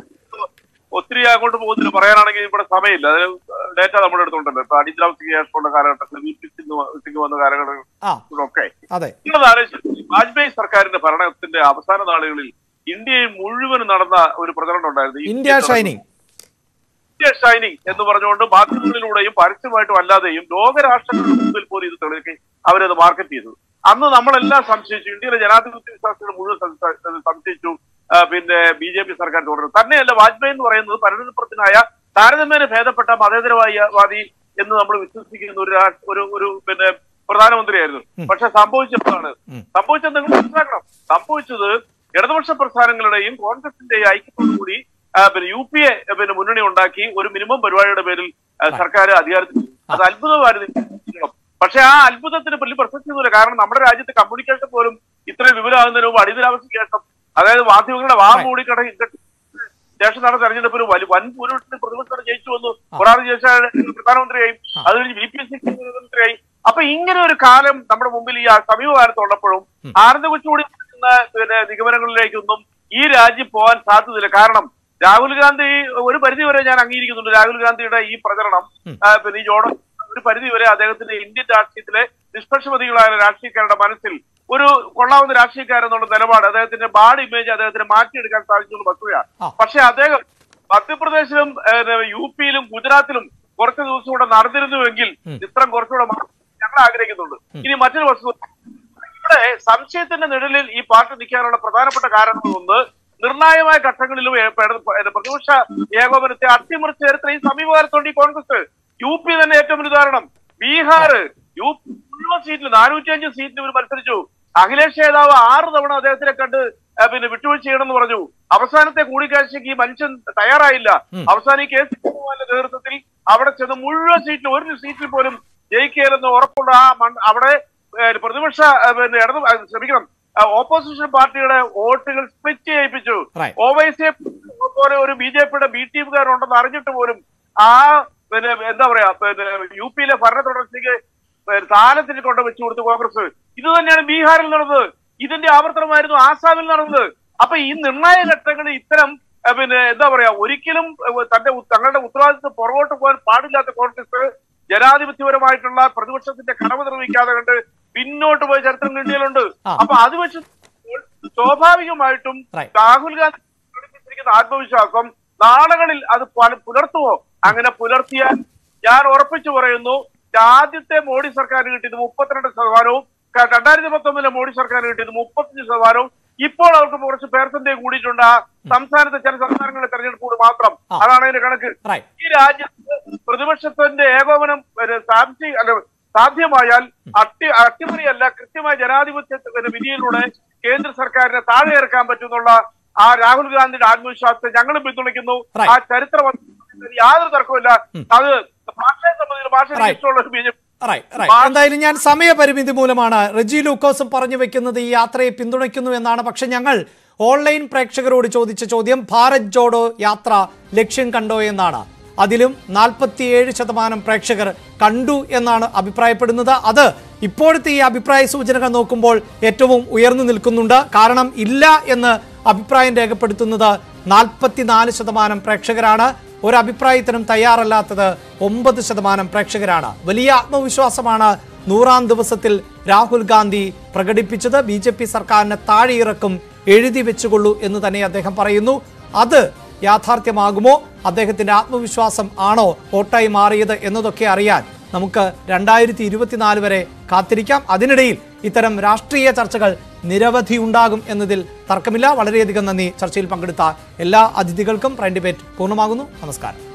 E: ഒത്തിരി അങ്ങോട്ട് പോകുന്നില്ല പറയാനാണെങ്കിൽ ഇവിടെ സമയമില്ല അതിന് ഡേറ്റ നമ്മുടെ അടുത്തുണ്ടല്ലോ ഇപ്പൊ അടിദ്രാം സിംഗ് ശേഷമുള്ള കാലഘട്ടത്തിൽ വി പി സിംഗ് വ- സിംഗ് വന്ന
A: ആ
E: കാലഘട്ടത്തിലൊക്കെ
A: അതെ
E: നിങ്ങളത് ആലോചിച്ചു വാജ്പേയി സർക്കാരിന്റെ ഭരണത്തിന്റെ അവസാന നാളുകളിൽ ഇന്ത്യയിൽ മുഴുവൻ നടന്ന ഒരു പ്രചരണം ഉണ്ടായിരുന്നു
A: ഇന്ത്യ ഷൈനിങ്
E: ഇന്ത്യ ഷൈനിങ് എന്ന് പറഞ്ഞുകൊണ്ട് മാധ്യമങ്ങളിലൂടെയും പരസ്യമായിട്ടും അല്ലാതെയും ലോകരാഷ്ട്രങ്ങളുടെ മുമ്പിൽ പോലും ഇത് തെളിയിക്കി അവരത് മാർക്കറ്റ് ചെയ്തു അന്ന് നമ്മളെല്ലാം സംശയിച്ചു ഇന്ത്യയിലെ ജനാധിപത്യ വിശ്വാസികൾ മുഴുവൻ സം- സംശയിച്ചു ആ, പിന്നെ ബി ജെ പി സർക്കാർ തുടരും തന്നെയല്ല വാജ്പേയി എന്ന് പറയുന്നത് പരിണിതപ്രത്തിനായ താരതമ്യേന ഭേദപ്പെട്ട മതേതരവാദി എന്ന് നമ്മൾ വിശ്വസിക്കുന്ന ഒരു രാ- ഒരു ഒരു പിന്നെ പ്രധാനമന്ത്രിയായിരുന്നു പക്ഷെ സംഭവിച്ചതാണ് സംഭവിച്ചത് നിങ്ങൾ മനസ്സിലാക്കണം സംഭവിച്ചത് ഇടതുപക്ഷ പ്രസ്ഥാനങ്ങളുടെയും കോൺഗ്രസിന്റെയും ഐക്യത്തോടുകൂടി ആ, പിന്നെ യു പി എ പിന്നെ മുന്നണി ഉണ്ടാക്കി ഒരു മിനിമം പരിപാടിയുടെ പേരിൽ ആ, സർക്കാർ അധികാരത്തിൽ അത് അത്ഭുതമായിരുന്നു പക്ഷെ ആ അത്ഭുതത്തിന് വലിയ പ്രസക്തിയൊന്നുമില്ല കാരണം നമ്മുടെ രാജ്യത്ത് കമ്മ്യൂണിക്കേഷൻ പോലും ഇത്രയും വിപുലമാകുന്നതിന് മുമ്പ് അടിയന്തരാവസ്ഥയ്ക്ക് ശേഷം അതായത് മാധ്യമങ്ങളുടെ വാ മൂടി കട ശേഷം നടന്ന തെരഞ്ഞെടുപ്പിൽ വലിയ വൻ ഭൂരിപക്ഷത്തിൽ പ്രതിപക്ഷം ജയിച്ചു വന്നു ഒരാൾ ജയിച്ച പ്രധാനമന്ത്രിയായി അത് കഴിഞ്ഞ് ബി പി എസ് സി മുഖ്യമന്ത്രിയായി അപ്പൊ ഇങ്ങനെ ഒരു കാലം നമ്മുടെ മുമ്പിൽ ഈ സമീപകാലത്ത് ഉള്ളപ്പോഴും ആനന്ദ കൊച്ചുകൂടി പറയുന്ന പിന്നെ നിഗമനങ്ങളിലേക്കൊന്നും ഈ രാജ്യം പോകാൻ സാധ്യതയില്ല കാരണം രാഹുൽ ഗാന്ധി ഒരു പരിധി വരെ ഞാൻ അംഗീകരിക്കുന്നുണ്ട് രാഹുൽ ഗാന്ധിയുടെ ഈ പ്രചരണം ആ, പിന്നെ ഈ ജോഡ ഒരു പരിധി വരെ അദ്ദേഹത്തിന്റെ ഇന്ത്യൻ രാഷ്ട്രീയത്തിലെ നിഷ്പക്ഷമതികളായ രാഷ്ട്രീയക്കാരുടെ മനസ്സിൽ ഒരു കൊള്ളാവുന്ന രാഷ്ട്രീയക്കാരെന്നുള്ള നിലപാട് അദ്ദേഹത്തിന്റെ ബാഡ് ഇമേജ് അദ്ദേഹത്തിന് മാറ്റിയെടുക്കാൻ സാധിച്ചു വസ്തുതയാണ്
A: ആ.
E: പക്ഷെ അദ്ദേഹം മധ്യപ്രദേശിലും ഏഹ്, യു പിയിലും ഗുജറാത്തിലും കുറച്ച് ദിവസം കൂടെ നടന്നിരുന്നുവെങ്കിൽ ചിത്രം കുറച്ചുകൂടെ മാറും ഞങ്ങൾ ആഗ്രഹിക്കുന്നുണ്ട് ഇനി മറ്റൊരു വസ്തു ഇവിടെ സംശയത്തിന്റെ നിഴലിൽ ഈ പാർട്ടി നിൽക്കാനുള്ള പ്രധാനപ്പെട്ട കാരണം ഒന്ന് നിർണായകമായ ഘട്ടങ്ങളിലും ഏ- പെ- പെ- പ്രതിപക്ഷ ഏകോപനത്തെ അട്ടിമറിച്ച് ചരിത്രം ഈ സമീപകാലത്തുണ്ട് ഈ കോൺഗ്രസ് യു പി തന്നെ ഏറ്റവും വലിയ ഉദാഹരണം ബീഹാർ യു പി മുഴുവൻ സീറ്റിൽ നാനൂറ്റി അഞ്ച് സീറ്റിൽ ഇവർ മത്സരിച്ചു അഖിലേഷ് നേതാവ് ആറ് തവണ അദ്ദേഹത്തിനെ കണ്ട് ആ, പിന്നെ വിട്ടുവീഴ്ച ചെയ്യണമെന്ന് പറഞ്ഞു അവസാനത്തെ കൂടിക്കാഴ്ചയ്ക്ക് ഈ മനുഷ്യൻ തയ്യാറായില്ല അവസാനം ഈ കെ സി വേണുഗോപാലിന്റെ നേതൃത്വത്തിൽ അവിടെ ചെന്ന് മുഴുവൻ സീറ്റിൽ ഒരു സീറ്റിൽ പോലും ജയിക്കുകയില്ലെന്ന് ഉറപ്പുള്ള ആ മണ്ണ് അവിടെ ഏ, പ്രതിപക്ഷ ആ, പിന്നെ ഇടത് ആ, ക്ഷമിക്കണം ആ, ഓപ്പോസിഷൻ പാർട്ടിയുടെ വോട്ടുകൾ സ്പ്ലിറ്റ് ചെയ്യിപ്പിച്ചു
A: Right.
E: ഓവൈസിയെ പോലെ ഒരു ബി ജെ പിയുടെ ബി ടീമുകാരുണ്ടെന്ന് അറിഞ്ഞിട്ട് പോലും ആ പിന്നെ എന്താ പറയാ പിന്നെ യു പിയിലെ ഭരണ തുടർച്ചയ്ക്ക് താലത്തിൽ കൊണ്ട് വെച്ചു കൊടുത്തു കോൺഗ്രസ് ഇത് തന്നെയാണ് ബീഹാറിൽ നടന്നത് ഇതിന്റെ ആവർത്തനമായിരുന്നു ആസാമിൽ നടന്നത് അപ്പൊ ഈ നിർണായക ഘട്ടങ്ങളിൽ ഇത്തരം ഏഹ്, പിന്നെ എന്താ പറയാ ഒരിക്കലും ഏഹ്, തന്റെ ഉ- തങ്ങളുടെ ഉത്തരവാദിത്വം പുറകോട്ട് പോകാൻ പാടില്ലാത്ത കോൺഗ്രസ് ജനാധിപത്യപരമായിട്ടുള്ള പ്രതിപക്ഷത്തിന്റെ കടമ നിർവഹിക്കാതെ കണ്ട് പിന്നോട്ട് പോയ ചരിത്രം ഇന്ത്യയിലുണ്ട്
A: ആ.
E: അപ്പൊ അത് വെച്ച് സ്വാഭാവികമായിട്ടും
A: Right.
E: രാഹുൽ ഗാന്ധി പ്രകടിപ്പിച്ചിരിക്കുന്ന ആത്മവിശ്വാസം നാളുകളിൽ അത് പല- പുലർത്തുമോ അങ്ങനെ പുലർത്തിയാൽ ഞാൻ ഉറപ്പിച്ചു പറയുന്നു ആദ്യത്തെ മോഡി സർക്കാരിന് കിട്ടിയത് മുപ്പത്തിരണ്ട് ശതമാനവും ക- രണ്ടായിരത്തി പത്തൊമ്പതിലെ മോഡി സർക്കാരിന് കിട്ടിയത് മുപ്പത്തഞ്ച് ശതമാനവും ഇപ്പോൾ അവർക്ക് കുറച്ച് പേർസെന്റേജ് കൂടിയിട്ടുണ്ട് ആ സംസ്ഥാനത്തെ ചില സംസ്ഥാനങ്ങളിലെ തെരഞ്ഞെടുപ്പോട് മാത്രം
A: ആ.
E: അതാണ് അതിന്റെ കണക്ക്
A: Right.
E: ഈ രാജ്യത്ത് പ്രതിപക്ഷത്തിന്റെ ഏകോപനം ഒരു സാധ്യ അല്ല സാധ്യമായാൽ അട്ടി അട്ടിമറിയല്ല കൃത്യമായ ജനാധിപത്യ പിന്നെ വിധിയിലൂടെ കേന്ദ്ര സർക്കാരിനെ താഴെ ഇറക്കാൻ പറ്റുന്നുള്ള ആ രാഹുൽ ഗാന്ധിയുടെ ആത്മവിശ്വാസത്തെ ഞങ്ങളും പിന്തുണയ്ക്കുന്നു
A: Right.
E: ആ ചരിത്രം യാതൊരു തർക്കമില്ല അത് ഭാഷയെ സംബന്ധിച്ച് ഭാഷ
A: Right.
E: ഇഷ്ടമുള്ള ഒരു B J P
A: right right എന്തായാലും ഞാൻ സമയപരിമിതി മൂലമാണ് റെജി ലൂക്കോസും പറഞ്ഞു വെക്കുന്നത് ഈ യാത്രയെ പിന്തുണയ്ക്കുന്നു എന്നാണ് പക്ഷെ ഞങ്ങൾ ഓൺലൈൻ പ്രേക്ഷകരോട് ചോദിച്ച ചോദ്യം ഭാരത് ജോഡോ യാത്ര ലക്ഷ്യം കണ്ടോ എന്നാണ് അതിലും നാൽപ്പത്തിയേഴ് ശതമാനം പ്രേക്ഷകർ കണ്ടു എന്നാണ് അഭിപ്രായപ്പെടുന്നത് അത് ഇപ്പോഴത്തെ ഈ അഭിപ്രായ സൂചനകൾ നോക്കുമ്പോൾ ഏറ്റവും ഉയർന്നു നിൽക്കുന്നുണ്ട് കാരണം ഇല്ല എന്ന് അഭിപ്രായം രേഖപ്പെടുത്തുന്നത് നാൽപ്പത്തിനാല് ശതമാനം പ്രേക്ഷകരാണ് ഒരു അഭിപ്രായത്തിനും തയ്യാറല്ലാത്തത് ഒമ്പത് ശതമാനം പ്രേക്ഷകരാണ് വലിയ ആത്മവിശ്വാസമാണ് നൂറാം ദിവസത്തിൽ രാഹുൽ ഗാന്ധി പ്രകടിപ്പിച്ചത് ബി ജെ പി സർക്കാരിനെ താഴെയിറക്കും എഴുതി വെച്ചുകൊള്ളൂ എന്ന് തന്നെ അദ്ദേഹം പറയുന്നു അത് യാഥാർത്ഥ്യമാകുമോ അദ്ദേഹത്തിന്റെ ആത്മവിശ്വാസം ആണോ വോട്ടായി മാറിയത് എന്നതൊക്കെ അറിയാൻ നമുക്ക് രണ്ടായിരത്തി ഇരുപത്തിനാല് വരെ കാത്തിരിക്കാം അതിനിടയിൽ ഇത്തരം രാഷ്ട്രീയ ചർച്ചകൾ നിരവധി ഉണ്ടാകും എന്നതിൽ തർക്കമില്ല വളരെയധികം നന്ദി ചർച്ചയിൽ പങ്കെടുത്ത എല്ലാ അതിഥികൾക്കും പ്രൈം ഡിബേറ്റ് പൂർണ്ണമാകുന്നു നമസ്കാരം